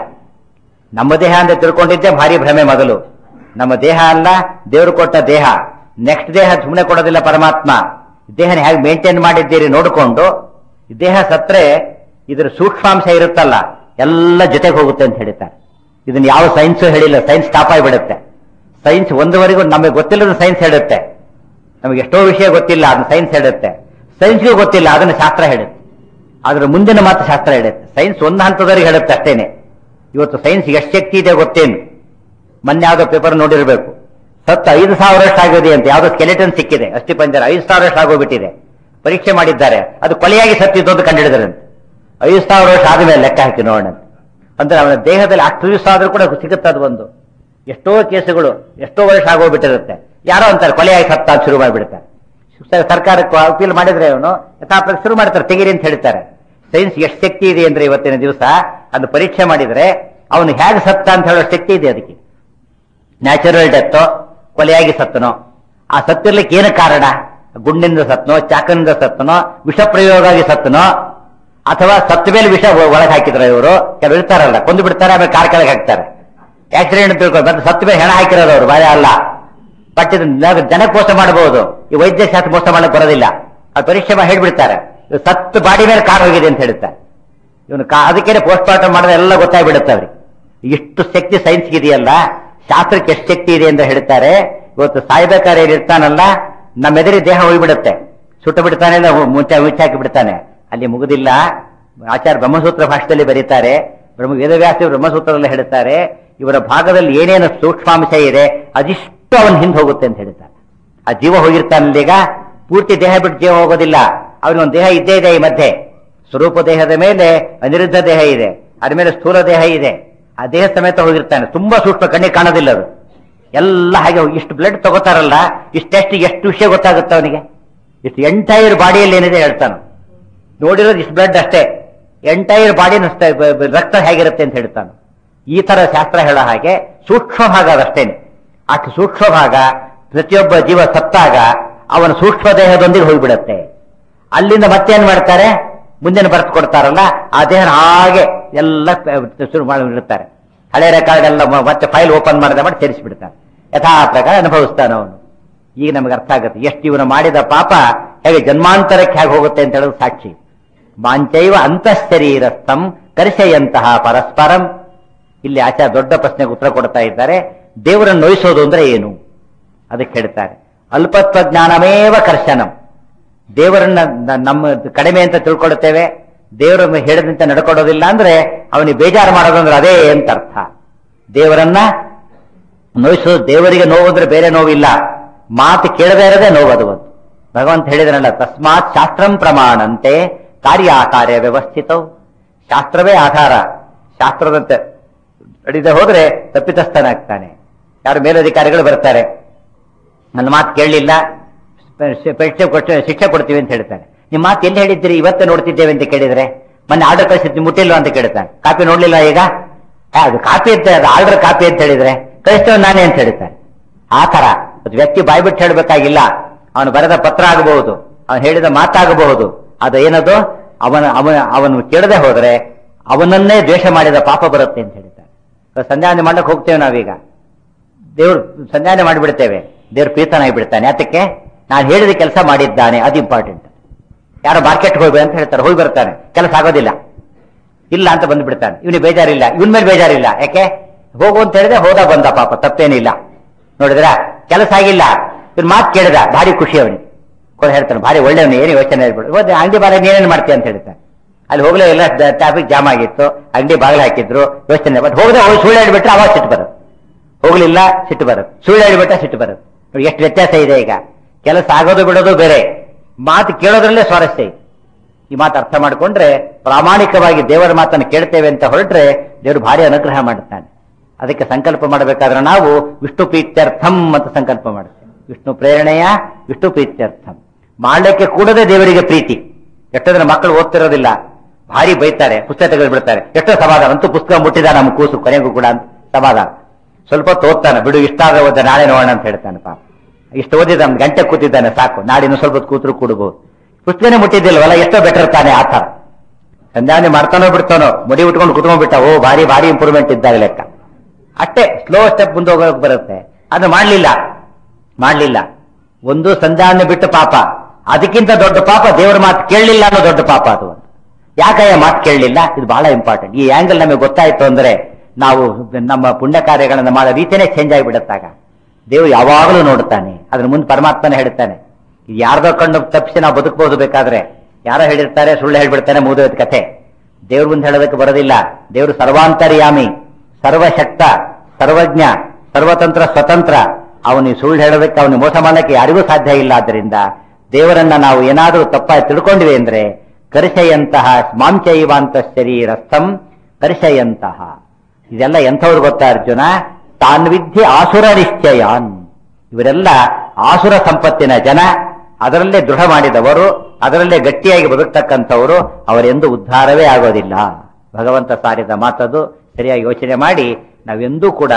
ನಮ್ಮ ದೇಹ ಅಂತ ತಿಳ್ಕೊಂಡಿದ್ದೆ ಭಾರಿ ಭ್ರಮೆ ಮೊದಲು ನಮ್ಮ ದೇಹ ಅಲ್ಲ ದೇವರು ಕೊಟ್ಟ ದೇಹ ನೆಕ್ಸ್ಟ್ ದೇಹ ಸುಮ್ಮನೆ ಕೊಡೋದಿಲ್ಲ ಪರಮಾತ್ಮ ದೇಹನ ಹೇಗೆ ಮೇಂಟೈನ್ ಮಾಡಿದ್ದೀರಿ ನೋಡಿಕೊಂಡು ದೇಹ ಸತ್ರೆ ಇದ್ರ ಸೂಕ್ಷ್ಮಾಂಶ ಇರುತ್ತಲ್ಲ ಎಲ್ಲ ಜೊತೆಗೆ ಹೋಗುತ್ತೆ ಅಂತ ಹೇಳ್ತಾರೆ ಇದನ್ನ ಯಾವ ಸೈನ್ಸ್ ಹೇಳಿಲ್ಲ ಸೈನ್ಸ್ ಸ್ಟಾಪ್ ಆಗಿಬಿಡುತ್ತೆ ಸೈನ್ಸ್ ಒಂದುವರೆಗೂ ನಮಗೆ ಗೊತ್ತಿಲ್ಲದ ಸೈನ್ಸ್ ಹೇಳುತ್ತೆ ನಮಗೆ ಎಷ್ಟೋ ವಿಷಯ ಗೊತ್ತಿಲ್ಲ ಅದನ್ನ ಸೈನ್ಸ್ ಹೇಳುತ್ತೆ ಸೈನ್ಸ್ಗೂ ಗೊತ್ತಿಲ್ಲ ಅದನ್ನ ಶಾಸ್ತ್ರ ಹೇಳುತ್ತೆ ಅದ್ರ ಮುಂದಿನ ಮಾತು ಶಾಸ್ತ್ರ ಹೇಳುತ್ತೆ ಸೈನ್ಸ್ ಒಂದು ಹಂತದವರೆಗೆ ಹೇಳುತ್ತೆ ಅಷ್ಟೇನೆ ಇವತ್ತು ಸೈನ್ಸ್ ಎಷ್ಟು ಶಕ್ತಿ ಇದೆ ಗೊತ್ತೇನು ಮೊನ್ನೆ ಯಾವ್ದೋ ಪೇಪರ್ ನೋಡಿರ್ಬೇಕು ಸತ್ತು ಐದು ಸಾವಿರಷ್ಟು ಆಗಿದೆ ಅಂತ ಯಾವ್ದೋ ಸ್ಕೆಲೆಟನ್ ಸಿಕ್ಕಿದೆ ಅಸ್ಥಿ ಪಂಜರ ಐದು ಸಾವಿರಷ್ಟು ಆಗೋಗ್ಬಿಟ್ಟಿದೆ ಪರೀಕ್ಷೆ ಮಾಡಿದ್ದಾರೆ ಅದು ಕೊಲೆಯಾಗಿ ಸತ್ತಿದ್ದು ಅಂತ ಕಂಡುಹಿಡಿದ್ರಂತೆ ಐದು ಸಾವಿರ ವರ್ಷ ಆದ್ಮೇಲೆ ಲೆಕ್ಕ ಹಾಕಿ ನೋಡೋಣ ಅಂದ್ರೆ ಅವನ ದೇಹದಲ್ಲಿ ಅಷ್ಟು ದಿವಸ ಆದ್ರೂ ಕೂಡ ಸಿಗುತ್ತೆ ಅದು ಒಂದು ಎಷ್ಟೋ ಕೇಸುಗಳು ಎಷ್ಟೋ ವರ್ಷ ಆಗೋಗ್ಬಿಟ್ಟಿರುತ್ತೆ ಯಾರೋ ಅಂತಾರೆ ಕೊಲೆಯಾಗಿ ಸತ್ತ ಅಂತ ಶುರು ಮಾಡಿಬಿಡ್ತಾರೆ ಸ- ಸರ್ಕಾರಕ್ಕೆ ಅಪೀಲ್ ಮಾಡಿದ್ರೆ ಅವನು ಯಥಾಪ್ರಕ ಶುರು ಮಾಡ್ತಾರೆ ತೆಗೀರಿ ಅಂತ ಹೇಳ್ತಾರೆ ಸೈನ್ಸ್ ಎಷ್ಟು ಶಕ್ತಿ ಇದೆ ಅಂದ್ರೆ ಇವತ್ತಿನ ದಿವಸ ಅದು ಪರೀಕ್ಷೆ ಮಾಡಿದ್ರೆ ಅವನು ಹೇಗೆ ಸತ್ತ ಅಂತ ಹೇಳೋ ಶಕ್ತಿ ಇದೆ ಅದಕ್ಕೆ ನ್ಯಾಚುರಲ್ ಡೆತ್ ಕೊಲೆಯಾಗಿ ಸತ್ತನೋ ಆ ಸತ್ತಿರ್ಲಿಕ್ಕೆ ಏನು ಕಾರಣ ಗುಂಡಿನಿಂದ ಸತ್ನೋ ಚಾಕನಿಂದ ಸತ್ತನೋ ವಿಷ ಪ್ರಯೋಗ ಆಗಿ ಸತ್ತನೋ ಅಥವಾ ಸತ್ತ ಮೇಲೆ ವಿಷ ಒಳಗೆ ಹಾಕಿದ್ರ ಇವರು ಕೆಲವು ಇರ್ತಾರಲ್ಲ ಕೊಂದು ಬಿಡ್ತಾರೆ ಆಮೇಲೆ ಕಾರ್ ಕೆಳಗೆ ಹಾಕ್ತಾರೆ ಆಕ್ಸಿಡೆಂಟ್ ತಿಳ್ಕೊ ಮತ್ತೆ ಸತ್ತ ಮೇಲೆ ಹೆಣ ಹಾಕಿರೋದು ಅವರು ಬಾಯ ಅಲ್ಲ ಬಟ್ ಇದನ್ನ ಜನಕ್ಕೆ ಮೋಸ ಮಾಡಬಹುದು ಈ ವೈದ್ಯ ಶಾಸ್ತ್ರ ಮೋಸ ಮಾಡಕ್ ಬರೋದಿಲ್ಲ ಅದು ಪರೀಕ್ಷೆ ಮಾಡಿ ಹೇಳ್ಬಿಡ್ತಾರೆ ಇವ್ರು ಸತ್ತು ಬಾಡಿ ಮೇಲೆ ಕಾರ್ ಹೋಗಿದೆ ಅಂತ ಹೇಳ್ತಾರೆ ಇವನು ಕಾ ಅದಕ್ಕೆ ಪೋಸ್ಟ್ ಮಾರ್ಟಮ್ ಮಾಡಿದ್ರೆ ಎಲ್ಲ ಗೊತ್ತಾಗ್ಬಿಡುತ್ತೆ ಅವ್ರಿಗೆ ಎಷ್ಟು ಶಕ್ತಿ ಸೈನ್ಸ್ ಇದೆಯಲ್ಲ ಶಾಸ್ತ್ರಕ್ಕೆ ಎಷ್ಟು ಶಕ್ತಿ ಇದೆ ಅಂತ ಹೇಳ್ತಾರೆ ಇವತ್ತು ಸಾಯ್ಬೇಕಾದ್ರೆ ಏನ್ ಇರ್ತಾನಲ್ಲ ನಮ್ಮ ಎದುರಿ ದೇಹ ಹೋಗ್ಬಿಡುತ್ತೆ ಸುಟ್ಟು ಬಿಡ್ತಾನೆ ಇಲ್ಲ ಮುಚ್ಚ ಮುಚ್ಚಾಕಿ ಬಿಡ್ತಾನೆ ಅಲ್ಲಿ ಮುಗುದಿಲ್ಲ ಆಚಾರ್ಯ ಬ್ರಹ್ಮಸೂತ್ರ ಭಾಷೆಯಲ್ಲಿ ಬರೀತಾರೆ ಬ್ರಹ್ಮ ವೇದವ್ಯಾಸ ಬ್ರಹ್ಮಸೂತ್ರದಲ್ಲಿ ಹೇಳ್ತಾರೆ ಇವರ ಭಾಗದಲ್ಲಿ ಏನೇನು ಸೂಕ್ಷ್ಮಾಂಶ ಇದೆ ಅದಿಷ್ಟು ಅವನ್ ಹಿಂದೆ ಹೋಗುತ್ತೆ ಅಂತ ಹೇಳ್ತಾರೆ ಆ ಜೀವ ಹೋಗಿರ್ತಾನಲ್ಲ ಈಗ ಪೂರ್ತಿ ದೇಹ ಬಿಟ್ಟು ಜೀವ ಹೋಗೋದಿಲ್ಲ ಅವನಿಗೊಂದು ದೇಹ ಇದ್ದೇ ಇದೆ ಈ ಮಧ್ಯೆ ಸ್ವರೂಪ ದೇಹದ ಮೇಲೆ ಅನಿರುದ್ಧ ದೇಹ ಇದೆ ಅದ್ರ ಮೇಲೆ ಸ್ಥೂಲ ದೇಹ ಇದೆ ಆ ದೇಹ ಸಮೇತ ಹೋಗಿರ್ತಾನೆ ತುಂಬಾ ಸೂಕ್ಷ್ಮ ಕಣ್ಣಿಗೆ ಕಾಣೋದಿಲ್ಲ ಅದು ಎಲ್ಲ ಹಾಗೆ ಹೋಗಿ ಇಷ್ಟು ಬ್ಲಡ್ ತಗೋತಾರಲ್ಲ ಇಷ್ಟೆಷ್ಟಿಗೆ ಎಷ್ಟು ವಿಷಯ ಗೊತ್ತಾಗುತ್ತೆ ಅವನಿಗೆ ಇಷ್ಟು ಎಂಟೈರ್ ಬಾಡಿಯಲ್ಲಿ ಏನಿದೆ ಹೇಳ್ತಾನೆ ನೋಡಿರೋದು ಇಷ್ಟು ಬ್ಲಡ್ ಅಷ್ಟೇ ಎಂಟೈರ್ ಬಾಡಿನ ರಕ್ತ ಹೇಗಿರುತ್ತೆ ಅಂತ ಹೇಳ್ತಾನೆ ಈ ತರ ಶಾಸ್ತ್ರ ಹೇಳೋ ಹಾಗೆ ಸೂಕ್ಷ್ಮ ಭಾಗ ಅದಷ್ಟೇನೆ ಅಷ್ಟು ಸೂಕ್ಷ್ಮ ಭಾಗ ಪ್ರತಿಯೊಬ್ಬ ಜೀವ ಸತ್ತಾಗ ಅವನ ಸೂಕ್ಷ್ಮ ದೇಹದೊಂದಿಗೆ ಹೋಗ್ಬಿಡತ್ತೆ ಅಲ್ಲಿಂದ ಮತ್ತೇನ್ ಮಾಡ್ತಾರೆ ಮುಂದಿನ ಬರೆದು ಕೊಡ್ತಾರಲ್ಲ ಆ ದೇಹನ ಹಾಗೆ ಎಲ್ಲ ಪ- ಶುರು ಮಾಡಿಬಿಡ್ತಾರೆ ಹಳೆ ರೆಕಾರ್ಡ್ ಎಲ್ಲ ಮ- ಮತ್ತೆ ಫೈಲ್ ಓಪನ್ ಮಾಡಿದ ಮಾಡಿ ಸೇರಿಸಿಬಿಡ್ತಾರೆ ಯಥಾ ಪ್ರಕಾರ ಅನುಭವಿಸ್ತಾನೆ ಅವನು ಈಗ ನಮಗೆ ಅರ್ಥ ಆಗುತ್ತೆ ಎಷ್ಟು ಇವನು ಮಾಡಿದ ಪಾಪ ಹೇಗೆ ಜನ್ಮಾಂತರಕ್ಕೆ ಹೇಗೆ ಹೋಗುತ್ತೆ ಅಂತ ಹೇಳೋದು ಸಾಕ್ಷಿ ಮಾಂಚೈವ ಅಂತಃಶರೀರಸ್ಥಂ ಕರ್ಷೆಯಂತಹ ಪರಸ್ಪರಂ ಇಲ್ಲಿ ಆಚಾರ ದೊಡ್ಡ ಪ್ರಶ್ನೆಗೆ ಉತ್ತರ ಕೊಡ್ತಾ ಇದ್ದಾರೆ ದೇವರನ್ನು ನೋಯಿಸೋದು ಅಂದ್ರೆ ಏನು ಅದಕ್ಕೆ ಹೇಳ್ತಾರೆ ಅಲ್ಪತ್ವ ಜ್ಞಾನಮೇವ ಕರ್ಶನಂ ದೇವರನ್ನ ನ- ನಮ್ಮ ಕಡಿಮೆ ಅಂತ ತಿಳ್ಕೊಳ್ತೇವೆ ದೇವರನ್ನು ಹೇಳಿದಂತೆ ನಡ್ಕೊಡೋದಿಲ್ಲ ಅಂದ್ರೆ ಅವನಿಗೆ ಬೇಜಾರು ಮಾಡೋದು ಅಂದ್ರೆ ಅದೇ ಅಂತ ಅರ್ಥ ದೇವರನ್ನ ನೋಯಿಸೋದು ದೇವರಿಗೆ ನೋವಂದ್ರೆ ಬೇರೆ ನೋವಿಲ್ಲ ಮಾತು ಕೇಳದೇ ಇರದೆ ನೋವದು ಒಂದು ಭಗವಂತ ಹೇಳಿದನಲ್ಲ ತಸ್ಮಾತ್ ಶಾಸ್ತ್ರಂ ಪ್ರಮಾಣಂತೆ ಕಾರ್ಯಾಕಾರ್ಯ ವ್ಯವಸ್ಥಿತವು ಶಾಸ್ತ್ರವೇ ಆಧಾರ ಶಾಸ್ತ್ರದಂತೆ ನಡೀದೆ ಹೋದ್ರೆ ತಪ್ಪಿತಸ್ಥನಾಗ್ತಾನೆ ಯಾರು ಮೇಲಧಿಕಾರಿಗಳು ಬರ್ತಾರೆ ನನ್ನ ಮಾತು ಕೇಳಲಿಲ್ಲ ಪರೀಕ್ಷೆ ಕೊಟ್ಟು ಶಿಕ್ಷೆ ಕೊಡ್ತೀವಿ ಅಂತ ಹೇಳ್ತಾನೆ ನಿಮ್ಮ ಮಾತು ಎಲ್ಲಿ ಹೇಳಿದ್ದೀರಿ ಇವತ್ತೇ ನೋಡ್ತಿದ್ದೇವೆ ಅಂತ ಕೇಳಿದ್ರೆ ಮೊನ್ನೆ ಆರ್ಡರ್ ಕಳಿಸಿದ್ದು ಮುಟ್ಟಿಲ್ವಾ ಅಂತ ಕೇಳ್ತಾನೆ ಕಾಪಿ ನೋಡ್ಲಿಲ್ಲ ಈಗ ಆ, ಅದು ಕಾಪಿ ಅಂತ ಅದು ಆರ್ಡರ್ ಕಾಪಿ ಅಂತ ಹೇಳಿದ್ರೆ ಕಳಿಸ್ತೇವೆ ನಾನೇ ಅಂತ ಹೇಳ್ತಾನೆ ಆ ತರ ಅದು ವ್ಯಕ್ತಿ ಬಾಯ್ಬಿಟ್ಟು ಹೇಳ್ಬೇಕಾಗಿಲ್ಲ ಅವನು ಬರೆದ ಪತ್ರ ಆಗಬಹುದು ಅವನು ಹೇಳಿದ ಮಾತಾಗಬಹುದು ಅದು ಏನದು ಅವನ ಅವನ ಅವನು ಕೇಳದೆ ಹೋದ್ರೆ ಅವನನ್ನೇ ದ್ವೇಷ ಮಾಡಿದ ಪಾಪ ಬರುತ್ತೆ ಅಂತ ಹೇಳ್ತಾನೆ ಇವಾಗ ಸಂಧ್ಯಾವಂದನೆ ಮಾಡಕ್ ಹೋಗ್ತೇವೆ ನಾವೀಗ ದೇವ್ರು ಸಂಧಾನ ಮಾಡಿಬಿಡ್ತೇವೆ ದೇವ್ರು ಪ್ರೀತನಾಗಿ ಬಿಡ್ತಾನೆ ಯಾತಕ್ಕೆ ನಾನು ಹೇಳಿದ ಕೆಲಸ ಮಾಡಿದ್ದಾನೆ ಅದು ಇಂಪಾರ್ಟೆಂಟ್ ಯಾರೋ ಮಾರ್ಕೆಟ್ ಹೋಗ್ಬೇಕು ಅಂತ ಹೇಳ್ತಾರೆ ಹೋಗಿ ಬರ್ತಾನೆ ಕೆಲಸ ಆಗೋದಿಲ್ಲ ಇಲ್ಲ ಅಂತ ಬಂದು ಬಿಡ್ತಾನೆ ಇವನಿಗೆ ಬೇಜಾರಿಲ್ಲ ಇವನ್ ಮೇಲೆ ಬೇಜಾರಿಲ್ಲ ಯಾಕೆ ಹೋಗು ಅಂತ ಹೇಳಿದ್ರೆ ಹೋದ ಬಂದ ಪಾಪ ತಪ್ಪೇನಿಲ್ಲ ನೋಡಿದ್ರ ಕೆಲಸ ಆಗಿಲ್ಲ ಇವ್ನ ಮಾತು ಕೇಳಿದ ಭಾರಿ ಖುಷಿ ಅವನಿಗೆ ಕೂಡ ಹೇಳ್ತಾನೆ ಭಾರಿ ಒಳ್ಳೆಯವನು ಏನು ಯೋಚನೆ ಹೇಳ್ಬಿಡು ಹೋದ್ರೆ ಅಂಗಡಿ ಬಾರ ನೀನೇನು ಮಾಡ್ತೀಯ ಅಂತ ಹೇಳ್ತಾನೆ ಅಲ್ಲಿ ಹೋಗ್ಲೇ ಇಲ್ಲ ಟ್ರಾಫಿಕ್ ಜಾಮ್ ಆಗಿತ್ತು ಅಂಗಡಿ ಬಾಗಿಲು ಹಾಕಿದ್ರು ಯೋಚನೆ ಬಟ್ ಹೋಗದೆ ಹೋಗಿ ಸುಳ್ಳು ಹೇಳ್ಬಿಟ್ರೆ ಅವಾಗ ಸಿಟ್ಟು ಬರುತ್ತೆ ಹೋಗ್ಲಿಲ್ಲ ಸಿಟ್ಟು ಬರುತ್ತೆ ಸುಳ್ಳು ಹೇಳ್ಬಿಟ್ಟ ಸಿಟ್ಟು ಬರುತ್ತೆ ನೋಡಿ ಎಷ್ಟು ವ್ಯತ್ಯಾಸ ಇದೆ ಈಗ ಕೆಲಸ ಆಗೋದು ಬಿಡೋದು ಬೇರೆ ಮಾತು ಕೇಳೋದ್ರಲ್ಲೇ ಸ್ವಾರಸ್ಯ ಇದೆ ಈ ಮಾತು ಅರ್ಥ ಮಾಡಿಕೊಂಡ್ರೆ ಪ್ರಾಮಾಣಿಕವಾಗಿ ದೇವರ ಮಾತನ್ನು ಕೇಳ್ತೇವೆ ಅಂತ ಹೊರಟ್ರೆ ದೇವರು ಭಾರಿ ಅನುಗ್ರಹ ಮಾಡುತ್ತಾನೆ ಅದಕ್ಕೆ ಸಂಕಲ್ಪ ಮಾಡಬೇಕಾದ್ರೆ ನಾವು ವಿಷ್ಣು ಪ್ರೀತ್ಯರ್ಥಂ ಅಂತ ಸಂಕಲ್ಪ ಮಾಡ್ತೇವೆ ವಿಷ್ಣು ಪ್ರೇರಣೆಯ ವಿಷ್ಣು ಪ್ರೀತ್ಯರ್ಥಂ ಮಾಡ್ಲಿಕ್ಕೆ ಕೂಡದೆ ದೇವರಿಗೆ ಪ್ರೀತಿ ಎಷ್ಟಂದ್ರೆ ಮಕ್ಕಳು ಓದ್ತಿರೋದಿಲ್ಲ ಭಾರಿ ಬೈತಾರೆ ಪುಸ್ತಕ ತೆಗೆದು ಬಿಡ್ತಾರೆ ಎಷ್ಟೋ ಸಮಾಧಾನ ಅಂತೂ ಪುಸ್ತಕ ಮುಟ್ಟಿದ ನಮ್ಮ ಕೂಸು ಕೊನೆಗೂ ಕೂಡ ಅಂತ ಸಮಾಧಾನ ಸ್ವಲ್ಪ ಹೊತ್ತು ಓದ್ತಾನೆ ಬಿಡು ಇಷ್ಟ ಆದ್ರೆ ಓದ ನಾಳೆ ನೋಡೋಣ ಅಂತ ಹೇಳ್ತಾನೆ ಪಾಪ ಇಷ್ಟು ಓದಿದ ಗಂಟೆ ಕೂತಿದ್ದಾನೆ ಸಾಕು ನಾಳೆ ಇನ್ನೂ ಸ್ವಲ್ಪ ಹೊತ್ತು ಕೂತ್ರು ಕೂಡಬಹುದು ಪುಸ್ತಕನೇ ಮುಟ್ಟಿದ್ದಿಲ್ವಲ್ಲ ಎಷ್ಟೋ ಬೆಟರ್ ತಾನೆ ಆ ಥರ ಸಂಧಾನೆ ಮಾಡ್ತಾನೋ ಬಿಡ್ತಾನೋ ಮುಡಿ ಉಟ್ಕೊಂಡು ಕುತ್ಕೊಂಡ್ಬಿಟ್ಟ ಓ ಭಾರಿ ಭಾರಿ ಇಂಪ್ರೂವ್ಮೆಂಟ್ ಇದ್ದಾಗ ಲೆಕ್ಕ ಅಷ್ಟೇ ಸ್ಲೋ ಸ್ಟೆಪ್ ಮುಂದೆ ಹೋಗೋಕೆ ಬರುತ್ತೆ ಅದು ಮಾಡ್ಲಿಲ್ಲ ಮಾಡ್ಲಿಲ್ಲ ಒಂದು ಸಂಧಾನ ಬಿಟ್ಟು ಪಾಪ ಅದಕ್ಕಿಂತ ದೊಡ್ಡ ಪಾಪ ದೇವರ ಮಾತು ಕೇಳಲಿಲ್ಲ ಅನ್ನೋ ದೊಡ್ಡ ಪಾಪ ಅದು ಒಂದು ಯಾಕಯ್ಯ ಮಾತು ಕೇಳಲಿಲ್ಲ ಇದು ಬಹಳ ಇಂಪಾರ್ಟೆಂಟ್ ಈ ಆಂಗಲ್ ನಮಗೆ ಗೊತ್ತಾಯ್ತು ಅಂದ್ರೆ ನಾವು ನಮ್ಮ ಪುಣ್ಯ ಕಾರ್ಯಗಳನ್ನು ಮಾಡೋ ರೀತಿಯೇ ಚೇಂಜ್ ಆಗಿಬಿಡುತ್ತಾಗ ದೇವರು ಯಾವಾಗಲೂ ನೋಡುತ್ತಾನೆ ಅದ್ರ ಮುಂದೆ ಪರಮಾತ್ಮನೇ ಹೇಳ್ತಾನೆ ಇದು ಯಾರ್ದೋ ಕಣ್ಣು ತಪ್ಪಿಸಿ ನಾವು ಬದುಕಬಹುದು ಬೇಕಾದ್ರೆ ಯಾರೋ ಹೇಳಿರ್ತಾರೆ ಸುಳ್ಳು ಹೇಳ್ಬಿಡ್ತಾನೆ ಮುಗಿದೋದ್ ಕಥೆ ದೇವ್ರ ಮುಂದೆ ಹೇಳೋದಕ್ಕೆ ಬರೋದಿಲ್ಲ ದೇವರು ಸರ್ವಾಂತರ್ಯಾಮಿ ಸರ್ವಶಕ್ತ ಸರ್ವಜ್ಞ ಸರ್ವತಂತ್ರ ಸ್ವತಂತ್ರ ಅವನಿಗೆ ಸುಳ್ಳು ಹೇಳೋದಕ್ಕೆ ಅವನಿಗೆ ಮೋಸ ಮಾಡಲಿಕ್ಕೆ ಯಾರಿಗೂ ಸಾಧ್ಯ ಇಲ್ಲ ಆದ್ದರಿಂದ ದೇವರನ್ನ ನಾವು ಏನಾದರೂ ತಪ್ಪಾಗಿ ತಿಳ್ಕೊಂಡಿವೆ ಅಂದ್ರೆ ಕರಿಷೆಯಂತಹ ಮಾಂಚೈವಾಂತ ಶರೀರಸ್ಥಂ ಕರಿಷೆಯಂತಹ ಇದೆಲ್ಲ ಎಂಥವ್ರು ಗೊತ್ತಾ ಅರ್ಜುನ ತಾನ್ವಿದ್ಯೆ ಆಸುರ ನಿಶ್ಚಯಾನ್ ಇವರೆಲ್ಲ ಆಸುರ ಸಂಪತ್ತಿನ ಜನ ಅದರಲ್ಲೇ ದೃಢ ಮಾಡಿದವರು ಅದರಲ್ಲೇ ಗಟ್ಟಿಯಾಗಿ ಬದುಕ್ತಕ್ಕಂಥವರು ಅವರೆಂದು ಉದ್ಧಾರವೇ ಆಗೋದಿಲ್ಲ ಭಗವಂತ ಸಾರಿದ ಮಾತದು ಸರಿಯಾಗಿ ಯೋಚನೆ ಮಾಡಿ ನಾವೆಂದೂ ಕೂಡ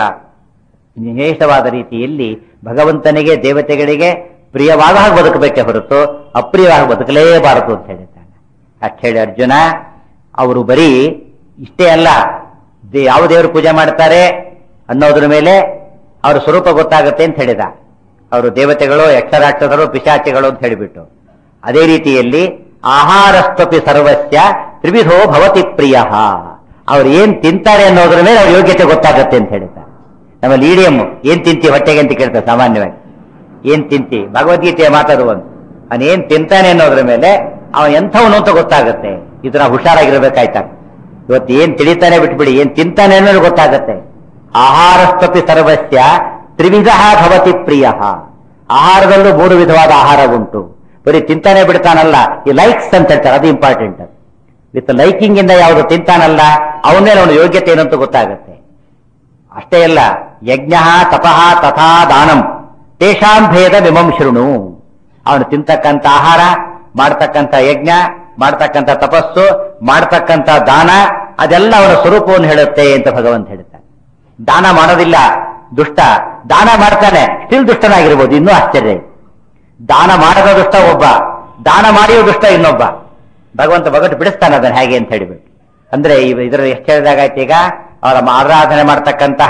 ವಿಶೇಷವಾದ ರೀತಿಯಲ್ಲಿ ಭಗವಂತನಿಗೆ ದೇವತೆಗಳಿಗೆ ಪ್ರಿಯವಾದ ಹಾಗೆ ಬದುಕಬೇಕೆ ಹೊರತು ಅಪ್ರಿಯವಾಗಿ ಬದುಕಲೇಬಾರದು ಅಂತ ಹೇಳಿದ್ದಾನೆ ಅಷ್ಟು ಹೇಳಿ ಅರ್ಜುನ ಅವರು ಬರೀ ಇಷ್ಟೇ ಅಲ್ಲ ದೇ- ಯಾವ ದೇವರು ಪೂಜೆ ಮಾಡ್ತಾರೆ ಅನ್ನೋದ್ರ ಮೇಲೆ ಅವರ ಸ್ವರೂಪ ಗೊತ್ತಾಗುತ್ತೆ ಅಂತ ಹೇಳಿದ ಅವರು ದೇವತೆಗಳು ಯಕ್ಷರಾಕ್ಷಸರು ಪಿಶಾಚಿಗಳು ಅಂತ ಹೇಳಿಬಿಟ್ಟು ಅದೇ ರೀತಿಯಲ್ಲಿ ಆಹಾರಸ್ತಪಿ ಸರ್ವಸ್ಯ ತ್ರಿವಿಧೋ ಭವತಿ ಪ್ರಿಯ ಅವ್ರು ಏನ್ ತಿಂತಾರೆ ಅನ್ನೋದ್ರ ಮೇಲೆ ಅವ್ರ ಯೋಗ್ಯತೆ ಗೊತ್ತಾಗುತ್ತೆ ಅಂತ ಹೇಳಿದ್ದಾರೆ ನಮ್ಮಲ್ಲಿ ಇಡಿಯಮ್ ಏನ್ ತಿಂತಿ ಹೊಟ್ಟೆಗೆ ಅಂತ ಕೇಳ್ತಾರೆ ಸಾಮಾನ್ಯವಾಗಿ ಏನ್ ತಿಂತಿ ಭಗವದ್ಗೀತೆಯ ಮಾತದು ಒಂದು ಅವನ್ ಏನ್ ತಿಂತಾನೆ ಅನ್ನೋದ್ರ ಮೇಲೆ ಅವನ್ ಎಂಥವನು ಅಂತ ಗೊತ್ತಾಗುತ್ತೆ ಇದು ನಾವು ಹುಷಾರಾಗಿರ್ಬೇಕಾಯ್ತಾಗ ಇವತ್ತು ಏನ್ ತಿಳಿತಾನೆ ಬಿಟ್ಬಿಡಿ ಏನ್ ತಿಂತಾನೆ ಅನ್ನೋದು ಗೊತ್ತಾಗುತ್ತೆ ಆಹಾರಸ್ತಪಿ ಸರ್ವಸ್ಯ ತ್ರಿವಿಧ ಭವತಿ ಪ್ರಿಯ ಆಹಾರದಲ್ಲೂ ಮೂರು ವಿಧವಾದ ಆಹಾರ ಉಂಟು ಬರೀ ತಿಂತಾನೆ ಬಿಡ್ತಾನಲ್ಲ ಈ ಲೈಕ್ಸ್ ಅಂತ ಹೇಳ್ತಾರೆ ಅದು ಇಂಪಾರ್ಟೆಂಟ್ ವಿತ್ ಲೈಕಿಂಗ್ ಇಂದ ಯಾವುದು ತಿಂತಾನಲ್ಲ ಅವನ ಮೇಲೆ ಅವನ ಯೋಗ್ಯತೆ ಏನಂತ ಗೊತ್ತಾಗುತ್ತೆ ಅಷ್ಟೇ ಅಲ್ಲ ಯಜ್ಞ ತಪಃ ತಥಾ ದಾನಂ ತೇಷಾಂ ಭೇದ ವಿಮಂ ಶೃಣು ಅವನು ತಿಂತಕ್ಕಂಥ ಆಹಾರ ಮಾಡ್ತಕ್ಕಂಥ ಯಜ್ಞ ಮಾಡ್ತಕ್ಕಂಥ ತಪಸ್ಸು ಮಾಡ್ತಕ್ಕಂಥ ದಾನ ಅದೆಲ್ಲ ಅವನ ಸ್ವರೂಪವನ್ನು ಹೇಳುತ್ತೆ ಅಂತ ಭಗವಂತ ಹೇಳ್ತಾನೆ ದಾನ ಮಾಡೋದಿಲ್ಲ ದುಷ್ಟ ದಾನ ಮಾಡ್ತಾನೆ ಸ್ಟಿಲ್ ದುಷ್ಟನಾಗಿರ್ಬೋದು ಇನ್ನೂ ಆಶ್ಚರ್ಯ ಇದೆ. ದಾನ ಮಾಡದ ದುಷ್ಟ ಒಬ್ಬ ದಾನ ಮಾಡಿಯೋ ದುಷ್ಟ ಇನ್ನೊಬ್ಬ ಭಗವಂತ ಬಗಟ್ಟು ಬಿಡಿಸ್ತಾನೆ ಅದನ್ನ ಹೇಗೆ ಅಂತ ಹೇಳಿಬಿಟ್ಟು ಅಂದ್ರೆ ಇವ- ಇದರ ಎಷ್ಟು ಹೇಳಿದಾಗಾಯ್ತು ಈಗ ಅವರ ಆರಾಧನೆ ಮಾಡ್ತಕ್ಕಂತಹ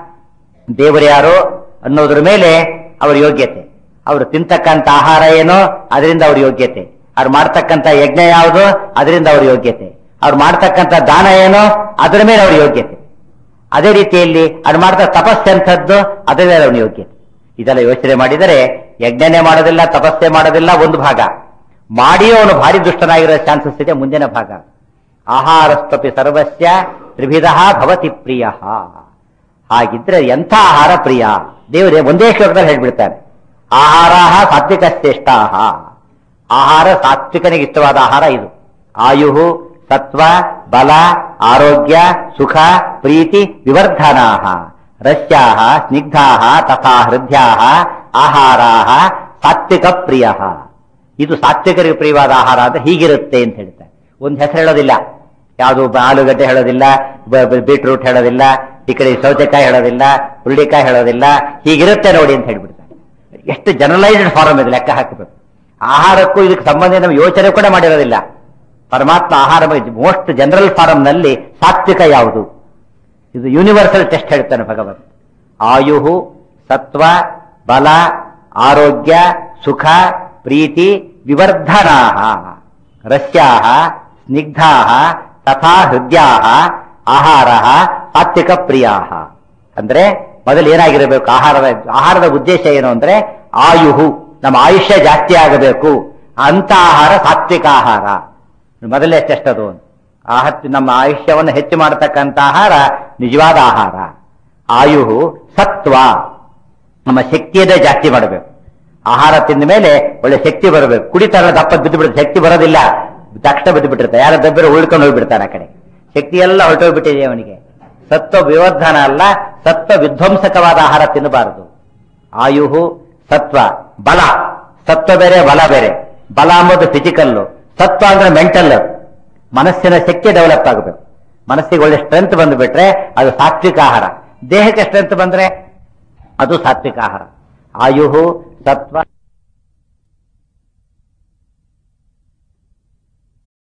ದೇವರು ಯಾರು ಅನ್ನೋದ್ರ ಮೇಲೆ ಅವರ ಯೋಗ್ಯತೆ ಅವರು ತಿಂತಕ್ಕಂಥ ಆಹಾರ ಏನೋ ಅದರಿಂದ ಅವ್ರ ಯೋಗ್ಯತೆ ಅವ್ರು ಮಾಡ್ತಕ್ಕಂಥ ಯಜ್ಞ ಯಾವುದು ಅದರಿಂದ ಅವ್ರ ಯೋಗ್ಯತೆ ಅವ್ರು ಮಾಡ್ತಕ್ಕಂಥ ದಾನ ಏನೋ ಅದರ ಮೇಲೆ ಅವ್ರ ಯೋಗ್ಯತೆ ಅದೇ ರೀತಿಯಲ್ಲಿ ಅದು ಮಾಡ್ತಾ ತಪಸ್ಸೆ ಅಂಥದ್ದು ಅದರ ಮೇಲೆ ಅವನ ಯೋಗ್ಯತೆ ಇದೆಲ್ಲ ಯೋಚನೆ ಮಾಡಿದರೆ ಯಜ್ಞನೇ ಮಾಡೋದಿಲ್ಲ ತಪಸ್ಸೆ ಮಾಡೋದಿಲ್ಲ ಒಂದು ಭಾಗ ಮಾಡಿಯೋ ಅವನು ಭಾರಿ ದುಷ್ಟನಾಗಿರೋ ಚಾನ್ಸಸ್ ಇದೆ ಮುಂದಿನ ಭಾಗ ಆಹಾರಸ್ತಪಿ ಸರ್ವಸ್ಯ ತ್ರಿವಿಧ ಭವತಿ ಪ್ರಿಯ ಹಾಗಿದ್ರೆ ಎಂಥ ಆಹಾರ ಪ್ರಿಯ ದೇವರೇ ಒಂದೇ ಶ್ಲೋಕದಲ್ಲಿ ಹೇಳ್ಬಿಡ್ತಾರೆ ಆಹಾರ ಸಾತ್ವಿಕ ಶ್ರೇಷ್ಠ ಆಹಾರ ಸಾತ್ವಿಕನಿಗೆ ಇಷ್ಟವಾದ ಆಹಾರ ಇದು ಆಯು ಸತ್ವ ಬಲ ಆರೋಗ್ಯ ಸುಖ ಪ್ರೀತಿ ವಿವರ್ಧನಾ ರಸ್ಯಾ ಸ್ನಿಗ್ಧಾ ತಥಾ ಹೃದಯ ಆಹಾರ ಸಾತ್ವಿಕ ಪ್ರಿಯ ಇದು ಸಾತ್ವಿಕರಿಗೆ ಪ್ರಿಯವಾದ ಆಹಾರ ಅಂತ ಹೀಗಿರುತ್ತೆ ಅಂತ ಹೇಳ್ತಾರೆ ಒಂದು ಹೆಸರು ಹೇಳೋದಿಲ್ಲ ಯಾವುದು ಆಲೂಗಡ್ಡೆ ಹೇಳೋದಿಲ್ಲ ಬ- ಬ- ಬೀಟ್ರೂಟ್ ಹೇಳೋದಿಲ್ಲ ಈ ಕಡೆ ಸೌತೆಕಾಯಿ ಹೇಳೋದಿಲ್ಲ ಹುರುಳಿಕಾಯಿ ಹೇಳೋದಿಲ್ಲ ಹೀಗಿರುತ್ತೆ ನೋಡಿ ಅಂತ ಹೇಳ್ಬಿಡ್ತಾರೆ ಎಷ್ಟು ಜನರಲೈಸ್ಡ್ ಫಾರಮ್ ಇದೆ ಲೆಕ್ಕ ಹಾಕಬೇಕು ಆಹಾರಕ್ಕೂ ಇದಕ್ಕೆ ಸಂಬಂಧ ನಮ್ಮ ಯೋಚನೆ ಕೂಡ ಮಾಡಿರೋದಿಲ್ಲ ಪರಮಾತ್ಮ ಆಹಾರ ಮೋಸ್ಟ್ ಜನರಲ್ ಫಾರಂ ನಲ್ಲಿ ಸಾತ್ವಿಕ ಯಾವುದು ಇದು ಯೂನಿವರ್ಸಲ್ ಟೆಸ್ಟ್ ಹೇಳ್ತಾನೆ ಭಗವಂತ ಆಯು ಸತ್ವ ಬಲ ಆರೋಗ್ಯ ಸುಖ ಪ್ರೀತಿ ವಿವರ್ಧನಾ ರಸ್ಯಾ ಸ್ನಿಗ್ಧಾ ತಥಾ ಹೃದಯಾ ಆಹಾರ ಸಾತ್ವಿಕ ಪ್ರಿಯಾ ಅಂದ್ರೆ ಮೊದಲು ಏನಾಗಿರಬೇಕು ಆಹಾರದ ಆಹಾರದ ಉದ್ದೇಶ ಏನು ಅಂದ್ರೆ ಆಯುಹು ನಮ್ಮ ಆಯುಷ್ಯ ಜಾಸ್ತಿ ಆಗಬೇಕು ಅಂತ ಆಹಾರ ಸಾತ್ವಿಕ ಆಹಾರ ಮೊದಲೇ ಟೆಸ್ಟ್ ಅದು ಆಹ- ನಮ್ಮ ಆಯುಷ್ಯವನ್ನು ಹೆಚ್ಚು ಮಾಡತಕ್ಕಂಥ ಆಹಾರ ನಿಜವಾದ ಆಹಾರ ಆಯು ಸತ್ವ ನಮ್ಮ ಶಕ್ತಿಯನ್ನೇ ಜಾಸ್ತಿ ಮಾಡಬೇಕು ಆಹಾರ ತಿಂದ ಮೇಲೆ ಒಳ್ಳೆ ಶಕ್ತಿ ಬರಬೇಕು ಕುಡಿತಾರ ದಪ್ಪ ಬಿದ್ದು ಬಿಡುತ್ತೆ ಶಕ್ತಿ ಬರೋದಿಲ್ಲ ತಕ್ಷಣ ಬಿದ್ದು ಬಿಟ್ಟಿರ್ತಾರೆ ಯಾರ ದಬ್ಬಿರೋ ಉಳ್ಕೊಂಡು ಹೋಗ್ಬಿಡ್ತಾನೆ ಆ ಕಡೆ ಶಕ್ತಿ ಎಲ್ಲ ಹೊರಟೋಗ್ಬಿಟ್ಟಿದೆ ಅವನಿಗೆ ಸತ್ವ ವಿವರ್ಧನ ಅಲ್ಲ ಸತ್ವ ವಿಧ್ವಂಸಕವಾದ ಆಹಾರ ತಿನ್ನಬಾರದು ಆಯುಹು ಸತ್ವ ಬಲ ಸತ್ವ ಬೇರೆ ಬಲ ಬೇರೆ ಬಲ ಅಂಬುದು ಫಿಸಿಕಲ್ಲು ಸತ್ವ ಅಂದ್ರೆ ಮೆಂಟಲ್ ಮನಸ್ಸಿನ ಶಕ್ತಿ ಡೆವಲಪ್ ಆಗಬೇಕು ಮನಸ್ಸಿಗೆ ಒಳ್ಳೆ ಸ್ಟ್ರೆಂತ್ ಬಂದುಬಿಟ್ರೆ ಅದು ಸಾತ್ವಿಕ ಆಹಾರ ದೇಹಕ್ಕೆ ಸ್ಟ್ರೆಂತ್ ಬಂದ್ರೆ ಅದು ಸಾತ್ವಿಕ ಆಹಾರ ಆಯುಹು ಸತ್ವ